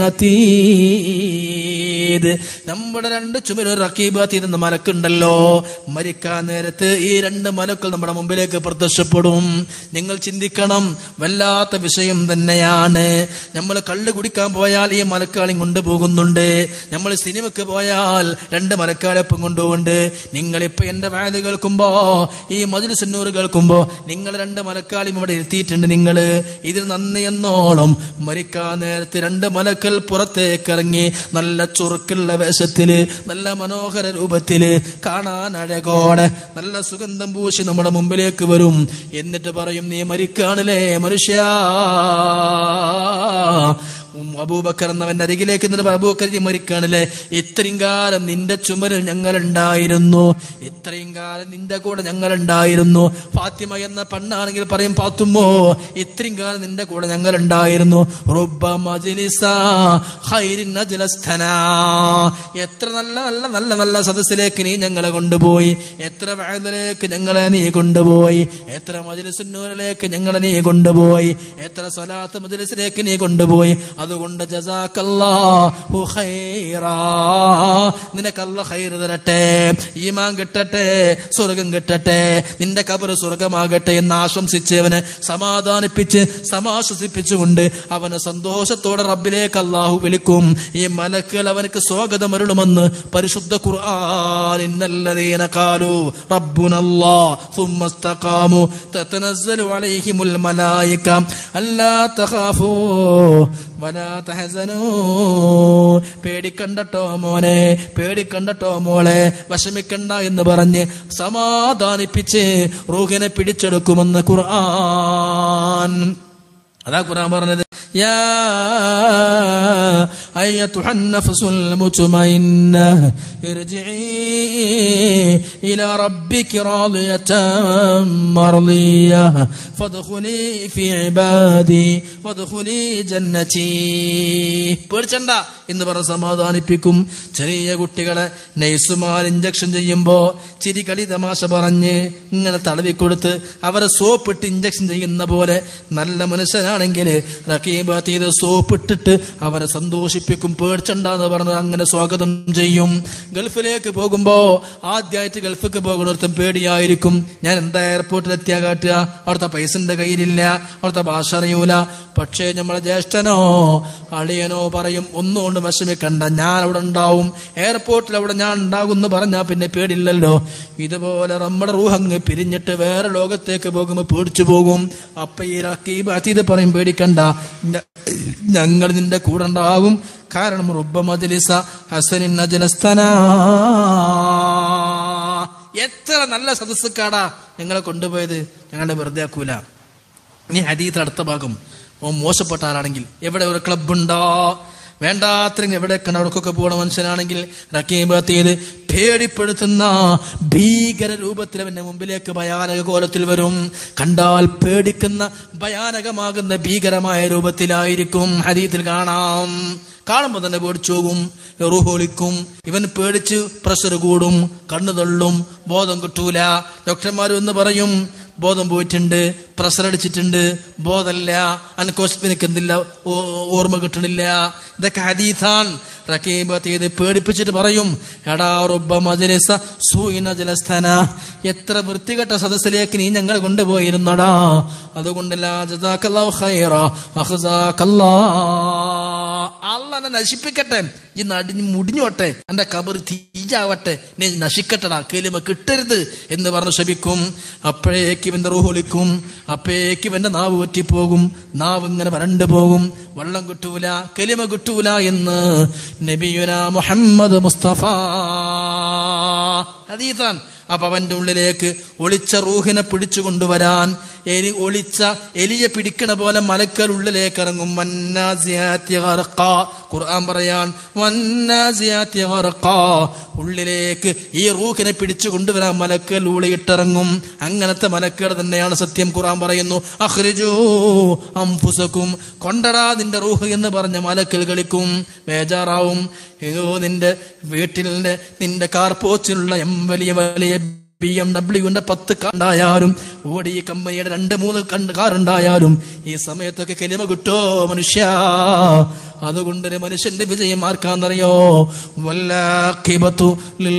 അതീദ് നമ്മുടെ രണ്ട് ചുമര് റക്കീബ് അതീദ് എന്ന മലക്കുണ്ടല്ലോ മരിക്കാൻ നേരത്ത് ഈ രണ്ട് മലക്കൾ നമ്മുടെ മുമ്പിലേക്ക് പ്രത്യക്ഷപ്പെടും നിങ്ങൾ ചിന്തിക്കണം വല്ലാത്ത വിഷയം തന്നെയാണ് നമ്മൾ കള്ള് കുടിക്കാൻ പോയാൽ ഈ മലക്കാളി കൊണ്ടുപോകുന്നുണ്ട് നമ്മൾ സിനിമക്ക് പോയാൽ രണ്ട് മലക്കാളൊപ്പം കൊണ്ടുപോകുന്നുണ്ട് നിങ്ങളിപ്പോ എന്റെ വാല് കേൾക്കുമ്പോ ഈ മധുര സിന്നൂറ് കേൾക്കുമ്പോ നിങ്ങൾ രണ്ട് മലക്കാളിയും ഇവിടെ ഇരുത്തിയിട്ടുണ്ട് നിങ്ങൾ ഇതിൽ നന്ദി എന്നോളം മരിക്കാൻ നേരത്ത് രണ്ട് മലക്കൾ പുറത്തേക്ക് ഇറങ്ങി നല്ല ചുറുക്കുള്ള വേഷത്തില് നല്ല മനോഹര രൂപത്തില് കാണാൻ അഴകോടെ നല്ല സുഗന്ധം പൂശി നമ്മുടെ മുമ്പിലേക്ക് വരും എന്നിട്ട് പറയും നീ മരിക്കാണല്ലേ മനുഷ്യ ഉം, അബൂബക്കർ എന്നവന്റെ അരികിലേക്ക് എന്നിട്ട് അബൂബക്കർ നീ മരിക്കാണല്ലേ ഇത്രയും കാലം നിന്റെ ചുമരിൽ ഞങ്ങൾ ഉണ്ടായിരുന്നു ഇത്രയും കാലം നിന്റെ കൂടെ ഞങ്ങൾ ഉണ്ടായിരുന്നു ഫാത്തിമ എന്ന പെണ്ണാണെങ്കിൽ പറയും പാത്തുമ്മോ ഇത്രയും കാലം നിന്റെ കൂടെ ഞങ്ങൾ ഉണ്ടായിരുന്നു റുബ്ബ മജ്ലിസ ഖൈരിൻ നജ്ലസ്തനാ. എത്ര നല്ല നല്ല നല്ല നല്ല സദസ്സിലേക്ക് നീ ഞങ്ങളെ കൊണ്ടുപോയി എത്ര വയലിലേക്ക് ഞങ്ങളെ നീ കൊണ്ടുപോയി എത്ര മജ്ലിസുന്നൂരിലേക്ക് ഞങ്ങളെ നീ കൊണ്ടുപോയി എത്ര സ്വലാത്ത് മജ്ലിസിലേക്ക് നീ കൊണ്ടുപോയി അതുകൊണ്ട് ജസാക്കല്ലാഹു ഖൈറാ നിനക്കല്ല ഖൈർ തരട്ടെ ഈമാൻ കിട്ടട്ടെ സ്വർഗം കിട്ടട്ടെ നിന്റെ കബർ സ്വർഗമാകട്ടെ എന്ന് ആശംസിച്ചവനെ സമാധാനിപ്പിച്ച് സമാശ്വസിപ്പിച്ചുകൊണ്ട് അവന് സന്തോഷത്തോടെ റബ്ബിലേക്ക് അള്ളാഹു വിളിക്കും ഈ മലക്കുകൾ അവനക്ക് സ്വാഗതം അരുളുമെന്ന് പരിശുദ്ധ ഖുർആൻ ഇന്നല്ലദീന ഖാലു റബ്ബുനല്ലാഹ് ثم استقاموا تتنزل عليهم الملائكة ألا تخافوا ولا تحزنوا പേടിക്കണ്ടട്ടോ മോനെ പേടിക്കണ്ടട്ടോ മോളെ വിഷമിക്കണ്ട എന്ന് പറഞ്ഞ് സമാധാനിപ്പിച്ച് റൂഹിനെ പിടിച്ചെടുക്കുമെന്ന് ഖുർആൻ അതാ ഖുർആൻ പറഞ്ഞത് യാ أيتها النفس المطمئنة ارجعي إلى ربك راضية مرضية فادخلي في عبادي وادخلي جنتي പേടിച്ചണ്ട എന്ന് പറഞ്ഞ് സമാധാനിപ്പിക്കും ചെറിയ കുട്ടികളെ നൈസുമാർ ഇഞ്ചക്ഷൻ ചെയ്യുമ്പോ ചിരി കളി തമാശ പറഞ്ഞ് ഇങ്ങനെ തടവിക്കൊടുത്ത് അവരെ സോപ്പിട്ട് ഇഞ്ചക്ഷൻ ചെയ്യുന്ന പോലെ നല്ല മനുഷ്യനാണെങ്കിൽ റക്കീബാത്തീത് സോപ്പിട്ടിട്ട് അവരെ സന്തോഷിപ്പിക്കും പേടിച്ചണ്ടെന്ന് പറഞ്ഞ് അങ്ങനെ സ്വാഗതം ചെയ്യും ഗൾഫിലേക്ക് പോകുമ്പോ ആദ്യമായിട്ട് ഗൾഫിലേക്ക് പോകുന്നിടത്തും പേടിയായിരിക്കും ഞാൻ എന്താ എയർപോർട്ടിൽ എത്തിയാ കാട്ടുക അവിടുത്തെ പൈസന്റെ കയ്യിലില്ല അവിടുത്തെ ഭാഷ അറിയൂല പക്ഷേ നമ്മളെ ജ്യേഷ്ഠനോ അളിയനോ പറയും ഒന്നുകൊണ്ട് വിഷമിക്കണ്ട ഞാൻ അവിടെ ഉണ്ടാവും എയർപോർട്ടിൽ അവിടെ ഞാൻ ഉണ്ടാകും എന്ന് പറഞ്ഞാൽ പിന്നെ പേടില്ലല്ലോ ഇതുപോലെ നമ്മുടെ റൂഹങ്ങ് പിരിഞ്ഞിട്ട് വേറെ ലോകത്തേക്ക് പോകുമ്പോൾ പേടിച്ചു പോകും അപ്പൊ ഈ റക്കീബ് അതീത് പറയും പേടിക്കണ്ട ഞ- ഞങ്ങൾ നിന്റെ കൂടെ ഉണ്ടാകും കാരണം റുബ്ബ മജ്ലിസ ഹസനിൻ നജ്ലസ്തന എത്ര നല്ല സദസ്സുക്കാടാ ഞങ്ങളെ കൊണ്ടുപോയത് ഞങ്ങളുടെ വെറുതെ ആക്കൂല ഇനി ഹദീത്ത് അടുത്ത ഭാഗം ഓ മോശപ്പെട്ട ആളാണെങ്കിൽ എവിടെ ഒരു ക്ലബ് ഉണ്ടോ വേണ്ടാത്രയും എവിടെയൊക്കെ അവിടേക്കൊക്കെ പോകണ മനുഷ്യനാണെങ്കിൽ റക്കീബത്തേത് പേടിപ്പെടുത്തുന്ന ഭീകര രൂപത്തിൽ അവന്റെ മുമ്പിലേക്ക് ഭയാനക കോലത്തിൽ വരും കണ്ടാൽ പേടിക്കുന്ന ഭയാനകമാകുന്ന ഭീകരമായ രൂപത്തിലായിരിക്കും ഹദീത്തിൽ കാണാം കാണുമ്പോൾ തന്നെ പേടിച്ചു പോകും റൂഹൊളിക്കും ഇവൻ പേടിച്ച് പ്രഷർ കൂടും കണ്ണു തള്ളും ബോധം കിട്ടൂല ഡോക്ടർമാർ എന്ന് പറയും ബോധം പോയിട്ടുണ്ട് പ്രഷർ അടിച്ചിട്ടുണ്ട് ബോധമല്ല അനക്കോസ്പിനിക്ക് എന്തില്ല ഓ- ഓർമ്മ കിട്ടണില്ല ഇതൊക്കെ ഹദീഥാൻ റക്കീബ ചെയ്ത് പേടിപ്പിച്ചിട്ട് പറയും എടാ റുബ്ബ മജ്ലിസ സൂയിന ജലസ്ഥന എത്ര വൃത്തികെട്ട സദസ്സിലേക്ക് നീ ഞങ്ങൾ കൊണ്ടുപോയിരുന്നടാ അതുകൊണ്ട് ലാ ജസാക്കല്ലാഹു ഖൈറ അഖ്സാക്കല്ലാ അള്ളാഹ് എന്നെ നശിപ്പിക്കട്ടെ ഈ നടിഞ്ഞ് മുടിഞ്ഞോട്ടെ എന്റെ കബർ തീയാവട്ടെ നീ നശിക്കട്ടടാ കേലുമ കിട്ടരുത് എന്ന് പറഞ്ഞ് ശപിക്കും അപ്പോഴേക്ക് ഇവന്റെ റൂഹൊളിക്കും അപ്പോഴേക്ക് ഇവന്റെ നാവ് പറ്റിപ്പോകും നാവ് ഇങ്ങനെ വരണ്ടു പോകും വെള്ളം കിട്ടൂല കെലിമ കിട്ടൂല എന്ന് നബിയുന മുഹമ്മദ് മുസ്തഫ ഹദീസാൻ അപ്പൊ അവന്റെ ഉള്ളിലേക്ക് ഒളിച്ച റൂഹിനെ പിടിച്ചു കൊണ്ടുവരാൻ എലി ഒളിച്ച എലിയെ പിടിക്കണ പോലെ മലക്കൽ ഉള്ളിലേക്ക് ഇറങ്ങും വന്നാസിയാത്തി ഗർഖാ. ഖുർആൻ പറയാൻ വന്നാസിയാത്തി ഗർഖാ. ഉള്ളിലേക്ക് ഈ റൂഹിനെ പിടിച്ചു കൊണ്ടുവരാൻ മലക്കൽ ഊളിയിട്ടിറങ്ങും അങ്ങനത്തെ മലക്കുകൾ തന്നെയാണ് സത്യം ഖുർആൻ പറയുന്നു അഖ്രിജൂ അംഫുസക്കും കൊണ്ടടാ നിന്റെ റൂഹ് എന്ന് പറഞ്ഞ മലക്കൽ കളിക്കും ബേജാറാവും ഏതോ നിന്റെ വീട്ടിൽ നിന്റെ കാർപോച്ചിലുള്ള എം വലിയ വലിയ ബി എം ഡബ്ല്യുവിന്റെ പത്ത് കണ്ടായാലും ഓടി ഈ കമ്പനിയുടെ രണ്ട് മൂന്ന് കണ്ട് കാറുണ്ടായാലും ഈ സമയത്തൊക്കെ കെലിമ കിട്ടോ മനുഷ്യ അതുകൊണ്ട് ഒരു മനുഷ്യന്റെ വിജയം ആർക്കാന്നറിയോ വല്ലാഖിബത്തു ലിൽ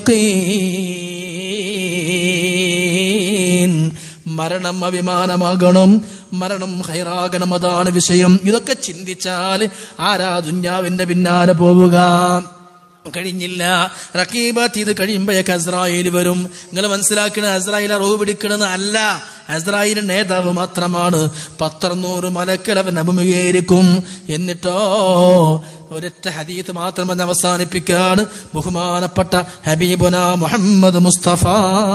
മുത്തഖീൻ മരണം അഭിമാനമാകണം മരണം ഹൈറാകണം അതാണ് വിഷയം ഇതൊക്കെ ചിന്തിച്ചാൽ ആരാ ദുഞ്ഞാവിന്റെ പിന്നാലെ പോവുക കഴിഞ്ഞില്ല റക്കീബത്ത് ഇത് കഴിയുമ്പോഴേക്ക് അസ്രായേൽ വരും നിങ്ങൾ മനസ്സിലാക്കണ അസ്രായേൽ റോവ് പിടിക്കണമെന്ന് അല്ല അസ്രായേൽ നേതാവ് മാത്രമാണ് പത്തറുന്നൂറ് മലക്കൽ അവൻ അഭിമുഖീകരിക്കും എന്നിട്ടോ ഒരൊറ്റ ഹദീത്ത് മാത്രം എന്ന് അവസാനിപ്പിക്കാണ് ബഹുമാനപ്പെട്ട ഹബീബുന മുഹമ്മദ് മുസ്തഫ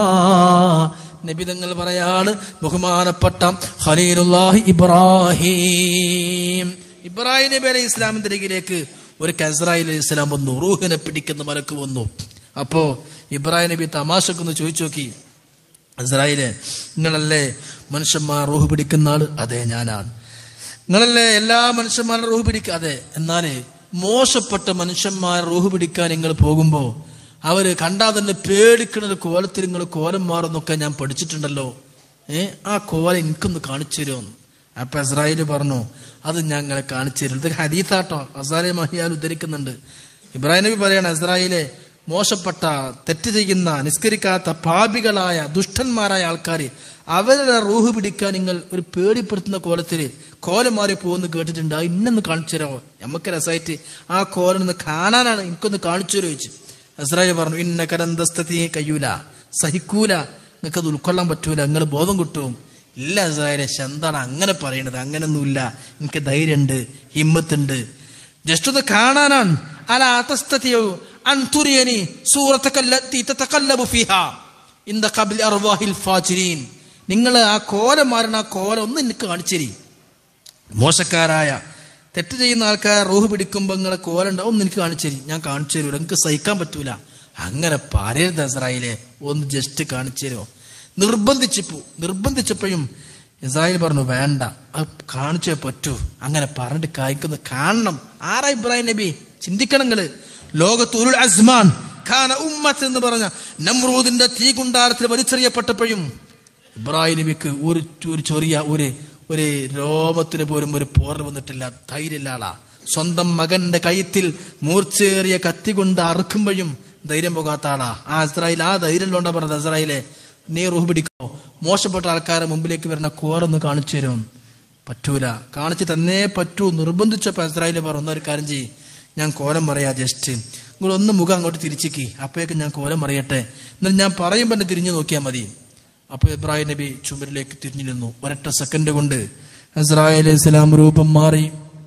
നബിതങ്ങൾ പറയാണ് ബഹുമാനപ്പെട്ട ഖലീലുല്ലാഹി ഇബ്രാഹിം ഇബ്രാഹിം നബി അലൈഹി ഇസ്ലാമിന്റെ അരികിലേക്ക് ഒരു കസ്രായിൽ അലൈഹി ഇസ്ലാം വന്നു റൂഹിനെ പിടിക്കുന്ന മലക്ക് വന്നു അപ്പോ ഇബ്രാഹിം നബി തമാശക്കൊന്ന് ചോദിച്ചു നോക്കി ഇസ്രായേലെ നിങ്ങളല്ലേ മനുഷ്യന്മാർ റൂഹ് പിടിക്കുന്ന ആള് അതെ ഞാനാണ് നിങ്ങളല്ലേ എല്ലാ മനുഷ്യന്മാരും റൂഹ് പിടിക്കുക അതെ എന്നാലേ മോശപ്പെട്ട മനുഷ്യന്മാർ റൂഹ് പിടിക്കാൻ നിങ്ങൾ പോകുമ്പോ അവര് കണ്ടാൽ തന്നെ പേടിക്കുന്ന ഒരു കോലത്തിൽ നിങ്ങൾ കോലം മാറുന്നൊക്കെ ഞാൻ പഠിച്ചിട്ടുണ്ടല്ലോ ഏ ആ കോല എനിക്കൊന്ന് കാണിച്ചു തരുമെന്ന് അപ്പൊ ഇസ്രായേൽ പറഞ്ഞു അത് ഞങ്ങളെ കാണിച്ചു തരും ഇത് ഹദീത്താട്ടോ അസാലെ മഹിയാൽ ഉദ്ധരിക്കുന്നുണ്ട് ഇബ്രാഹിം നബി പറയാണ് ഇസ്രായേലെ മോശപ്പെട്ട തെറ്റ് ചെയ്യുന്ന നിസ്കരിക്കാത്ത പാപികളായ ദുഷ്ടന്മാരായ ആൾക്കാർ അവരുടെ റൂഹ് പിടിക്കാൻ നിങ്ങൾ ഒരു പേടിപ്പെടുത്തുന്ന കോലത്തിൽ കോലം മാറി പോകുന്ന കേട്ടിട്ടുണ്ട് അത് ഇന്നൊന്ന് കാണിച്ചു തരാമോ നമുക്ക് രസമായിട്ട് ആ കോലം ഒന്ന് കാണാനാണ് എനിക്കൊന്ന് കാണിച്ചു തരുമോ ചോദിച്ചു ഇസ്രായേൽ പറഞ്ഞു ഇന്ന കരന്തസ്തീ കയ്യൂല സഹിക്കൂല നിങ്ങൾക്ക് അത് ഉൾക്കൊള്ളാൻ പറ്റൂല നിങ്ങൾ ബോധം കിട്ടും ഇല്ല ഇസ്രായേലെ എന്താണ് അങ്ങനെ പറയണത് അങ്ങനൊന്നുമില്ല എനിക്ക് ധൈര്യമുണ്ട് ഹിമ്മത്തുണ്ട് ജസ്റ്റ് ഒന്ന് കാണാനാണ് അല അതസ്തതിയോ അൻതുരിയനി സൂറത്തക്കല്ലത്തി തതകല്ലബു ഫീഹാ ഇൻ ഖബ്ലി അർവാഹിൽ ഫാജിരീൻ നിങ്ങൾ ആ കോലം മാറണ ആ കോലം ഒന്ന് എനിക്ക് കാണിച്ചേരി മോശക്കാരായ തെറ്റ് ചെയ്യുന്ന ആൾക്കാർ റൂഹ് പിടിക്കുമ്പോൾ നിങ്ങളെ കോലുണ്ട് ഒന്ന് എനിക്ക് കാണിച്ചു തരും ഞാൻ കാണിച്ചു തരൂല എനിക്ക് സഹിക്കാൻ പറ്റൂല അങ്ങനെ പറയരുത് ഇസ്രായേലെ ഒന്ന് ജസ്റ്റ് കാണിച്ചു തരുമോ നിർബന്ധിച്ചപ്പോ നിർബന്ധിച്ചപ്പോഴും ഇസ്രായേൽ പറഞ്ഞു വേണ്ട അത് കാണിച്ചേ പറ്റൂ അങ്ങനെ പറഞ്ഞിട്ട് കായ്ക്കുന്ന കാണണം ആരാ ഇബ്രാഹിം നബി ചിന്തിക്കണം നിങ്ങള് ലോകത്തുരുൾ അസ്മാൻ ഖാന ഉമ്മത്ത് എന്ന് പറഞ്ഞ നമ്രൂദിന്റെ തീകുണ്ടാരത്തിൽ വലിച്ചെറിയപ്പെട്ടപ്പോഴും ഇബ്രാഹിം നബിക്ക് ഒരു ഒരു ചെറിയ ഒരു ഒരു രോമത്തിന് പോലും ഒരു പോറൽ വന്നിട്ടില്ല ധൈര്യമില്ല ആളാ സ്വന്തം മകന്റെ കയ്യത്തിൽ മൂർച്ചേറിയ കത്തി കൊണ്ട് അറുക്കുമ്പോഴും ധൈര്യം പോകാത്ത ആളാ ആ ഇസ്രായേൽ ആ ധൈര്യം കൊണ്ടാ പറഞ്ഞത് ഇസ്രായേലെ നീ റൂഹ് പിടിക്കോ മോശപ്പെട്ട ആൾക്കാരെ മുമ്പിലേക്ക് വരുന്ന കോറൊന്ന് കാണിച്ചു തരും പറ്റൂല കാണിച്ചു തന്നേ പറ്റൂ നിർബന്ധിച്ചപ്പോ ഇസ്രായേൽ പറഞ്ഞു ഒരു കാര്യം ചെയ്യ് ഞാൻ കോലം പറയാ ജസ്റ്റ് നിങ്ങൾ ഒന്ന് മുഖം അങ്ങോട്ട് തിരിച്ചിക്ക് അപ്പോഴേക്കും ഞാൻ കോലം അറിയട്ടെ എന്നാൽ ഞാൻ പറയുമ്പോൾ എന്നെ തിരിഞ്ഞു നോക്കിയാൽ മതി അപ്പൊ ഇബ്രാഹിം നബി ചുമരിലേക്ക് തിരിഞ്ഞു നിന്നു ഒരൊറ്റ സെക്കൻഡ് കൊണ്ട് ഇസ്രായേൽ ഇസ്ലാം രൂപം മാറി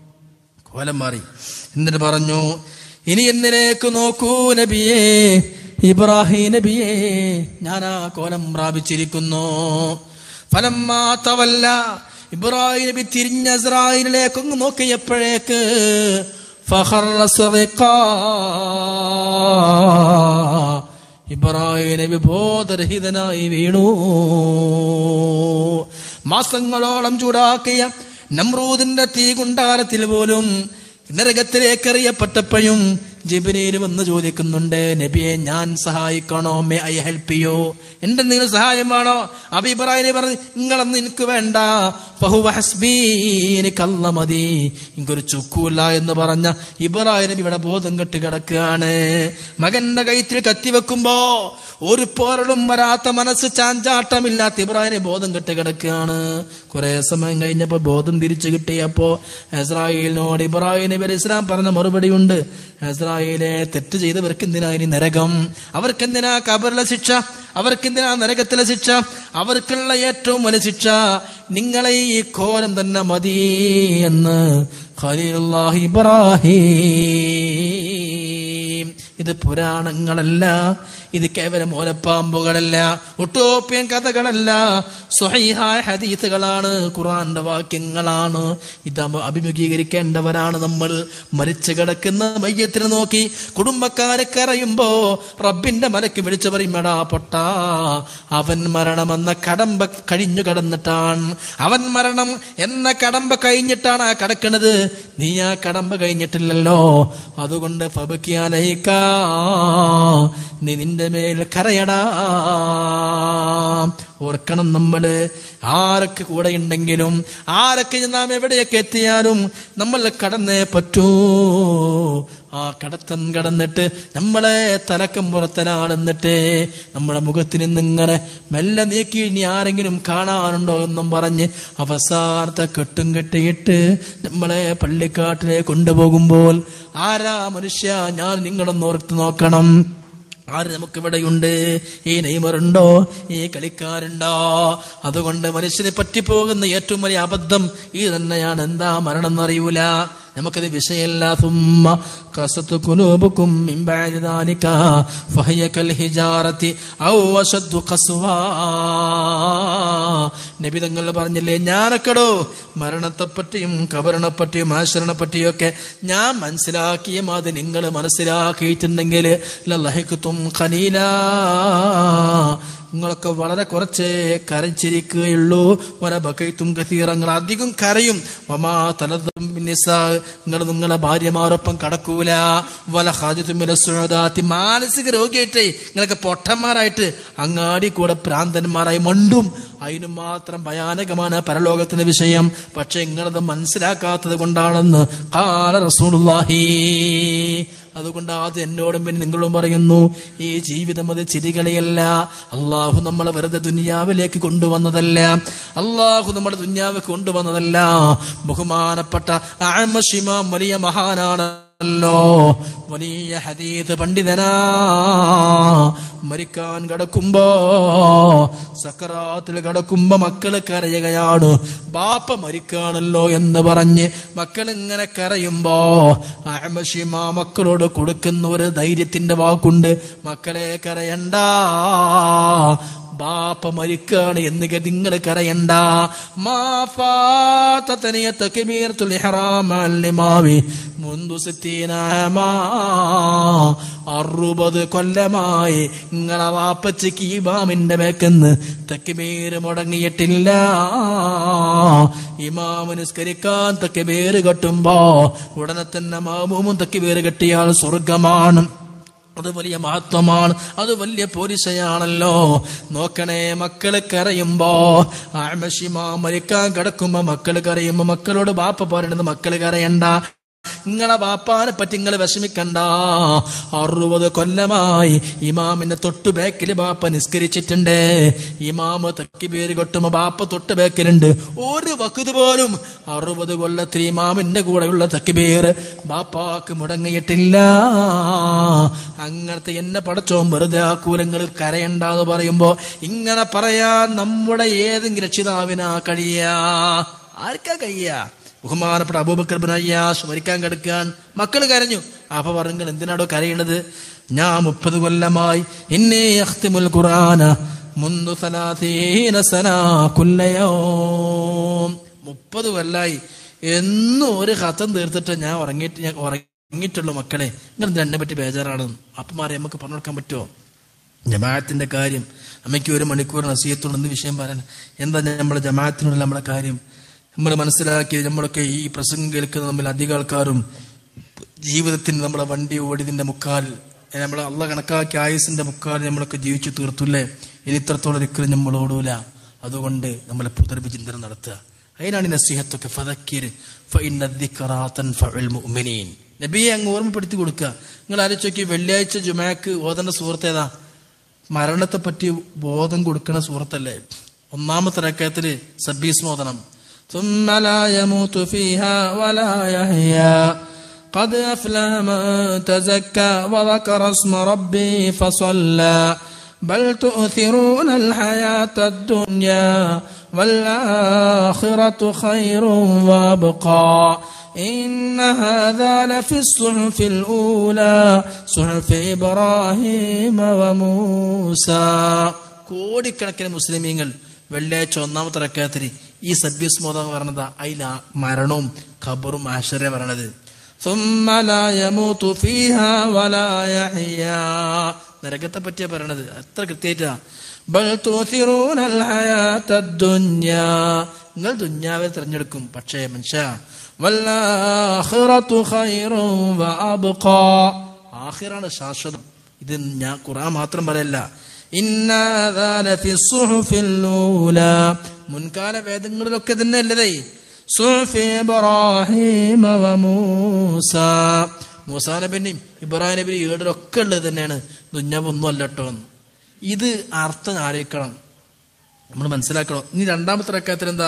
കോലം മാറി എന്നിട്ട് പറഞ്ഞു ഇനി എന്നിലേക്ക് നോക്കൂ നബിയേ ഇബ്രാഹിം നബിയേ ഞാൻ ആ കോലം പ്രാപിച്ചിരിക്കുന്നു ഫലം മാത്തവല്ല ഇബ്രാഹിം നബി തിരിഞ്ഞ ഇസ്രായേലിലേക്കൊന്ന് നോക്കിയപ്പോഴേക്ക് ഫഖറ സറിഖാ. ഇബ്രാഹിം നബി ബോധരഹിതനായി വീണു മാസങ്ങളോളം ചൂടാക്കിയ നമ്രൂദിന്റെ തീ കുണ്ടാരത്തിൽ പോലും നരകത്തിലേക്ക് എറിയപ്പെട്ടപ്പോഴും ജിബിനീൽ വന്ന് ചോദിക്കുന്നുണ്ട് നബിയെ ഞാൻ സഹായിക്കണോ മേ ഐ ഹെൽപ്പ് യു എന്റെ എന്തെങ്കിലും സഹായം വേണോ അപ്പൊ ഇബ്രാഹിം പറഞ്ഞു നിങ്ങളൊന്നും എനിക്ക് വേണ്ട ഫഹുവ ഹസ്ബീ, എനിക്കല്ല മതി എനിക്കൊരു ചുക്കൂല്ല എന്ന് പറഞ്ഞ ഇബ്രാഹിം നബി ഇവിടെ ബോധം കെട്ട് കിടക്കുകയാണ് മകന്റെ കൈത്തിൽ കത്തിവെക്കുമ്പോ ഒരു പോരടും വരാത്ത മനസ്സ് ചാഞ്ചാട്ടമില്ലാത്ത ഇബ്രാഹിനെ ബോധം കെട്ട് കിടക്കുകയാണ് കുറെ സമയം കഴിഞ്ഞപ്പോ ബോധം തിരിച്ചു കിട്ടിയപ്പോ ഇസ്രായേലിനോട് ഇബ്രാഹിം നബി അലൈഹി ഇസ്ലാം പറഞ്ഞ മറുപടി ഉണ്ട് ഇസ്രായേലെ തെറ്റ് ചെയ്തവർക്ക് എന്തിനാ ഇനി നരകം അവർക്കെന്തിനാ കബറിലെ ശിക്ഷ അവർക്കെന്തിനാ നരകത്തിലെ ശിക്ഷ അവർക്കുള്ള ഏറ്റവും വലിയ ശിക്ഷ നിങ്ങളെ ഈ കോലം തന്നെ മതി എന്ന് ഖലീലുല്ലാഹി ഇബ്രാഹിം ഇത് പുരാണങ്ങളല്ല ഇത് കേവലം ഓലപ്പാമ്പുകളല്ല ഒട്ടോപ്യൻ കഥകളല്ല സ്വഹീഹായ ഹദീസുകളാണ് ഖുറാന്റെ വാക്യങ്ങളാണ് ഇത് അമ- അഭിമുഖീകരിക്കേണ്ടവരാണ് നമ്മൾ മരിച്ചു കിടക്കുന്ന മയ്യത്തിനെ നോക്കി കുടുംബക്കാരെ കരയുമ്പോ റബ്ബിന്റെ മലക്ക് വിളിച്ചു പറയുമടാ പൊട്ടാ അവൻ മരണമെന്ന കടമ്പ കഴിഞ്ഞു കടന്നിട്ടാണ് അവൻ മരണം എന്ന കടമ്പ കഴിഞ്ഞിട്ടാണ് ആ കടക്കണത് നീ ആ കടമ്പ കഴിഞ്ഞിട്ടില്ലല്ലോ അതുകൊണ്ട് ഫബക്കിയാലയിക്കാ നീ നിന്റെ മേൽ കരയടാ ഓർക്കണം നമ്മള് ആരൊക്കെ കൂടെ ഉണ്ടെങ്കിലും ആരൊക്കെ നാം എവിടെയൊക്കെ എത്തിയാലും നമ്മൾ കടന്നേ പറ്റൂ ആ കടത്തൻ കടന്നിട്ട് നമ്മളെ തലക്കം പുറത്തലാണെന്നിട്ട് നമ്മുടെ മുഖത്തിൽ നിന്നിങ്ങനെ മെല്ലെ നീക്കി ഇനി ആരെങ്കിലും കാണാനുണ്ടോ എന്നും പറഞ്ഞ് അവസാനത്തെ കെട്ടും കെട്ടിയിട്ട് നമ്മളെ പള്ളിക്കാട്ടിലേക്ക് കൊണ്ടുപോകുമ്പോൾ ആരാ മനുഷ്യ ഞാൻ നിങ്ങളൊന്ന് ഓർത്ത് നോക്കണം ആര് നമുക്ക് ഇവിടെയുണ്ട് ഈ നെയ്മറുണ്ടോ ഈ കളിക്കാരുണ്ടോ അതുകൊണ്ട് മനുഷ്യനെ പറ്റിപ്പോകുന്ന ഏറ്റവും വലിയ അബദ്ധം ഈ തന്നെയാണ് എന്താ മരണം എന്നറിയൂല നമുക്കത് വിഷയല്ല സുമ്മ കസത്തു കുലൂബുക്കും മിൻ ബഅദി ദാലിക ഫഹിയ കൽ ഹിജാറത്തി ഔ അശദ്ദു ഖസ്വാ നബി തങ്ങൾ പറഞ്ഞില്ലേ ഞാനൊക്കെടോ മരണത്തെപ്പറ്റിയും കബറിനെപ്പറ്റിയും ആശ്രണപ്പറ്റിയും ഒക്കെ ഞാൻ മനസ്സിലാക്കിയ അത് നിങ്ങൾ മനസ്സിലാക്കിയിട്ടുണ്ടെങ്കിൽ ലഹിക്കുത്തും ഖലീല നിങ്ങളൊക്കെ വളരെ കുറച്ച് കരച്ചിരിക്കുകയുള്ളൂ വല ബക്കൈത്തും കസീറങ്ങൾ അധികം കരയും വമാ തലതും നിങ്ങൾ നിങ്ങളെ ഭാര്യമാരൊപ്പം കടക്കൂല വല ഹാജിത്തുമിലി മാനസിക രോഗിയായിട്ടേ നിങ്ങളൊക്കെ പൊട്ടന്മാരായിട്ട് അങ്ങാടി കൂടെ പ്രാന്തന്മാരായി മണ്ടും അതിനു മാത്രം ഭയാനകമാണ് പരലോകത്തിന്റെ വിഷയം പക്ഷെ നിങ്ങളത് മനസ്സിലാക്കാത്തത് കൊണ്ടാണെന്ന് കാല റസൂലുള്ളാഹി അതുകൊണ്ട് അത് എന്നോടും പിന്നെ നിങ്ങളോടും പറയുന്നു ഈ ജീവിതം അത് ചിരികളിയല്ല അള്ളാഹു നമ്മളെ വെറുതെ ദുനിയാവിലേക്ക് കൊണ്ടുവന്നതല്ല അള്ളാഹു നമ്മുടെ ദുനിയാവ് കൊണ്ടുവന്നതല്ല ബഹുമാനപ്പെട്ട ആമഷിമാം വലിയ മഹാനാണ് ല്ലോ വലിയ ഹദീത് പണ്ഡിതനാ മരിക്കാൻ കിടക്കുമ്പോ സക്കറാത്തിൽ കിടക്കുമ്പോ മക്കള് കരയുകയാണ് ബാപ്പ മരിക്കാണല്ലോ എന്ന് പറഞ്ഞ് മക്കൾ ഇങ്ങനെ കരയുമ്പോ അഹമഷിമ മക്കളോട് കൊടുക്കുന്ന ഒരു ധൈര്യത്തിന്റെ വാക്കുണ്ട് മക്കളെ കരയണ്ട ബാപ്പ മരിക്കാണ് എന്ന് കരുതി നിങ്ങൾ കരയണ്ട അറുപത് കൊല്ലമായി നിങ്ങളെ വാപ്പച്ചക്ക് ഈ ബാമിന്റെ മേക്കെന്ന് തെക്കുമേര് മുടങ്ങിയിട്ടില്ല ഇമാമ നിസ്കരിക്കാൻ തെക്കുമേര് കെട്ടുമ്പോ ഉടനെ തന്നെ മാമൂമും തെക്കുമേര് കെട്ടിയാൽ സ്വർഗമാണ് അത് വലിയ മഹത്വമാണ് അത് വലിയ പോരിശയാണല്ലോ നോക്കണേ മക്കള് കരയുമ്പോ ആമഷിമ മരിക്കാൻ കിടക്കുമ്പോ മക്കള് കരയുമ്പോ മക്കളോട് ബാപ്പ പറയണത് മക്കള് കരയണ്ട നിങ്ങളെ ബാപ്പാനെ പറ്റി നിങ്ങൾ വിഷമിക്കണ്ട അറുപത് കൊല്ലമായി ഇമാമിന്റെ തൊട്ടു ബേക്കില് ബാപ്പ നിസ്കരിച്ചിട്ടുണ്ട് ഇമാമ് തക്കി പേര് കൊട്ടുമ്പോ ബാപ്പ തൊട്ട് ബേക്കിലുണ്ട് ഒരു വക്കുത് പോലും അറുപത് കൊല്ലത്തിൽ ഇമാമിന്റെ കൂടെയുള്ള തക്കി പേര് ബാപ്പാക്ക് മുടങ്ങിയിട്ടില്ല അങ്ങനത്തെ എന്നെ പടച്ചോം വെറുതെ ആ കൂലങ്ങളിൽ കരയണ്ടെന്ന് പറയുമ്പോ ഇങ്ങനെ പറയാൻ നമ്മുടെ ഏതെങ്കിലും രക്ഷിതാവിനാ കഴിയാ ആർക്കാ കഴിയാ ബഹുമാനപ്പെട്ട അബൂബക്കർ ബിൻ അയ്യാസ് മരിക്കാൻ കിടക്കാൻ മക്കൾ കരഞ്ഞു അപ്പൊ പറഞ്ഞു എന്തിനാടോ കരയണത് ഞാൻ മുപ്പത് കൊല്ലമായി ഇന്നേ അഖ്തിമുൽ ഖുർആന മുന്തു സലാസീന സനാ കുല്ലയോ മുപ്പത് കൊല്ലായി എന്നും ഒരു കഥം തീർത്തിട്ട് ഞാൻ ഉറങ്ങിയിട്ട് ഞാൻ ഉറങ്ങിയിട്ടുള്ളൂ മക്കളെ നിങ്ങൾ എന്നെ പറ്റി ബേജാറാണ് അപ്പമാരെ നമുക്ക് പറഞ്ഞു കൊടുക്കാൻ പറ്റുമോ ജമാഅത്തിന്റെ കാര്യം അമ്മയ്ക്ക് ഒരു മണിക്കൂർ നസീയത്തുണ്ടെന്ന് വിഷയം പറയാൻ എന്താ നമ്മുടെ ജമാഅത്തിനുള്ള നമ്മുടെ കാര്യം നമ്മൾ മനസ്സിലാക്കി നമ്മളൊക്കെ ഈ പ്രസംഗം കേൾക്കുന്ന നമ്മൾ അധിക ആൾക്കാരും ജീവിതത്തിന് നമ്മളെ വണ്ടി ഓടിയതിന്റെ മുക്കാൽ നമ്മൾ അള്ള കണക്കാക്കിയ ആയുസിന്റെ മുക്കാൽ നമ്മളൊക്കെ ജീവിച്ചു തീർത്തുല്ലേ ഇനി ഇത്രത്തോളം ഒരിക്കലും നമ്മൾ ഓടൂല അതുകൊണ്ട് നമ്മളെ പുതർബി ചിന്തനം നടത്തുക അതിനാണ് ഈ നസീഹത്തൊക്കെ ഫതക്കീർ നബിയെ അങ്ങ് ഓർമ്മപ്പെടുത്തി കൊടുക്കുക നിങ്ങൾ ആലോചിച്ച് നോക്കി വെള്ളിയാഴ്ച ജുമാക്ക് ഓതേണ്ട സുഹൃത്ത് ഏതാ മരണത്തെ പറ്റി ബോധം കൊടുക്കുന്ന സുഹൃത്തല്ലേ ഒന്നാമത്തെ റക്കയത്തില് സബീസ് മോദനം ثم لا يموت فيها ولا يحيا قد أفلح من تزكى وذكر اسم ربه فصلى بل تؤثرون الحياة الدنيا والآخرة خير وأبقى إن هذا لفي الصحف الأولى صحف إبراهيم وموسى കോടിക്കണക്കിന് മുസ്ലിമീങ്ങൾ വെള്ളിയാഴ്ച ഒന്നാമത്തെ റക്കാത്തിരി ഈ സബ്യസ് മോദം പറഞ്ഞത് അതിൽ മരണവും ഖബറും ആശ്ചര്യ പറയണത് ثم لا يموت فيها ولا يحيا നരകത്തെ പറ്റിയാ പറയണത് അത്ര കൃത്യമായിട്ടാ ബൽ തുസിറൂന അൽ ഹയാത ദുനിയാ നിങ്ങൾ ദുനിയാവെ തിരഞ്ഞെടുക്കും പക്ഷേ മനുഷ്യ വല്ലാഖിറതു ഖൈറു വഅബ്ഖാ ആഖിറാണ് ശാശ്വതം ഇത് ഞാൻ ഖുർആൻ മാത്രം പറയല്ല മുൻകാല വേദങ്ങളിലൊക്കെ തന്നെ അല്ലതേ മൂസാ നബിന്റെയും ഇബ്രാഹിം നബി ഏടിലൊക്കെ ഉള്ളത് തന്നെയാണ് ദുഞ്ഞാവ് ഒന്നും അല്ല കേട്ടോ ഇത് അർത്ഥം ആലോചിക്കണം നമ്മൾ മനസ്സിലാക്കണം ഇനി രണ്ടാമത്തെ റക്കാത്തിൽ എന്താ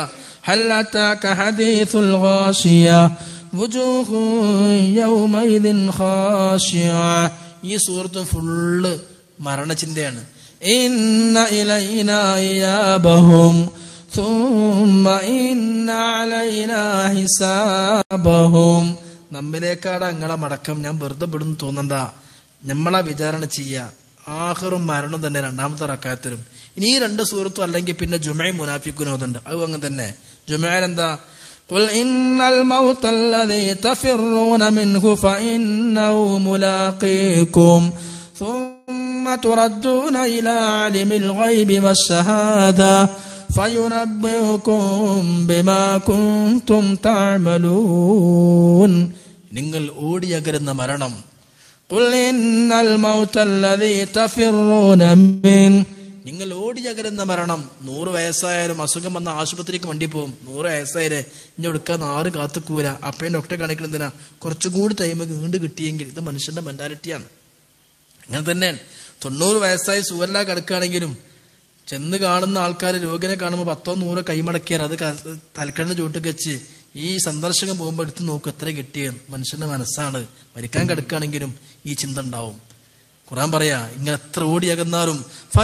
ഈ സുഹൃത്ത് ഫുള്ള് മരണചിന്തയാണ് ഇന്ന ഇലൈനായാബഹും ثم إن علينا حسابهم നമ്മിലേക്കാണ് അങ്ങളെ മടക്കം ഞാൻ വെറുതെ പെടുന്നു തോന്നണ്ട നമ്മളാ വിചാരണ ചെയ്യുക ആഹറും മരണവും തന്നെ രണ്ടാമത്തെ റക്കായത്തിലും ഇനി ഈ രണ്ട് സുഹൃത്തും അല്ലെങ്കിൽ പിന്നെ ജുമയും മുനാഫിക്കുനോതുണ്ട് അത് അങ്ങനെ തന്നെ ജുമയിൽ എന്താ قل إن الموت الذي تفرون منه فإنه ملاقيكم ثم تردون إلى عالم الغيب والشهادة فينبئكم بما كنتم تعملون നിങ്ങൾ ഓടിയകരുന്ന മരണം قل إن الموت الذي تفرون منه നിങ്ങൾ ഓടിയകരുന്ന മരണം നൂറ് വയസ്സായാലും അസുഖം വന്ന ആശുപത്രിക്ക് വണ്ടി പോകും നൂറ് വയസ്സായാലേ ഇനി എടുക്കാൻ ആറ് കാത്തുക്കൂല അപ്പയും ഡോക്ടറെ കാണിക്കണം എന്തിനാ കുറച്ചുകൂടി ടൈം വീണ്ടും കിട്ടിയെങ്കിൽ ഇത് മനുഷ്യന്റെ മെന്റാലിറ്റിയാണ് അങ്ങനെ തന്നെ തൊണ്ണൂറ് വയസ്സായി സുവല്ല കിടക്കുകയാണെങ്കിലും ചെന്ന് കാണുന്ന ആൾക്കാർ രോഗിനെ കാണുമ്പോൾ പത്തോ നൂറോ കൈമടക്കിയാൽ അത് തലക്കണ്ണിന് ചൂട്ടിൽ വെച്ച് ഈ സന്ദർശകൻ പോകുമ്പോൾ എടുത്ത് നോക്കും എത്ര കിട്ടിയത് മനുഷ്യന്റെ മനസ്സാണ് മരിക്കാൻ കിടക്കുകയാണെങ്കിലും ഈ ചിന്ത ഉണ്ടാവും ഖുറാൻ പറയാ ഇങ്ങനെ എത്ര ഓടിയകന്നാലും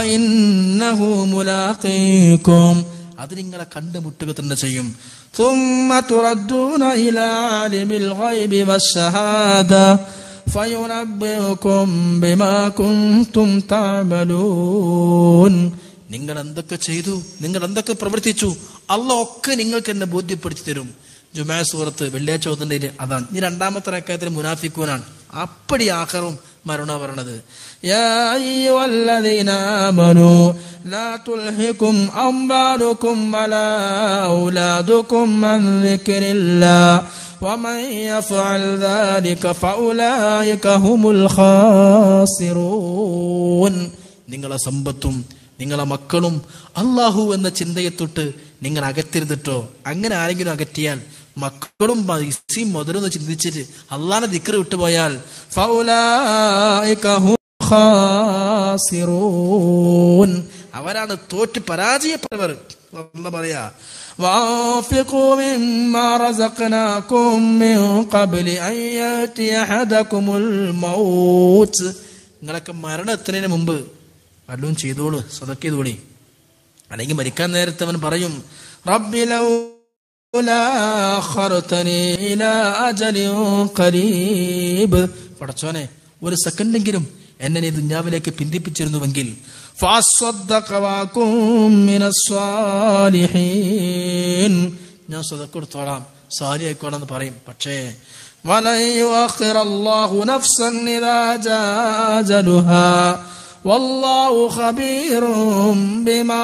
അത് നിങ്ങളെ കണ്ടുമുട്ടുക തന്നെ ചെയ്യും ثم تردون إلى عالم الغيب والشهادة فينبئكم بما كنتم تعملون നിങ്ങൾ എന്തൊക്കെ ചെയ്തു നിങ്ങൾ എന്തൊക്കെ പ്രവർത്തിച്ചു അല്ല ഒക്കെ നിങ്ങൾക്ക് എന്നെ ബോധ്യപ്പെടുത്തി തരും ജുമാ സൂറത്ത് വെള്ളിയാഴ്ച ഓതുന്നതിൽ അതാണ് ഇനി രണ്ടാമത്തെ റക്കായത്തിൽ മുനാഫിക്കൂനാണ് അപ്പടി ആഹറും മരണ പറയണത് يا أيها الذين آمنوا لا تلهكم أموالكم ولا أولادكم عن ذكر الله ومن يفعل ذلك فأولئك هم الخاسرون നിങ്ങളെ സമ്പത്തും നിങ്ങളെ മക്കളും അള്ളാഹു എന്ന ചിന്തയെ തൊട്ട് നിങ്ങൾ അകറ്റരുതിട്ടോ അങ്ങനെ ആരെങ്കിലും അകറ്റിയാൽ മക്കളും പൈസയും മുതലൊന്ന് ചിന്തിച്ചിട്ട് അള്ളാനെ ദിക്കറ് വിട്ടുപോയാൽ അവരാണ് തോറ്റ് പരാജയപ്പെട്ടവർ അല്ല പറയാ وأنفقوا مما رزقناكم من قبل أن يأتي أحدكم الموت നിങ്ങളൊക്കെ മരണം എത്തുന്നതിന് മുമ്പ് വല്ലതും ചെയ്തോളൂ സ്വതക്ക് ചെയ്തോളി അല്ലെങ്കിൽ മരിക്കാൻ നേരത്തെ അവൻ പറയും റബ്ബിലൗ പടച്ചോനെ ഒരു സെക്കൻഡെങ്കിലും എന്നെ നീ ദുഞ്ഞാവിലേക്ക് പിന്തിപ്പിച്ചിരുന്നുവെങ്കിൽ ഞാൻ സ്വതക്കെടുത്തോളാം സാരി ആയിക്കോളാം പറയും പക്ഷേ والله خبير بما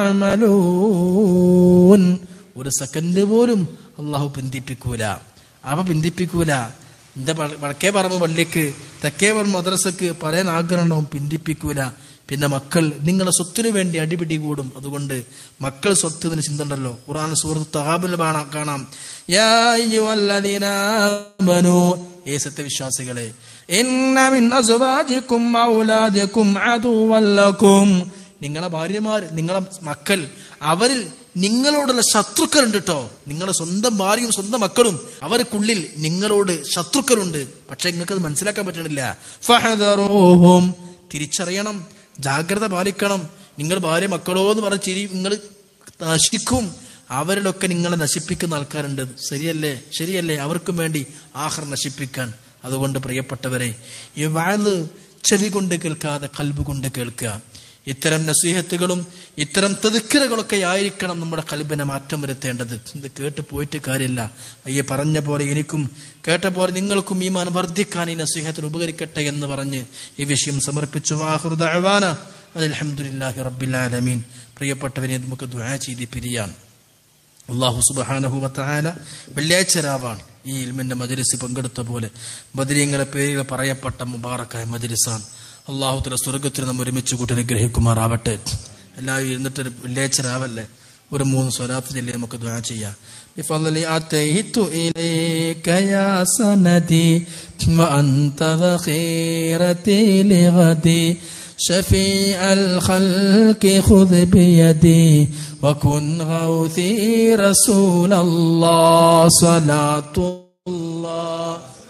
تعملون ഒരു സെക്കൻഡ് പോലും അള്ളാഹു പിന്തിപ്പിക്കൂല അവ പിന്തിപ്പിക്കൂല എന്റെ പ- വടക്കേ പറമ്പ് പള്ളിക്ക് തെക്കേ പറമ്പ് മദ്രസക്ക് പറയാൻ ആഗ്രഹമുണ്ടാവും പിന്തിപ്പിക്കൂല പിന്നെ മക്കൾ നിങ്ങളെ സ്വത്തിനു വേണ്ടി അടിപിടി കൂടും അതുകൊണ്ട് മക്കൾ സ്വത്ത് ഇതിന് ചിന്ത ഉണ്ടല്ലോ ഖുർആൻ സൂറത്ത് തഹാബിൽ കാണാം കാണാം യാ അയ്യുഹല്ലദീന ആമനൂ ഏ സത്യവിശ്വാസികളെ ഇന്ന മിൻ അസ്വാജിക്കും ഔലാദിക്കും അദുവ്വൻ ലക്കും നിങ്ങളെ ഭാര്യമാർ നിങ്ങളെ മക്കൾ അവരിൽ നിങ്ങളോടുള്ള ശത്രുക്കളുണ്ട് കേട്ടോ നിങ്ങളെ സ്വന്തം ഭാര്യയും സ്വന്തം മക്കളും അവർക്കുള്ളിൽ നിങ്ങളോട് ശത്രുക്കളുണ്ട് പക്ഷെ നിങ്ങൾക്ക് അത് മനസ്സിലാക്കാൻ പറ്റണില്ല ഫഹദറൂഹും തിരിച്ചറിയണം ജാഗ്രത പാലിക്കണം നിങ്ങൾ ഭാര്യ മക്കളോ എന്ന് പറഞ്ഞ ചിരി നിങ്ങൾ നശിക്കും അവരിലൊക്കെ നിങ്ങളെ നശിപ്പിക്കുന്ന ആൾക്കാരുണ്ട് ശരിയല്ലേ ശരിയല്ലേ അവർക്കും വേണ്ടി ആഹർ നശിപ്പിക്കാൻ അതുകൊണ്ട് പ്രിയപ്പെട്ടവരെ ഈ വാഴ് ചെവി കൊണ്ട് കേൾക്കാതെ കൽബ് കൊണ്ട് കേൾക്കുക ഇത്തരം നസീഹത്തുകളും ഇത്തരം തെതുക്കിറകളൊക്കെ ആയിരിക്കണം നമ്മുടെ കൽബിനെ മാറ്റം വരുത്തേണ്ടത് ഇത് കേട്ട് പോയിട്ട് കാര്യമില്ല അയ്യെ പറഞ്ഞ പോലെ എനിക്കും കേട്ട പോലെ നിങ്ങൾക്കും ഈ മാൻ വർദ്ധിക്കാൻ ഈ നസീഹത്തിന് ഉപകരിക്കട്ടെ എന്ന് പറഞ്ഞ് ഈ വിഷയം സമർപ്പിച്ചു വാഹൃദാന അലഹമുല്ലാഹി റബ്ബിലാലമീൻ പ്രിയപ്പെട്ടവരെ നമുക്ക് ദ്വാ ചെയ്ത് പിരിയാൻ അള്ളാഹു സുബാനഹു വത്താല വെള്ളിയാഴ്ച രാവാണ് ഈ ഇൽമിന്റെ മജലിസ് പങ്കെടുത്ത പോലെ ബദരീങ്ങളെ പേരുകൾ പറയപ്പെട്ട മുബാറക്കായ മജലിസാണ് അള്ളാഹു തല സ്വർഗത്തിൽ നമ്മൾ ഒരുമിച്ച് കൂട്ടി അനുഗ്രഹിക്കുമാറാവട്ടെ എല്ലാവരും ഇരുന്നിട്ട് ഒരു വെള്ളിയാഴ്ച രാവല്ലേ ഒരു മൂന്ന് സ്വലാത്ത് ചൊല്ലി നമുക്ക് ദ്വാ ചെയ്യാം بفضل أتيت إليك يا سندي وأنت ذخيرتي لغدي شفيع الخلق خذ بيدي وكن غوثي رسول الله صلاة الله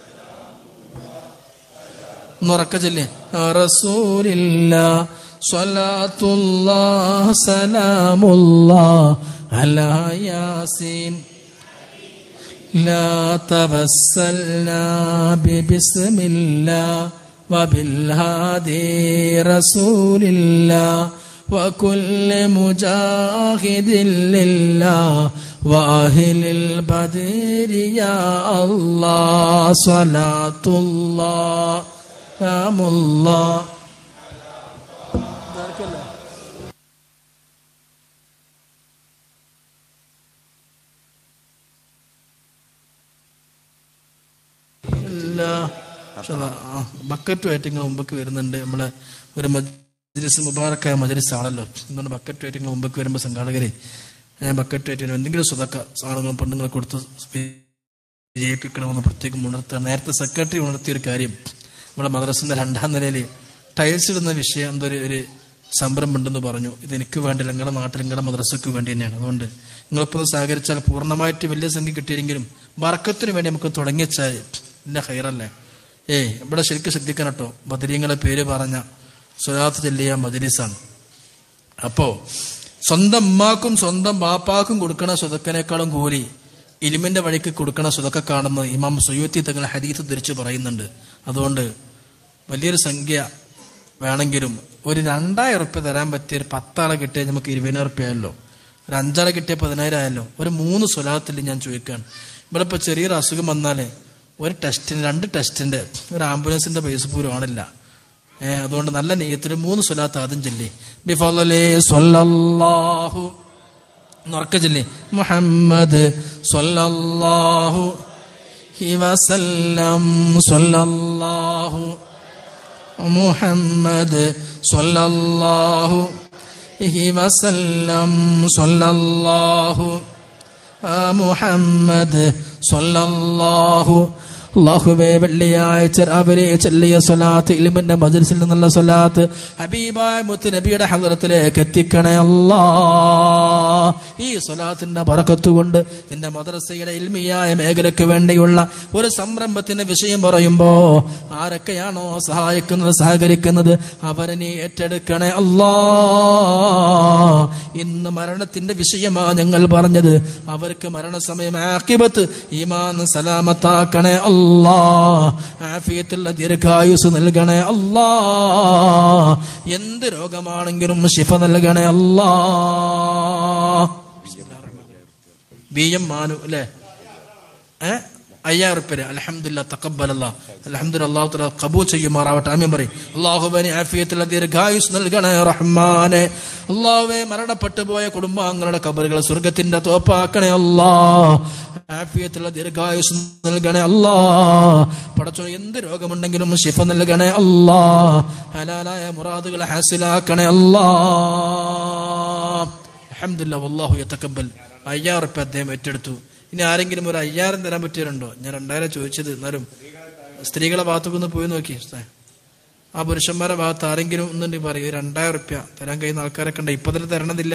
نركز رسول الله صلاة الله سلام الله على ياسين لا تبسلنا ببسم الله وبالهادي رسول الله وكل مجاهد لله وأهل البدر يا الله صلاة الله سلام الله بارك الله ഇല്ല ബക്കറ്റുമായിട്ട് ഇങ്ങനെ മുമ്പൊക്കെ വരുന്നുണ്ട് നമ്മളെ ഒരു മജ്ലിസ് മുബാറക്കായ മജ്ലിസ് ആണല്ലോ എന്തുകൊണ്ട് ബക്കറ്റുമായിട്ട് ഇങ്ങനെ മുമ്പൊക്കെ വരുമ്പോൾ സംഘാടകരെ ഞാൻ ബക്കറ്റുമായിട്ട് ഇങ്ങനെ എന്തെങ്കിലും സ്വതക്ക സാധനങ്ങളും പെണ്ണുങ്ങളെ കൊടുത്ത് വിജയിപ്പിക്കണമെന്ന് പ്രത്യേകം ഉണർത്തുക നേരത്തെ സെക്രട്ടറി ഉണർത്തിയ ഒരു കാര്യം നമ്മുടെ മദ്രസിന്റെ രണ്ടാം നിലയിൽ ടൈൽസ് ഇടുന്ന വിഷയം എന്തോ ഒരു ഒരു സംരംഭം ഉണ്ടെന്ന് പറഞ്ഞു ഇത് എനിക്ക് വേണ്ടി നിങ്ങളുടെ നാട്ടിൽ നിങ്ങളുടെ മദ്രസയ്ക്ക് വേണ്ടി തന്നെയാണ് അതുകൊണ്ട് നിങ്ങളിപ്പോൾ സഹകരിച്ചാൽ പൂർണ്ണമായിട്ട് വലിയ സംഖ്യ കിട്ടിയെങ്കിലും വർക്കത്തിന് വേണ്ടി നമുക്ക് തുടങ്ങിച്ചാൽ ഇല്ല ഹൈറല്ലേ ഏയ് ഇവിടെ ശരിക്കും ശ്രദ്ധിക്കണം കേട്ടോ ബദരീങ്ങളെ പേര് പറഞ്ഞ സ്വലാത്ത് ചെല്ലിയ മദരീസാണ് അപ്പോ സ്വന്തം ഉമ്മാക്കും സ്വന്തം ബാപ്പാക്കും കൊടുക്കണ സ്വതക്കനേക്കാളും കൂലി ഇലിമിന്റെ വഴിക്ക് കൊടുക്കണ സ്വതക്ക കാണുന്ന ഇമാം സുയൂത്തി തങ്ങൾ ഹദീത്ത് ധരിച്ചു പറയുന്നുണ്ട് അതുകൊണ്ട് വലിയൊരു സംഖ്യ വേണമെങ്കിലും ഒരു രണ്ടായിരം ഉറുപ്പ്യ തരാൻ പറ്റിയ ഒരു പത്താളെ കിട്ടിയാൽ നമുക്ക് ഇരുപതിനായിരം ഉറുപ്പ്യ ആയല്ലോ ഒരു അഞ്ചാളെ കിട്ടിയ പതിനായിരം ആയല്ലോ ഒരു മൂന്ന് സ്വലാത്തിൽ ഞാൻ ചോദിക്കുകയാണ് ഇവിടെ ഇപ്പൊ ചെറിയൊരു അസുഖം വന്നാലേ ഒരു ടെസ്റ്റിന് രണ്ട് ടെസ്റ്റിന്റെ ഒരു ആംബുലൻസിന്റെ പൈസ പോലും ആണില്ല ഏ അതുകൊണ്ട് നല്ല നെയ്യത്തിൽ മൂന്ന് സ്വലാത്ത് ആദ്യം ചൊല്ലി ബിഫലേ സ്വല്ലല്ലാഹു ഉറക്ക ചൊല്ലി മുഹമ്മദ് സ്വല്ലല്ലാഹു ഹി വസല്ലം സ്വല്ലല്ലാഹു മുഹമ്മദ് സ്വല്ലല്ലാഹു ഹി വസല്ലം സ്വല്ലല്ലാഹു മുഹമ്മദ് സ്വല്ലല്ലാഹു അള്ളാഹുവേ വെള്ളിയാഴ്ച അവരെ ചെല്ലിയ സ്വലാത്ത് ഇലിമിന്റെ മജലിസിൽ നിന്നുള്ള സ്വലാത്ത് ഹബീബായ മുത്ത് നബിയുടെ ഹദറത്തിലേക്ക് എത്തിക്കണേ അല്ലാ ഈ സ്വലാത്തിന്റെ പറക്കത്ത് കൊണ്ട് നിന്റെ മദ്രസയുടെ ഇൽമിയായ മേഖലയ്ക്ക് വേണ്ടിയുള്ള ഒരു സംരംഭത്തിന്റെ വിഷയം പറയുമ്പോ ആരൊക്കെയാണോ സഹായിക്കുന്നത് സഹകരിക്കുന്നത് അവരെ നീ ഏറ്റെടുക്കണേ അല്ലാ ഇന്ന് മരണത്തിന്റെ വിഷയമാ ഞങ്ങൾ പറഞ്ഞത് അവർക്ക് മരണസമയം ആക്കിബത്ത് ഈമാൻ സലാമത്താക്കണേ അല്ലാ ആഫിയത്തുള്ള ദീർഘായുസ് നൽകണേ അല്ലാ എന്ത് രോഗമാണെങ്കിലും ശിഫ നൽകണേ അല്ലാ ബി എം മാനു അല്ലേ ഏ അയ്യായിരം റുപ്യ അലഹമില്ല തക്കബലല്ല അലഹമില്ല അള്ളാഹു തല കബൂ ചെയ്യുമാറാവട്ടെ ആമീൻ പറയും അള്ളാഹുബനി ആഫിയത്തിൽ ദീർഘായുസ് നൽകണേ റഹ്മാനെ അള്ളാഹുവെ മരണപ്പെട്ടു പോയ കുടുംബാംഗങ്ങളുടെ കബറുകൾ സ്വർഗത്തിന്റെ തോപ്പാക്കണേ അല്ലാ ആഫിയത്തുള്ള ദീർഘായുസ് നൽകണേ അല്ലാ പടച്ചോ എന്ത് രോഗമുണ്ടെങ്കിലും ശിഫ നൽകണേ അല്ലാ ഹലാലായ മുറാദുകൾ ഹാസിലാക്കണേ അല്ലാ അഹമ്മദില്ല വല്ലാഹു യത്തക്കബൽ അയ്യായിരം റുപ്യ അദ്ദേഹം ഏറ്റെടുത്തു ഇനി ആരെങ്കിലും ഒരു അയ്യായിരം തരാൻ പറ്റിയവരുണ്ടോ ഞാൻ രണ്ടായിരം ചോദിച്ചത് എന്നാലും സ്ത്രീകളെ ഭാഗത്തൊക്കെ ഒന്ന് പോയി നോക്കി ഉസ്താദ്. ആ പുരുഷന്മാരുടെ ഭാഗത്ത് ആരെങ്കിലും ഒന്നുണ്ടെങ്കിൽ പറയും രണ്ടായിരം റുപ്യ തരാൻ കഴിയുന്ന ആൾക്കാരൊക്കെ ഉണ്ട് ഇപ്പൊ തന്നെ തരണമെന്നില്ല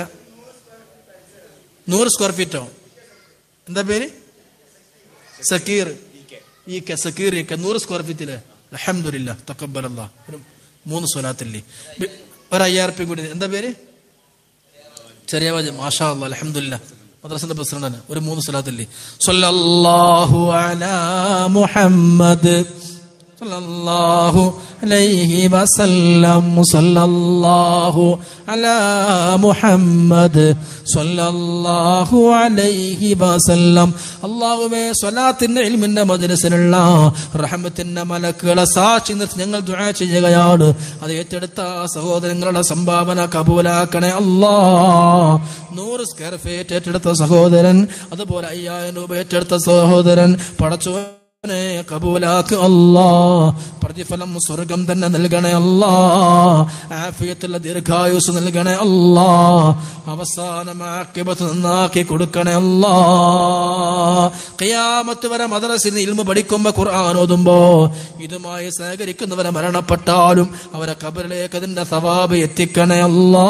നൂറ് സ്ക്വയർ ഫീറ്റോ എന്താ പേര് സക്കീർ ഈ കെ സക്കീർ ഈ കെ നൂറ് സ്ക്വയർ ഫീറ്റില് അഹമ്മദില്ല തക്കബലല്ല ഒരു മൂന്ന് സ്വലാത്തില്ലേ ബി- ഒരു അയ്യായിരം റുപ്യ കൂടി എന്താ പേര് ചെറിയ വാജ് മാഷാ അല്ലാ അൽഹംദുലില്ലാ മദ്രസന്റെ പ്രസിഡന്റാണ് ഒരു മൂന്ന് സ്ഥലത്തില്ലേ സല്ലല്ലാഹു അലാ മുഹമ്മദ് സല്ലല്ലാഹു അലൈഹി വസല്ലം സല്ലല്ലാഹു അലാ മുഹമ്മദ് സല്ലല്ലാഹു അലൈഹി വസല്ലം അല്ലാഹുവേ സ്വലാത്തിന്റെ ഇൽമിന്റെ മജ്ലിസിലുള്ള റഹ്മത്തിന്റെ മലക്കുകളെ സാക്ഷി നിർത്തി ഞങ്ങൾ ദുആ ചെയ്യുകയാണ് അത് ഏറ്റെടുത്ത ആ സഹോദരങ്ങളുടെ സംഭാവന കബൂലാക്കണേ അല്ലാ നൂറ് സ്ക്വയർ ഫീറ്റ് ഏറ്റെടുത്ത സഹോദരൻ അതുപോലെ അയ്യായിരം രൂപ ഏറ്റെടുത്ത സഹോദരൻ പടച്ചോ നെ കബൂലാക്ക് അല്ലാ പ്രതിഫലം സ്വർഗം തന്നെ നൽകണേ അല്ലാ ആഫിയത്തുള്ള ദീർഘായുസ് നൽകണേ അല്ലാ അവസാനം ആക്കിബത്ത് നന്നാക്കി കൊടുക്കണേ അല്ലാ ഖിയാമത്ത് വരെ മദ്രസിന് ഇൽമ പഠിക്കുമ്പോ ഖുർആൻ ഓതുമ്പോ ഇതുമായി സഹകരിക്കുന്നവരെ മരണപ്പെട്ടാലും അവരെ കബറിലേക്ക് അതിന്റെ സവാബ് എത്തിക്കണേ അല്ലാ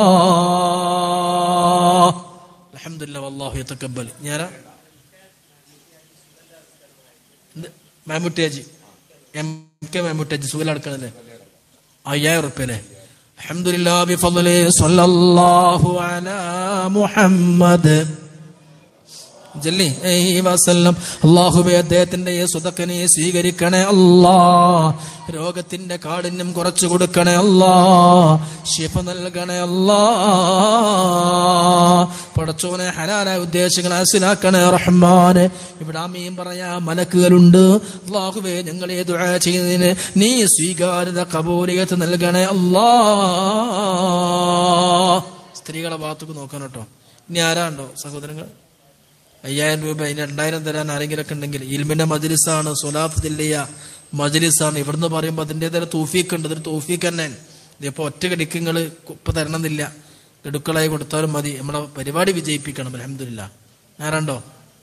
അൽഹംദുലില്ലാ വല്ലാഹു യതക്കബ്ബൽ ഞാനാ മാമുട്ടിയാജി എം കെ മാമുട്ടിയാജി സുഖം അടക്കണല്ലേ അയ്യായിരം ഉറുപ്പ്യല്ലേ അൽഹംദുലില്ലാ ബിഫضله സ്വല്ലല്ലാഹു അലാ മുഹമ്മദ് ജല്ലി ഏയ് വസല്ലം അള്ളാഹുബെ അദ്ദേഹത്തിന്റെ ഈ സുതക്കനെ സ്വീകരിക്കണേ അല്ലാ രോഗത്തിന്റെ കാഠിന്യം കുറച്ചു കൊടുക്കണേ അല്ലാ ശിഫ നൽകണേ അല്ലാ പടച്ചോനെ ഹലാലായ ഉദ്ദേശങ്ങൾ മനസ്സിലാക്കണേ റഹ്മാനെ ഇവിടെ ആമീൻ പറയാ മലക്കുകളുണ്ട് അള്ളാഹുവെ ഞങ്ങളെ ദുആ ചെയ്യുന്നതിന് നീ സ്വീകാര്യത കബൂലിയത്ത് നൽകണേ അല്ലാ സ്ത്രീകളെ ഭാഗത്തേക്ക് നോക്കാൻ കേട്ടോ ഇനി ആരാണ്ടോ സഹോദരങ്ങൾ അയ്യായിരം രൂപ ഇനി രണ്ടായിരം തരാൻ ആരെങ്കിലൊക്കെ ഉണ്ടെങ്കിൽ ഇൽമിന്റെ മജ്ലിസാണ് സൊലാത്ത് ജില്ലയ മജ്ലിസാണ് ഇവിടുന്ന് പറയുമ്പോൾ അതിൻ്റെതായ തൂഫീക്ക് ഉണ്ട് അതൊരു തൂഫീക്ക് തന്നെ ഇതിപ്പോ ഒറ്റ കടിക്ക് നിങ്ങൾ ഇപ്പൊ തരണമെന്നില്ല ഗഡുക്കളായി കൊടുത്താലും മതി നമ്മളെ പരിപാടി വിജയിപ്പിക്കണം അലഹമില്ല ആരാണ്ടോ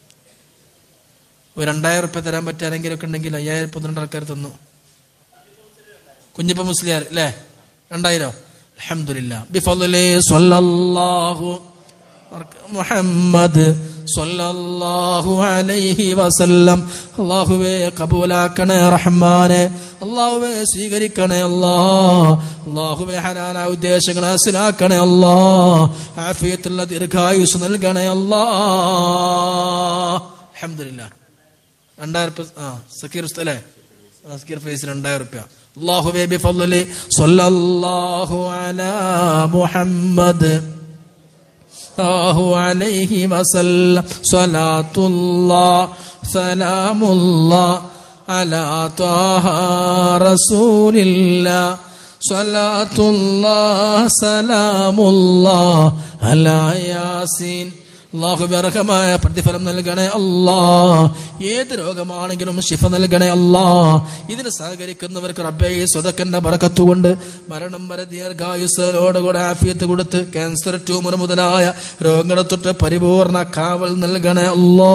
ഒരു രണ്ടായിരം റുപ്യ തരാൻ പറ്റിയ ആരെങ്കിലും ഒക്കെ ഉണ്ടെങ്കിൽ അയ്യായിരം പന്ത്രണ്ട് ആൾക്കാർ തന്നു കുഞ്ഞിപ്പ മുസ്ലിയാർ അല്ലേ രണ്ടായിരം അലഹമില്ല ബിഫലേ സ്വല്ലല്ലാഹു മുഹമ്മദ് സ്വല്ലല്ലാഹു അലൈഹി വസല്ലം അള്ളാഹുവേ കബൂലാക്കണേ റഹ്മാനെ അള്ളാഹുവേ സ്വീകരിക്കണേ അല്ലാ അള്ളാഹുവേ ഹലാല ഉദ്ദേശങ്ങൾ മനസ്സിലാക്കണേ അല്ലാ ആഫിയത്തുള്ള ദീർഘായുസ് നൽകണേ അല്ലാ അൽഹംദുലില്ലാ രണ്ടായിരം ഉറുപ്യ ആ സക്കീർ ഉസ്താദ് അല്ലേ ആ, സക്കീർ ഫേസ് രണ്ടായിരം റുപ്യ അള്ളാഹുവേ ബിഫضله സ്വല്ലല്ലാഹു അലാ മുഹമ്മദ് الله عليه وسلم صلاة الله سلام الله على طه رسول الله صلاة الله سلام الله على ياسين അള്ളാഹു അർഹമായ പ്രതിഫലം നൽകണേ അല്ലാ ഏത് രോഗമാണെങ്കിലും ശിഫ നൽകണേ അല്ലാ ഇതിന് സഹകരിക്കുന്നവർക്ക് റബ്ബേ ഈ സ്വതക്കന്റെ ബറക്കത്തുകൊണ്ട് മരണം വരെ ദീർഘായുസ്സോടുകൂടെ ആഫിയത്ത് കൊടുത്ത് ക്യാൻസർ ട്യൂമർ മുതലായ രോഗങ്ങളെ തൊട്ട് പരിപൂർണ കാവൽ നൽകണേ അല്ലാ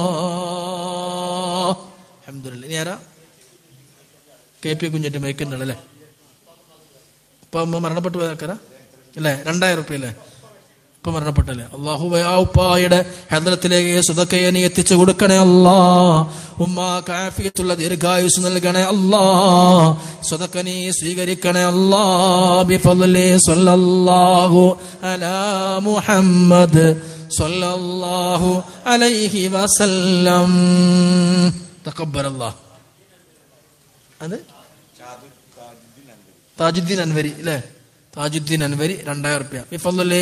അൽഹംദുലില്ലാ. ഇനി ആരാ കെ പി കുഞ്ഞിട്ട് മയക്കുന്നുള്ളല്ലേ ഇപ്പൊ അമ്മ മരണപ്പെട്ടു പോയ ആൾക്കാരാ അല്ലേ രണ്ടായിരം റുപ്യ അല്ലേ ഇപ്പൊ മരണപ്പെട്ടല്ലേ അള്ളാഹു ആ ഉപ്പായുടെ ഹദ്രത്തിലേക്ക് സുതക്കയെ നീ എത്തിച്ചു കൊടുക്കണേ അല്ലാ ഉമ്മ കാഫിയത്തുള്ള ദീർഘായുസ് നൽകണേ അല്ലാ സുതക്ക നീ സ്വീകരിക്കണേ അല്ലാ ബിഫضله സ്വല്ലല്ലാഹു അലാ മുഹമ്മദ് സ്വല്ലല്ലാഹു അലൈഹി വസല്ലം തഖബ്ബൽ അല്ലാഹ് അത് താജുദ്ദീൻ അൻവരി അല്ലേ താജുദ്ദീൻ അൻവരി രണ്ടായിരം റുപ്യ ബിഫضله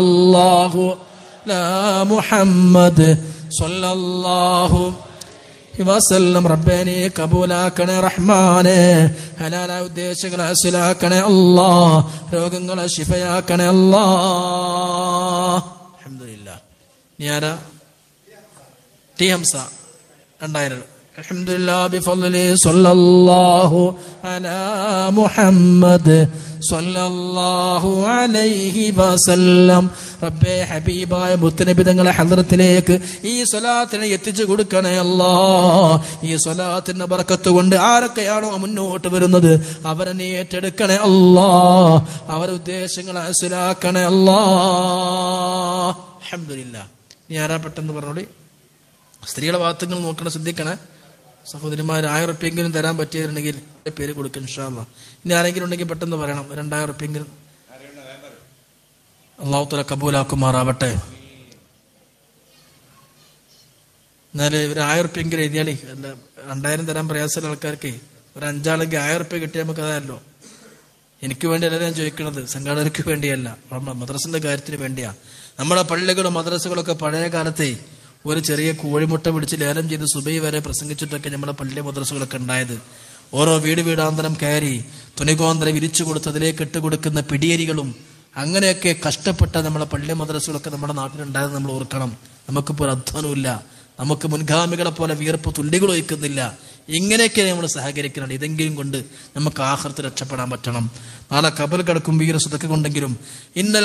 സ്വല്ലല്ലാഹു ലാ മുഹമ്മദ് സ്വല്ലല്ലാഹു വസല്ലം റബ്ബേ നീ കബൂലാക്കണേ റഹ്മാനെ ഹലാലായ ഉദ്ദേശങ്ങളെ അസിലാക്കണേ അല്ലാ രോഗങ്ങളെ ശിഫയാക്കണേ അല്ലാ അൽഹംദുലില്ലാ നീ ആരാ ടി ഹംസ രണ്ടായിരം അൽഹംദുലില്ലാ ബിഫضله സ്വല്ലല്ലാഹു അലാ മുഹമ്മദ് സ്വല്ലല്ലാഹു അലൈഹി വസല്ലം റബ്ബേ ഹബീബായ മുത്തനബി തങ്ങളെ ഹദ്റത്തിലേക്ക് ഈ സ്വലാത്തിനെ എത്തിച്ചു കൊടുക്കണേ അല്ലാ ഈ സ്വലാത്തിന്റെ ബർക്കത്ത് കൊണ്ട് ആരൊക്കെയാണോ മുന്നോട്ട് വരുന്നത് അവരെ നീ ഏറ്റെടുക്കണേ അല്ലാ അവരുടെ ഉദ്ദേശങ്ങളെ മനസ്സിലാക്കണേ അല്ലാ അൽഹംദുലില്ലാ നീ ആരാ പെട്ടെന്ന് പറഞ്ഞോളി സ്ത്രീകളെ ഭാഗത്തുങ്ങൾ നോക്കണം ശ്രദ്ധിക്കണേ സഹോദരിമാർ ആയിരം ഉറുപ്പ്യെങ്കിലും തരാൻ പറ്റിയവരുണ്ടെങ്കിൽ പേര് കൊടുക്കും ഇൻഷാല്ല ഇനി ആരെങ്കിലും ഉണ്ടെങ്കിൽ പെട്ടെന്ന് പറയണം രണ്ടായിരം ഉറുപ്പ്യെങ്കിലും അള്ളാഹുത്തല കബൂലാക്കുമാറാവട്ടെ എന്നാല് ഒരു ആയിരം ഉറുപ്പ്യെങ്കിലും എഴുതിയാലേ അല്ല രണ്ടായിരം തരാൻ പ്രയാസമുള്ള ആൾക്കാർക്ക് ഒരു അഞ്ചാളെങ്കിൽ ആയിരം ഉറുപ്പ്യ കിട്ടിയാൽ നമുക്ക് അതായല്ലോ എനിക്ക് വേണ്ടിയല്ല ഞാൻ ചോദിക്കുന്നത് സംഘാടകർക്ക് വേണ്ടിയല്ല നമ്മുടെ മദ്രസിന്റെ കാര്യത്തിന് വേണ്ടിയാ നമ്മുടെ പള്ളികളും മദ്രസകളൊക്കെ പഴയ കാലത്തെ ഒരു ചെറിയ കോഴിമുട്ട പിടിച്ച് ലേലം ചെയ്ത് സുബൈ വരെ പ്രസംഗിച്ചിട്ടൊക്കെ നമ്മുടെ പള്ളി മദ്രസകളൊക്കെ ഉണ്ടായത് ഓരോ വീട് വീടാന്തരം കയറി തുണികോന്തര വിരിച്ചു കൊടുത്ത് അതിലേക്ക് ഇട്ട് കൊടുക്കുന്ന പിടിയേരികളും അങ്ങനെയൊക്കെ കഷ്ടപ്പെട്ട നമ്മുടെ പള്ളി മദ്രസകളൊക്കെ നമ്മുടെ നാട്ടിലുണ്ടായത് നമ്മൾ ഓർക്കണം നമുക്കിപ്പോൾ ഒരു അധ്വാനമില്ല നമുക്ക് മുൻഗാമികളെ പോലെ വിയർപ്പ് തുള്ളികൾ ഒഴിക്കുന്നില്ല ഇങ്ങനെയൊക്കെ നമ്മൾ സഹകരിക്കണം ഇതെങ്കിലും കൊണ്ട് നമുക്ക് ആഹൃത്ത് രക്ഷപ്പെടാൻ പറ്റണം നാളെ കബൽ കിടക്കും വീര സ്വതക്ക കൊണ്ടെങ്കിലും ഇന്നൽ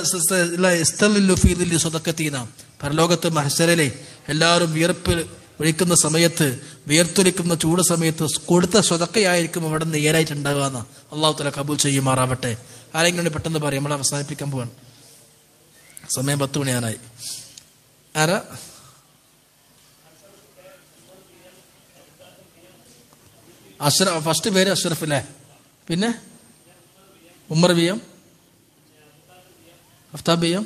സ്വതക്കത്തീന പരലോകത്ത് മഹസരലെ എല്ലാവരും വിയർപ്പ് ഒഴിക്കുന്ന സമയത്ത് വിയർത്തൊലിക്കുന്ന ചൂട് സമയത്ത് കൊടുത്ത സ്വതക്കയായിരിക്കും അവിടെ നേരായിട്ടുണ്ടാകുക എന്ന് അള്ളാഹു തല കബൂൽ ചെയ്യുമാറാവട്ടെ ആരെങ്കിലും ഉണ്ടെങ്കിൽ പെട്ടെന്ന് പറയും നമ്മൾ അവസാനിപ്പിക്കാൻ പോവാണ് സമയം പത്ത് മണിയാനായി ആരാ അഷ്റ ഫസ്റ്റ് പേര് അഷ്റഫ് അല്ലേ പിന്നെ Ummer B M Aftab B M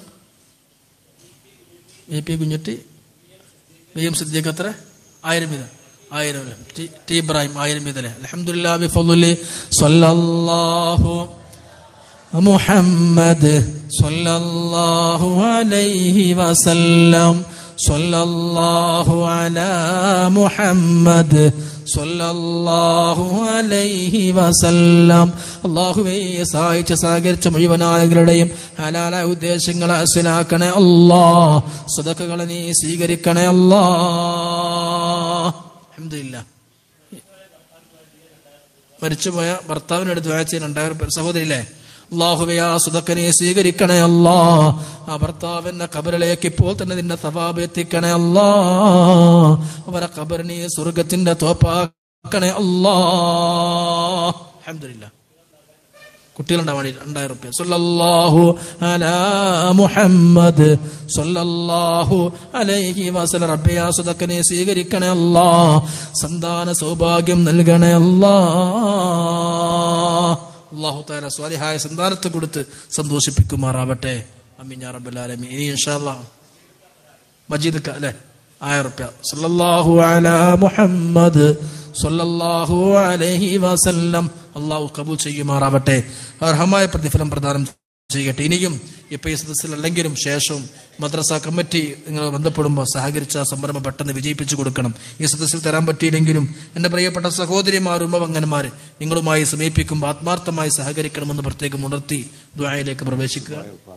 A P Kunhutty B M Siddique എത്ര ആയിരം വീതം ആയിരം അല്ലേ? ടി ടി ഇബ്രാഹിം ആയിരം വീതം അല്ലേ അലഹമുല്ലാ ബിഫضലി സ്വല്ലല്ലാഹു മുഹമ്മദ് സ്വല്ലല്ലാഹു അലൈഹി വസല്ലം സ്വല്ലല്ലാഹു അലാ മുഹമ്മദ് സ്വല്ലല്ലാഹു അലൈഹി വസല്ലം അള്ളാഹുവേ സഹായിച്ച് സഹകരിച്ച മുഴുവൻ ആളുകളുടെയും ഹലാലായ ഉദ്ദേശങ്ങളെ അസിലാക്കണേ അല്ലാ സദക്കകളെ നീ സ്വീകരിക്കണേ അല്ലാ അൽഹംദുലില്ലാ മരിച്ചുപോയ ഭർത്താവിനടുത്ത് വായിച്ച രണ്ടായിരം പേർ സഹോദരിയില്ലേ അള്ളാഹുവേ ആ സുതക്കനെ സ്വീകരിക്കണേ അല്ലാ ആ ഭർത്താവിന്റെ കബറിലേക്ക് ഇപ്പോൾ തന്നെ നിന്റെ സവാബ് എത്തിക്കണേ അല്ലാ അവരെ കബറിനെ സ്വർഗത്തിന്റെ തോപ്പാക്കണേ അല്ലാ അൽഹംദുലില്ലാ കുട്ടികളുണ്ടാവാൻ വേണ്ടി രണ്ടായിരം റുപ്യ സല്ലല്ലാഹു അലാ മുഹമ്മദ് സല്ലല്ലാഹു അലൈഹി വസല്ലം റബ്ബേ ആ സദക്കനെ സ്വീകരിക്കണേ അല്ലാ സന്താന സൗഭാഗ്യം നൽകണേ അല്ലാ അള്ളാഹു താല സ്വാലിഹായ സന്താനത്തെ കൊടുത്ത് സന്തോഷിപ്പിക്കുമാറാവട്ടെ അമ്മീൻ യാ റബ്ബൽ ആലമീൻ ഇനി ഇൻഷാ അല്ലാഹ് മജീദ് ക അല്ലേ ആയിരം റുപ്യ സല്ലല്ലാഹു അലാ മുഹമ്മദ് സല്ലല്ലാഹു അലൈഹി വസല്ലം അള്ളാഹു കബൂൽ ചെയ്യുമാറാവട്ടെ അർഹമായ പ്രതിഫലം പ്രദാനം ചെയ്യട്ടെ ഇനിയും ഇപ്പൊ ഈ സദസ്സിലല്ലെങ്കിലും ശേഷവും മദ്രസ കമ്മിറ്റി നിങ്ങൾ ബന്ധപ്പെടുമ്പോൾ സഹകരിച്ച ആ സംരംഭം പെട്ടെന്ന് വിജയിപ്പിച്ചു കൊടുക്കണം ഈ സദസ്സിൽ തരാൻ പറ്റിയില്ലെങ്കിലും എന്റെ പ്രിയപ്പെട്ട സഹോദരിമാർ ഉമ്മവങ്ങന്മാർ നിങ്ങളുമായി സമീപിക്കുമ്പോൾ ആത്മാർത്ഥമായി സഹകരിക്കണമെന്ന് പ്രത്യേകം ഉണർത്തി ദ്വായയിലേക്ക് പ്രവേശിക്കുക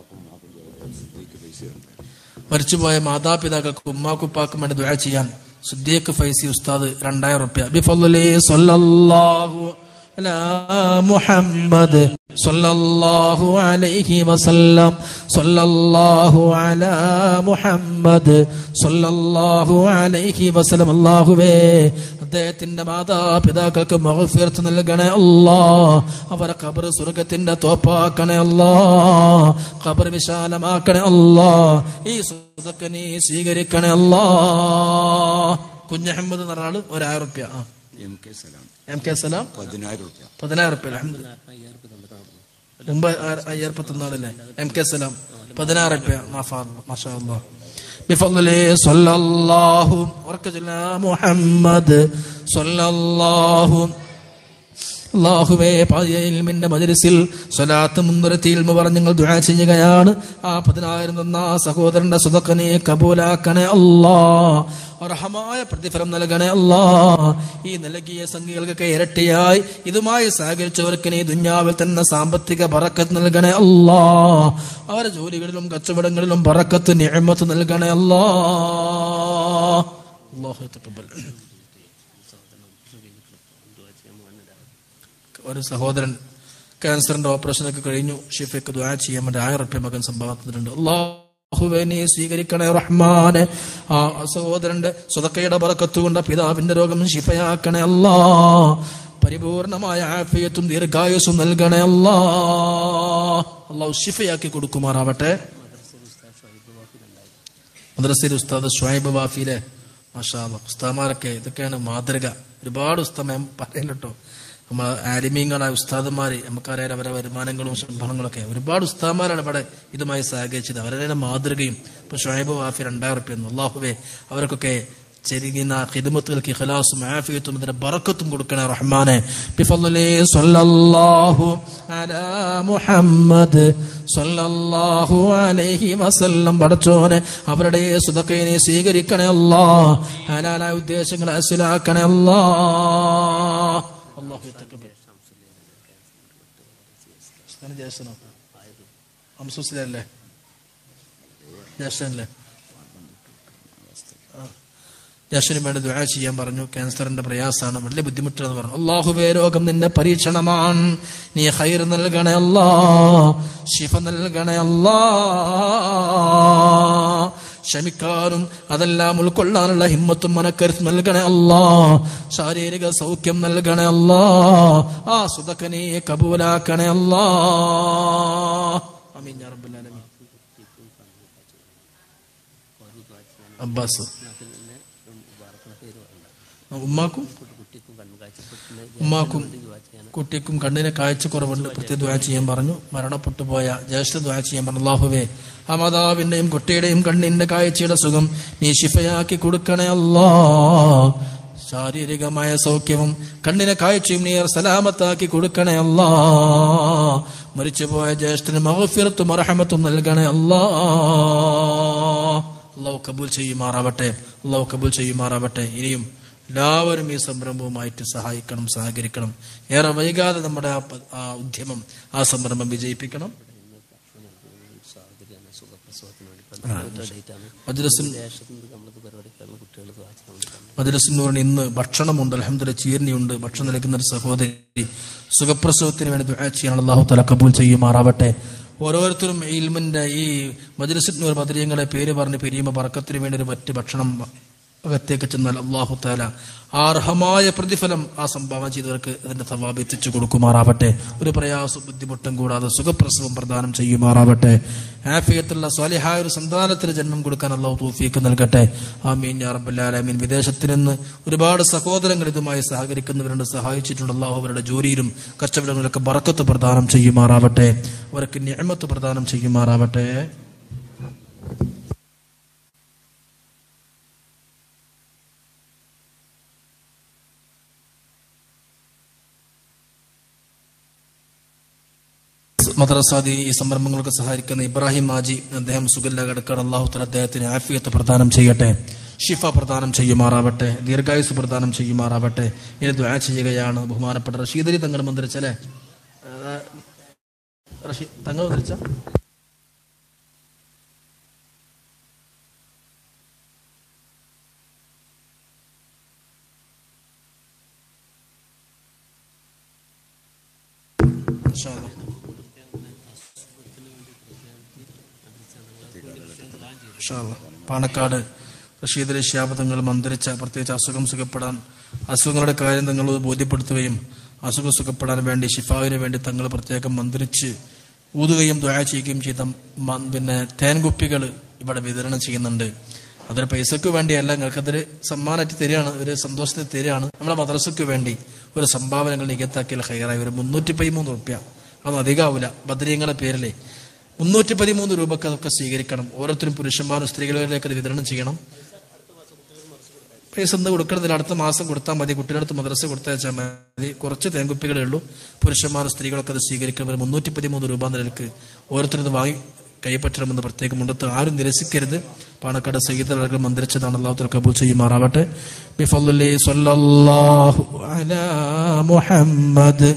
മരിച്ചുപോയ മാതാപിതാക്കൾക്ക് ഉമ്മാക്കുപ്പാക്കും വേണ്ടി ദുആ ചെയ്യാൻ സുദ്ദീഖ് ഫൈസി ഉസ്താദ് രണ്ടായിരം റുപ്യ ബിഫضലി സ്വല്ലല്ലാഹു അലാ മുഹമ്മദ് സ്വല്ലല്ലാഹു അലൈഹി വസല്ലം സ്വല്ലല്ലാഹു അലാ മുഹമ്മദ് സ്വല്ലല്ലാഹു അലൈഹി വസല്ലം അല്ലാഹുവേ അദ്ദേഹത്തിന്റെ മാതാപിതാക്കൾക്ക് മഗ്ഫിറത്ത് നൽകണേ അല്ലാ അവരെ ഖബർ സ്വർഗത്തിന്റെ തോപ്പാക്കണേ അല്ലാ ഖബർ വിശാലമാക്കണേ അല്ലാ ഈ സുതക്ക് നീ സ്വീകരിക്കണേ അല്ലാ കുഞ്ഞഹമ്മദ് എന്ന് പറഞ്ഞ ആള് ഒരായിരം റുപ്യ ആ M K Salam M K Salam പതിനായിരം റുപ്യ പതിനായിരം റുപ്യ അൽഹംദുലില്ലാ മുമ്പ് അയ്യായിരം പത്തൊന്നാളല്ലേ എം കെ സലാം പതിനായിരം റുപ്യ മാഫാ മാഷാ അല്ലാ بفضله صلى الله وركز محمد صلى الله അള്ളാഹുവേ പായൽമിന്റെ മജലിസിൽ സ്വലാത്ത് മുൻനിർത്തി ഇൽമ പറഞ്ഞ് ഞങ്ങൾ ദുആ ചെയ്യുകയാണ് ആ പതിനായിരം തന്ന ആ സഹോദരന്റെ സുതക്കനെ കബൂലാക്കണേ അല്ലാ അർഹമായ പ്രതിഫലം നൽകണേ അല്ലാ ഈ നൽകിയ സംഖ്യകൾക്കൊക്കെ ഇരട്ടിയായി ഇതുമായി സഹകരിച്ചവർക്ക് നീ ദുഞ്ഞാവിൽ തന്നെ സാമ്പത്തിക ബറക്കത്ത് നൽകണേ അല്ലാ അവരുടെ ജോലികളിലും കച്ചവടങ്ങളിലും ബറക്കത്ത് നിയമത്ത് നൽകണേ അല്ലാ അല്ലാഹു തഖബ്ബൽ ഒരു സഹോദരൻ ക്യാൻസറിന്റെ ഓപ്പറേഷനൊക്കെ കഴിഞ്ഞു ഷിഫയ്ക്ക് ദ്വാ ചെയ്യാൻ വേണ്ടി ആയിരം റുപ്യ മകൻ സംഭാവത്തിനുണ്ട് അള്ളാഹുവെ നീ സ്വീകരിക്കണേ റഹ്മാനെ ആ സഹോദരന്റെ സ്വതക്കയുടെ ബറക്കത്ത് കൊണ്ട് പിതാവിന്റെ രോഗം ശിഫയാക്കണേ അല്ലാ പരിപൂർണമായ ആഫിയത്തും ദീർഘായുസും നൽകണേ അല്ലാ അള്ളാഹു ശിഫയാക്കി കൊടുക്കുമാറാവട്ടെ മദ്രസയിൽ ഉസ്താദ് ഷുഹൈബ് വാഫിയിലെ മാഷാ അല്ലാ. ഉസ്താദ്മാരൊക്കെ ഇതൊക്കെയാണ് മാതൃക ഒരുപാട് ഉസ്താദ് ഞാൻ പറയല്ലോ നമ്മൾ ആലിമീങ്ങളായ ഉസ്താദന്മാര് നമുക്കറിയാം അവരുടെ വരുമാനങ്ങളും ശമ്പളങ്ങളൊക്കെ ഒരുപാട് ഉസ്താദ്മാരാണ് ഇവിടെ ഇതുമായി സഹകരിച്ചത് അവരുടെ മാതൃകയും ഇപ്പൊ ഷുഹൈബ് വാഫി രണ്ടായിരം റുപ്യ അള്ളാഹുവേ അവർക്കൊക്കെ ചെരിയുന്ന ഖിദ്മത്തുകൾക്ക് ഇഖ്ലാസും ആഫിയത്തും ഇതിന്റെ ബറക്കത്തും കൊടുക്കണേ റഹ്മാനെ ബിഫദ്ലി സ്വല്ലല്ലാഹു അലാ മുഹമ്മദ് സ്വല്ലല്ലാഹു അലൈഹി വസല്ലം പടച്ചോനെ അവരുടെ സുതക്കയെ സ്വീകരിക്കണേ അല്ലാ ഹലാലായ ഉദ്ദേശങ്ങൾ അസിലാക്കണേ അല്ലാ അല്ലാഹു തക്കബർ ജ്യേഷ്ഠനോ അംസുസിലല്ലേ ജ്യേഷ്ഠനല്ലേ ജ്യേഷ്ഠന് വേണ്ടി ദുആ ചെയ്യാൻ പറഞ്ഞു ക്യാൻസറിന്റെ പ്രയാസമാണ് വലിയ ബുദ്ധിമുട്ടാണെന്ന് പറഞ്ഞു അള്ളാഹുവേ രോഗം നിന്റെ പരീക്ഷണമാണ് നീ ഹൈർ നൽകണേ അല്ലാ ശിഫ നൽകണേ അല്ലാ ക്ഷമിക്കാനും അതെല്ലാം ഉൾക്കൊള്ളാനുള്ള ഹിമ്മത്തും മനക്കരുത്ത് നൽകണേ അല്ലാ ശാരീരിക സൗഖ്യം നൽകണേ അല്ലാ ആ സുതക്കനെ കബൂലാക്കണേ അല്ലാ അമീൻ യാ റബ്ബൽ ആലമീൻ അബ്ബാസ് ഉമ്മാക്കും ഉമ്മാക്കും കുട്ടിക്കും കണ്ണിന് കാഴ്ചക്കുറവുണ്ട് പ്രത്യേക ദ്വാ ചെയ്യാൻ പറഞ്ഞു മരണപ്പെട്ടു പോയ ജ്യേഷ്ഠ ദ്വാ ചെയ്യാൻ പറഞ്ഞു അള്ളാഹുവേ ആ മാതാവിന്റെയും കുട്ടിയുടെയും കണ്ണിന്റെ കാഴ്ചയുടെ സുഖം നീ ശിഫയാക്കി കൊടുക്കണേ അല്ലാ ശാരീരികമായ സൗഖ്യവും കണ്ണിനെ കാഴ്ചയും നീ സലാമത്താക്കി കൊടുക്കണേ അല്ലാ മരിച്ചുപോയ ജ്യേഷ്ഠന് മഹഫിറത്തും അർഹമത്തും നൽകണേ അല്ലാ അള്ളാഹു കബൂൽ ചെയ്യുമാറാവട്ടെ അള്ളാഹു കബൂൽ ചെയ്യുമാറാവട്ടെ ഇനിയും എല്ലാവരും ഈ സംരംഭവുമായിട്ട് സഹായിക്കണം സഹകരിക്കണം ഏറെ വൈകാതെ നമ്മുടെ ആ പ- ആ ഉദ്യമം ആ സംരംഭം വിജയിപ്പിക്കണം മദ്രസിൻ മദ്രസിനോട് ഇന്ന് ഭക്ഷണമുണ്ട് അലഹമ്മദ് ചീർണിയുണ്ട് ഭക്ഷണം നൽകുന്ന ഒരു സഹോദരി സുഖപ്രസവത്തിന് വേണ്ടി ദുആ ചെയ്യാൻ അള്ളാഹു തല കബൂൽ ചെയ്യുമാറാവട്ടെ ഓരോരുത്തരും ഇൽമിന്റെ ഈ മദ്രസിനൂർ മധുരങ്ങളെ പേര് പറഞ്ഞ് പിരിയുമ്പോൾ പറക്കത്തിന് വേണ്ടി ഒരു മറ്റ് ഭക്ഷണം അകത്തേക്ക് ചെന്നാൽ അള്ളാഹു താല അർഹമായ പ്രതിഫലം ആ സംഭാവന ചെയ്തവർക്ക് അതിന്റെ സവാബ് എത്തിച്ചു കൊടുക്കുമാറാവട്ടെ ഒരു പ്രയാസം ബുദ്ധിമുട്ടും കൂടാതെ സുഖപ്രസവം പ്രദാനം ചെയ്യുമാറാവട്ടെ ഹാഫിയത്തുള്ള സ്വാലിഹായ ഒരു സന്താനത്തിന് ജന്മം കൊടുക്കാൻ അള്ളാഹു തൗഫീക്ക് നൽകട്ടെ ആമീൻ യാ റബ്ബൽ ആലമീൻ വിദേശത്ത് നിന്ന് ഒരുപാട് സഹോദരങ്ങൾ ഇതുമായി സഹകരിക്കുന്നവരുണ്ട് സഹായിച്ചിട്ടുണ്ട് അള്ളാഹു അവരുടെ ജോലിയിലും കച്ചവടങ്ങളിലൊക്കെ ബറക്കത്ത് പ്രദാനം ചെയ്യുമാറാവട്ടെ അവർക്ക് നിയമത്ത് പ്രദാനം ചെയ്യുമാറാവട്ടെ മദ്രസാദി ഈ സംരംഭങ്ങൾക്ക് സഹായിക്കുന്ന ഇബ്രാഹിം മാജി അദ്ദേഹം സുഗല്ല കടക്കാട് അള്ളാഹു തല അദ്ദേഹത്തിന് ആഫിയത്ത് പ്രദാനം ചെയ്യട്ടെ ഷിഫ പ്രദാനം ചെയ്യുമാറാവട്ടെ ദീർഘായുസ് പ്രദാനം ചെയ്യുമാറാവട്ടെ ഇനി ദ്വാ ചെയ്യുകയാണ് ബഹുമാനപ്പെട്ട റഷീദലി തങ്ങൾ മന്ത്രിച്ചല്ലേ റഷീദ് തങ്ങൾ മന്ത്രിച്ച ഇൻഷാ അല്ലാ. ഇൻഷാ അല്ലാ. പാണക്കാട് റഷീദ് ശാപതങ്ങൾ മന്ത്രിച്ച പ്രത്യേകിച്ച് അസുഖം സുഖപ്പെടാൻ അസുഖങ്ങളുടെ കാര്യം തങ്ങൾ ബോധ്യപ്പെടുത്തുകയും അസുഖം സുഖപ്പെടാൻ വേണ്ടി ഷിഫാവിന് വേണ്ടി തങ്ങൾ പ്രത്യേകം മന്ത്രിച്ച് ഊതുകയും ദ്വാ ചെയ്യുകയും ചെയ്ത മ- പിന്നെ തേൻകുപ്പികൾ ഇവിടെ വിതരണം ചെയ്യുന്നുണ്ട് അതൊരു പൈസക്ക് വേണ്ടിയല്ല നിങ്ങൾക്കതൊരു സമ്മാനമായിട്ട് തരികയാണ് ഒരു സന്തോഷത്തിൽ തരികയാണ് നമ്മുടെ മദ്രസക്ക് വേണ്ടി ഒരു സംഭാവനകൾ നികത്താക്കിയാൽ ഹൈറായി ഒരു മുന്നൂറ്റി പതിമൂന്ന് റുപ്യ അതൊന്നും അധികമാവില്ല ബദ്രീങ്ങളുടെ പേരിലെ മുന്നൂറ്റി പതിമൂന്ന് രൂപക്ക് അതൊക്കെ സ്വീകരിക്കണം ഓരോരുത്തരും പുരുഷന്മാരും സ്ത്രീകളിലേക്ക് അത് വിതരണം ചെയ്യണം പൈസ ഒന്ന് കൊടുക്കണമെന്നില്ല അടുത്ത മാസം കൊടുത്താൽ മതി കുട്ടിയുടെ അടുത്ത് മദ്രസ കൊടുത്തയച്ചാൽ മതി കുറച്ച് തേങ്കുപ്പികളേ ഉള്ളൂ പുരുഷന്മാർ സ്ത്രീകളൊക്കെ അത് സ്വീകരിക്കണം ഒരു മുന്നൂറ്റി പതിമൂന്ന് രൂപ നിലക്ക് ഓരോരുത്തരും വാങ്ങി കൈപ്പറ്റണമെന്ന് പ്രത്യേകം മുണ്ടത്ത് ആരും നിരസിക്കരുത് പാണക്കാട് സയ്യിദ് മന്ത്രിച്ചതാണ് അള്ളാഹു കബൂൽ ചെയ്യുമാറാവട്ടെ ബിഫല്ലി സ്വല്ലല്ലാഹു അലാ മുഹമ്മദ്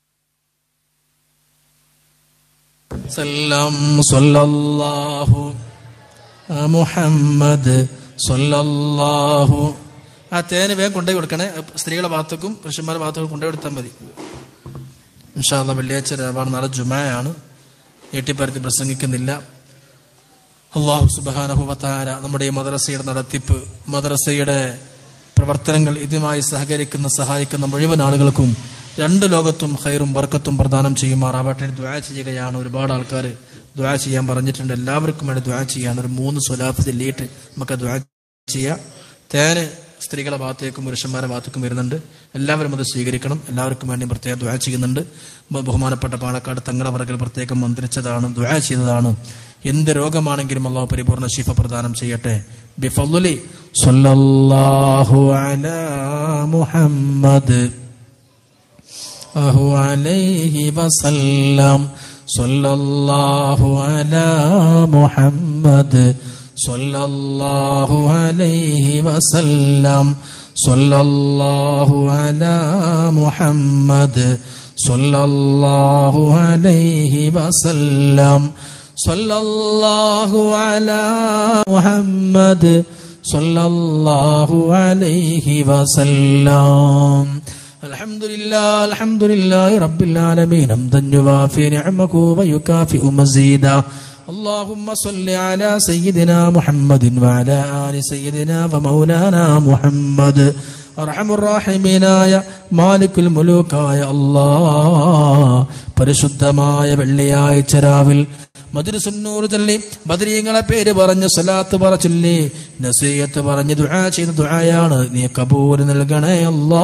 സല്ലം സ്വല്ലല്ലാഹു ആ മുഹമ്മദ് സ്വല്ലല്ലാഹു ആ തേന് വേഗം കൊണ്ടുപോയി കൊടുക്കണേ സ്ത്രീകളുടെ ഭാഗത്തേക്കും പുരുഷന്മാരുടെ ഭാഗത്തേക്കും കൊണ്ടുപോയി കൊടുത്താൽ മതി ഇൻഷാല്ല വെള്ളിയാഴ്ച രാവാണ് നാളെ ജുമയാണ് ഏട്ടിപ്പരത്തി പ്രസംഗിക്കുന്നില്ല അള്ളാഹു സുബാനഹുവത്താര നമ്മുടെ ഈ മദ്രസയുടെ നടത്തിപ്പ് മദ്രസയുടെ പ്രവർത്തനങ്ങൾ ഇതുമായി സഹകരിക്കുന്ന സഹായിക്കുന്ന മുഴുവൻ ആളുകൾക്കും രണ്ട് ലോകത്തും ഹൈറും ബർക്കത്തും പ്രദാനം ചെയ്യുമാറാവട്ടെ ദ്വാ ചെയ്യുകയാണ് ഒരുപാട് ആൾക്കാർ ദ്വാ ചെയ്യാൻ പറഞ്ഞിട്ടുണ്ട് എല്ലാവർക്കും വേണ്ടി ദ്വാ ചെയ്യാൻ ഒരു മൂന്ന് സ്വലാഫ് ചൊല്ലിയിട്ട് നമുക്ക് ദ്വാ ചെയ്യാം തേന് സ്ത്രീകളുടെ ഭാഗത്തേക്കും പുരുഷന്മാരുടെ ഭാഗത്തേക്കും വരുന്നുണ്ട് എല്ലാവരും അത് സ്വീകരിക്കണം എല്ലാവർക്കും വേണ്ടി പ്രത്യേകം ദ്വാ ചെയ്യുന്നുണ്ട് ബ- ബഹുമാനപ്പെട്ട പാണക്കാട് തങ്ങളുടെ വർഗൽ പ്രത്യേകം മന്ത്രിച്ചതാണ് ദ്വാ ചെയ്തതാണ് എന്ത് രോഗമാണെങ്കിലും അള്ളാഹു പരിപൂർണ ശിഫ പ്രദാനം ചെയ്യട്ടെ ബിഫലുലി സ്വല്ലല്ലാഹു അലാ മുഹമ്മദ് അഹു അലൈഹി വസല്ലം സ്വല്ലല്ലാഹു അലാ മുഹമ്മദ് സ്വല്ലല്ലാഹു അലൈഹി വസല്ലം സ്വല്ലല്ലാഹു അലാ മുഹമ്മദ് സ്വല്ലല്ലാഹു അലൈഹി വസല്ലം സ്വല്ലല്ലാഹു അലാ മുഹമ്മദ് സ്വല്ലല്ലാഹു അലൈഹി വസല്ലം الحمد لله الحمد لله رب العالمين حمدا يوافي نعمه ويكافئ مزيدا اللهم صل على سيدنا محمد وعلى آل سيدنا ومولانا محمد അർഹം റാഹിമീനായ മാലിക്കുൽ മുലൂക്കായ അല്ലാ പരിശുദ്ധമായ വെള്ളിയാഴ്ച രാവിൽ മധുരസുന്നൂർ ചൊല്ലി ബദരീങ്ങളെ പേര് പറഞ്ഞ് സലാത്ത് പറ ചൊല്ലി നസീയത്ത് പറഞ്ഞ് ദുആ ചെയ്ത ദുആയാണ് നീ കബൂൽ നൽകണേ അല്ലാ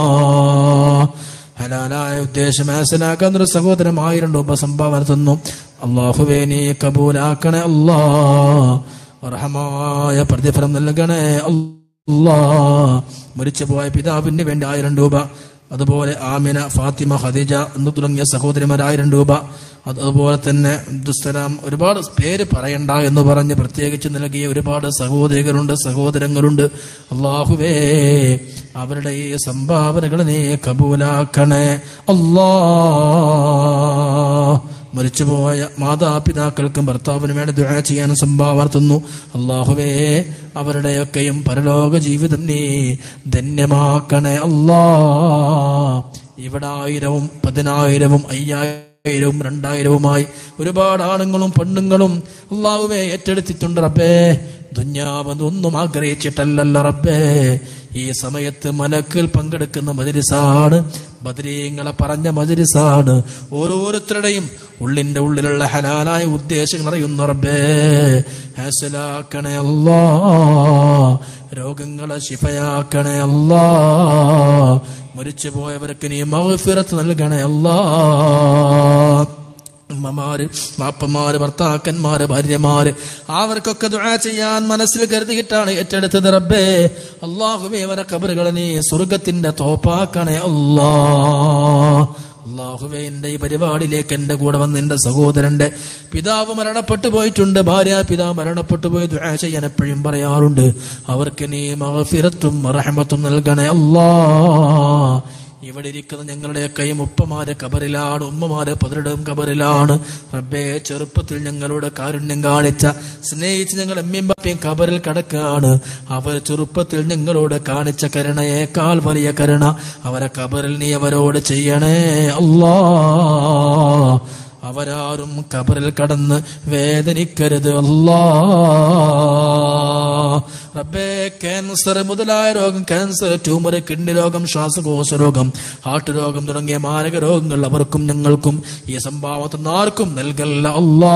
ഹലാലായ ഉദ്ദേശം മനസ്സിലാക്കാൻ ഒരു സഹോദരൻ ആയിരം രൂപ സംഭാവന തന്നു അള്ളാഹുവേ നീ കബൂലാക്കണേ അല്ലാ അർഹമായ പ്രതിഫലം നൽകണേ അല്ലാ മരിച്ചുപോയ പിതാവിന് വേണ്ടി ആയിരം രൂപ അതുപോലെ ആമിന ഫാത്തിമ ഖദീജ എന്ന് തുടങ്ങിയ സഹോദരിമാർ ആയിരം രൂപ അത് അതുപോലെ തന്നെ അബ്ദുസ്സലാം ഒരുപാട് പേര് പറയണ്ട എന്ന് പറഞ്ഞ് പ്രത്യേകിച്ച് നൽകിയ ഒരുപാട് സഹോദരികളുണ്ട് സഹോദരങ്ങളുണ്ട് അള്ളാഹുവേ അവരുടെ ഈ സംഭാവനകൾ നീ കബൂലാക്കണേ അല്ലാ മരിച്ചുപോയ മാതാപിതാക്കൾക്കും ഭർത്താവിനും വേണ്ടി ദുആ ചെയ്യാനും സംഭാവന തന്നു അള്ളാഹുവേ അവരുടെയൊക്കെയും പരലോക ജീവിതം നീ ധന്യമാക്കണേ അല്ലാ ഇവിടെ ആയിരവും പതിനായിരവും അയ്യായിരവും രണ്ടായിരവുമായി ഒരുപാട് ആണുങ്ങളും പെണ്ണുങ്ങളും അള്ളാഹുവെ ഏറ്റെടുത്തിട്ടുണ്ട് റബ്ബേ ദുഞ്ഞാവതൊന്നും ആഗ്രഹിച്ചിട്ടല്ലല്ല റബ്ബേ ഈ സമയത്ത് മലക്കിൽ പങ്കെടുക്കുന്ന മജിരിസാണ് ബദരീങ്ങളെ പറഞ്ഞ മജിരിസാണ് ഓരോരുത്തരുടെയും ഉള്ളിന്റെ ഉള്ളിലുള്ള ഹലാലായ ഉദ്ദേശങ്ങൾ അറിയുന്ന റബ്ബേ ഹാസലാക്കണേ അല്ലാ രോഗങ്ങളെ ശിഫയാക്കണേ അല്ലാ മരിച്ചു പോയവർക്ക് നീ മഹഫിറത്ത് നൽകണേ അല്ലാ ഉമ്മമാര് വാപ്പമാര് ഭർത്താക്കന്മാര് ഭാര്യമാര് അവർക്കൊക്കെ ദുആ ചെയ്യാൻ മനസ്സിൽ കരുതിയിട്ടാണ് ഏറ്റെടുത്തത് റബ്ബേ അള്ളാഹുവേ അവരെ കബറുകളെ നീ സ്വർഗത്തിന്റെ തോപ്പാക്കണേ അല്ലാ അള്ളാഹുവേ എന്റെ ഈ പരിപാടിയിലേക്ക് എന്റെ കൂടെ വന്ന് എന്റെ സഹോദരന്റെ പിതാവ് മരണപ്പെട്ടു പോയിട്ടുണ്ട് ഭാര്യ പിതാവ് മരണപ്പെട്ടു പോയി ദുആ ചെയ്യാൻ എപ്പോഴും പറയാറുണ്ട് അവർക്ക് നീ മഹഫിറത്തും റഹമത്തും നൽകണേ അല്ലാ ഇവിടെ ഇരിക്കുന്ന ഞങ്ങളുടെയൊക്കെയും ഉപ്പമാര് കബറിലാണ് ഉമ്മമാര് പലരുടെയും കബറിലാണ് റബ്ബേ ചെറുപ്പത്തിൽ ഞങ്ങളോട് കാരുണ്യം കാണിച്ച സ്നേഹിച്ച് ഞങ്ങൾ എമ്മിയും പപ്പയും കബറിൽ കിടക്കുകയാണ് അവർ ചെറുപ്പത്തിൽ ഞങ്ങളോട് കാണിച്ച കരുണയേക്കാൾ വലിയ കരുണ അവരെ കബറിൽ നീ അവരോട് ചെയ്യണേ അല്ലാ അവരാരും കബറിൽ കടന്ന് വേദനിക്കരുത് അല്ലാ റബ്ബേ ക്യാൻസർ മുതലായ രോഗം ക്യാൻസർ ട്യൂമർ കിഡ്നി രോഗം ശ്വാസകോശ രോഗം ഹാർട്ട് രോഗം തുടങ്ങിയ മാരക രോഗങ്ങൾ അവർക്കും ഞങ്ങൾക്കും ഈ സംഭാവത്തിന് ആർക്കും നൽകല്ല അല്ലാ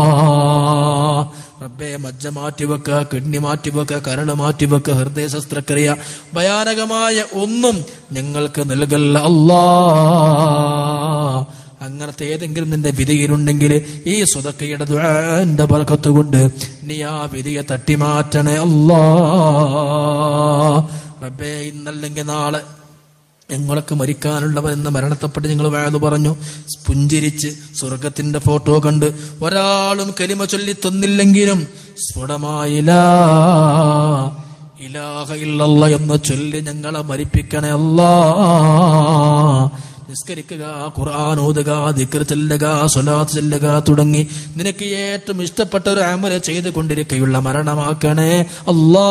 റബ്ബേ മജ്ജ മാറ്റിവെക്ക കിഡ്നി മാറ്റിവെക്ക കരട് മാറ്റിവെക്ക ഹൃദയ ശസ്ത്രക്രിയ ഭയാനകമായ ഒന്നും ഞങ്ങൾക്ക് നൽകല്ല അല്ലാ അങ്ങനത്തെ ഏതെങ്കിലും നിന്റെ വിധിയിലുണ്ടെങ്കിൽ ഈ സ്വതക്കയുടെ ദുആന്റെ ബർക്കത്ത് കൊണ്ട് നീ ആ വിധിയെ തട്ടിമാറ്റണേ അല്ലാ റബ്ബേ ഇന്നല്ലെങ്കിൽ നാളെ ഞങ്ങളൊക്കെ മരിക്കാനുള്ളവരെന്ന് മരണത്തെപ്പറ്റി നിങ്ങൾ വേദ പറഞ്ഞു പുഞ്ചിരിച്ച് സ്വർഗത്തിന്റെ ഫോട്ടോ കണ്ട് ഒരാളും കലിമ ചൊല്ലി തന്നില്ലെങ്കിലും സ്ഫുടമായില്ല ഇലാഹ ഇല്ലല്ല എന്ന് ചൊല്ലി ഞങ്ങളെ മരിപ്പിക്കണേ അല്ലാ നിസ്കരിക്കുക ഖുർആൻ ഓതുക ദിക്ർ ചെല്ലുക സ്വലാത്ത് ചെല്ലുക തുടങ്ങി നിനക്ക് ഏറ്റവും ഇഷ്ടപ്പെട്ട ഒരു അമല ചെയ്തു കൊണ്ടിരിക്കുകയുള്ള മരണമാക്കണേ അല്ലാ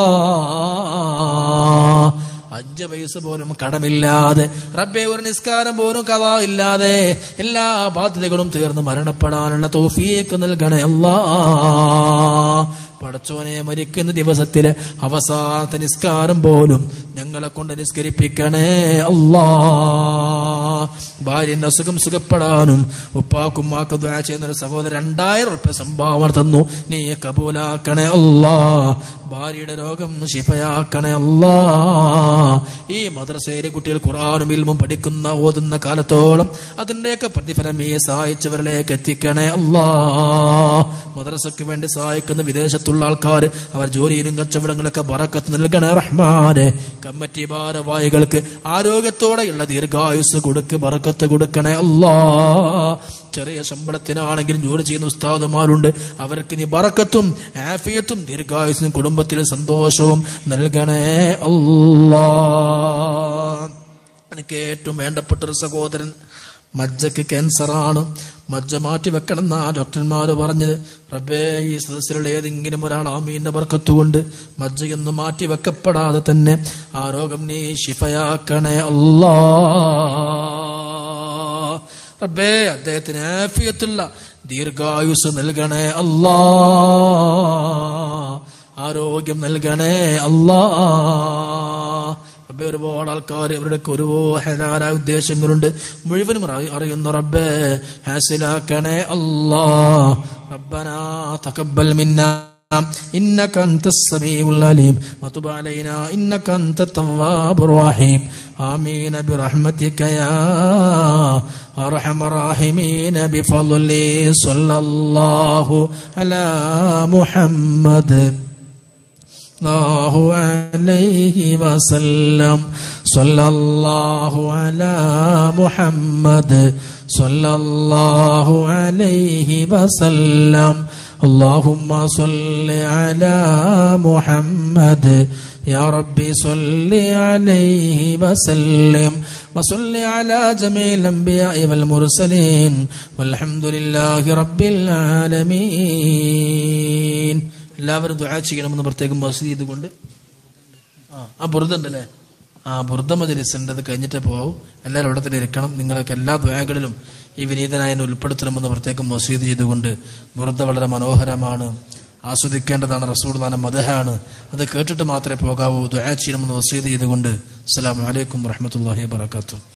അഞ്ച് വയസ്സ് പോലും കടമില്ലാതെ റബ്ബെ ഒരു നിസ്കാരം പോലും കഥ ഇല്ലാതെ എല്ലാ ബാധ്യതകളും തീർന്ന് മരണപ്പെടാനുള്ള തോഫീക്ക് നൽകണേ അല്ലാ പടച്ചോനെ മരിക്കുന്ന ദിവസത്തിലെ അവസാനത്തെ നിസ്കാരം പോലും ഞങ്ങളെ കൊണ്ട് നിസ്കരിപ്പിക്കണേ അല്ലാ ഭാര്യന്റെ അസുഖം സുഖപ്പെടാനും ഉപ്പാക്കും മാക്കും ദ്വാ ചെയ്യുന്ന ഒരു സഹോദരൻ രണ്ടായിരം ഉറുപ്പ്യ സംഭാവന തന്നു നീ കബൂലാക്കണേ അല്ലാ ഭാര്യയുടെ രോഗം ശിഫയാക്കണേ അല്ലാ ഈ മദ്രസയിലെ കുട്ടികൾ ഖുറാനും ഇൽമും പഠിക്കുന്ന ഓതുന്ന കാലത്തോളം അതിന്റെയൊക്കെ പ്രതിഫലം ഈ സഹായിച്ചവരിലേക്ക് എത്തിക്കണേ അല്ലാ മദ്രസയ്ക്ക് വേണ്ടി സഹായിക്കുന്ന വിദേശത്തുള്ള ആൾക്കാർ അവർ ജോലിയിലും കച്ചവടങ്ങളൊക്കെ ബറക്കത്ത് നൽകണേ റഹ്മാനെ കമ്മിറ്റി ഭാരവാഹികൾക്ക് ആരോഗ്യത്തോടെയുള്ള ദീർഘായുസ് കൊടുക്ക് ബറക്കത്ത് കൊടുക്കണേ അല്ലാ ചെറിയ ശമ്പളത്തിനാണെങ്കിലും ജോലി ചെയ്യുന്ന ഉസ്താദുമാരുണ്ട് അവർക്ക് നീ ബറക്കത്തും ആഫിയത്തും ദീർഘായുസും കുടുംബത്തിൽ സന്തോഷവും നൽകണേ അല്ലാ എനിക്ക് ഏറ്റവും വേണ്ടപ്പെട്ട ഒരു സഹോദരൻ മജ്ജക്ക് ക്യാൻസറാണ് മജ്ജ മാറ്റി വെക്കണം എന്നാ ഡോക്ടർമാർ പറഞ്ഞത് റബ്ബേ ഈ സദസ്സിലുള്ള ഏതെങ്കിലും ഒരാൾ ആമീന്റെ ബർക്കത്തുകൊണ്ട് മജ്ജയൊന്നും മാറ്റി വെക്കപ്പെടാതെ തന്നെ ആ രോഗം നീ ശിഫയാക്കണേ അല്ലാ റബ്ബേ അദ്ദേഹത്തിന് ആഫിയത്തുള്ള ദീർഘായുസ് നൽകണേ അല്ലാ ആരോഗ്യം നൽകണേ അല്ലാ റബ്ബേ ഒരുപാട് ആൾക്കാർ അവരുടെയൊക്കെ ഓരോ ഹലാലായ ഉദ്ദേശങ്ങളുണ്ട് മുഴുവനും അറി- അറിയുന്ന റബ്ബേ ഹാസിലാക്കണേ അല്ലാ റബ്ബനാ തഖബ്ബൽ മിന്നാ إنك أنت السميع العليم وتب علينا إنك أنت التواب الرحيم آمين برحمتك يا أرحم الراحمين بفضل صلى الله على محمد الله عليه وسلم صلى الله على محمد صلى الله عليه وسلم اللهم صل على محمد يا ربي صل عليه وسلم وصل على جميع الأنبياء والمرسلين والحمد لله رب العالمين എല്ലാവരും ദുആ ചെയ്യണമെന്ന് പ്രത്യേകം മസ്ജിദ് ചെയ്തുകൊണ്ട് ആ ആ ബുർദ ഉണ്ടല്ലേ ആ ബുർദ മജലിസിൻ്റെ അത് കഴിഞ്ഞിട്ട് പോവും എല്ലാവരും ഇവിടെ തന്നെ ഇരിക്കണം നിങ്ങൾക്ക് എല്ലാ ദ്വയകളിലും ഈ വിനീതനായ എന്നെ ഉൾപ്പെടുത്തണമെന്ന് പ്രത്യേകം മസീദ് ചെയ്തുകൊണ്ട് ബുർദ വളരെ മനോഹരമാണ് ആസ്വദിക്കേണ്ടതാണ് റസൂർദാന മദഹാണ് അത് കേട്ടിട്ട് മാത്രമേ പോകാവൂ ദ്വയ ചെയ്യണമെന്ന് വസീത് ചെയ്തുകൊണ്ട് അസ്സലാമു അലൈക്കും വറഹ്മത്തുള്ളാഹി വബറകാതുഹു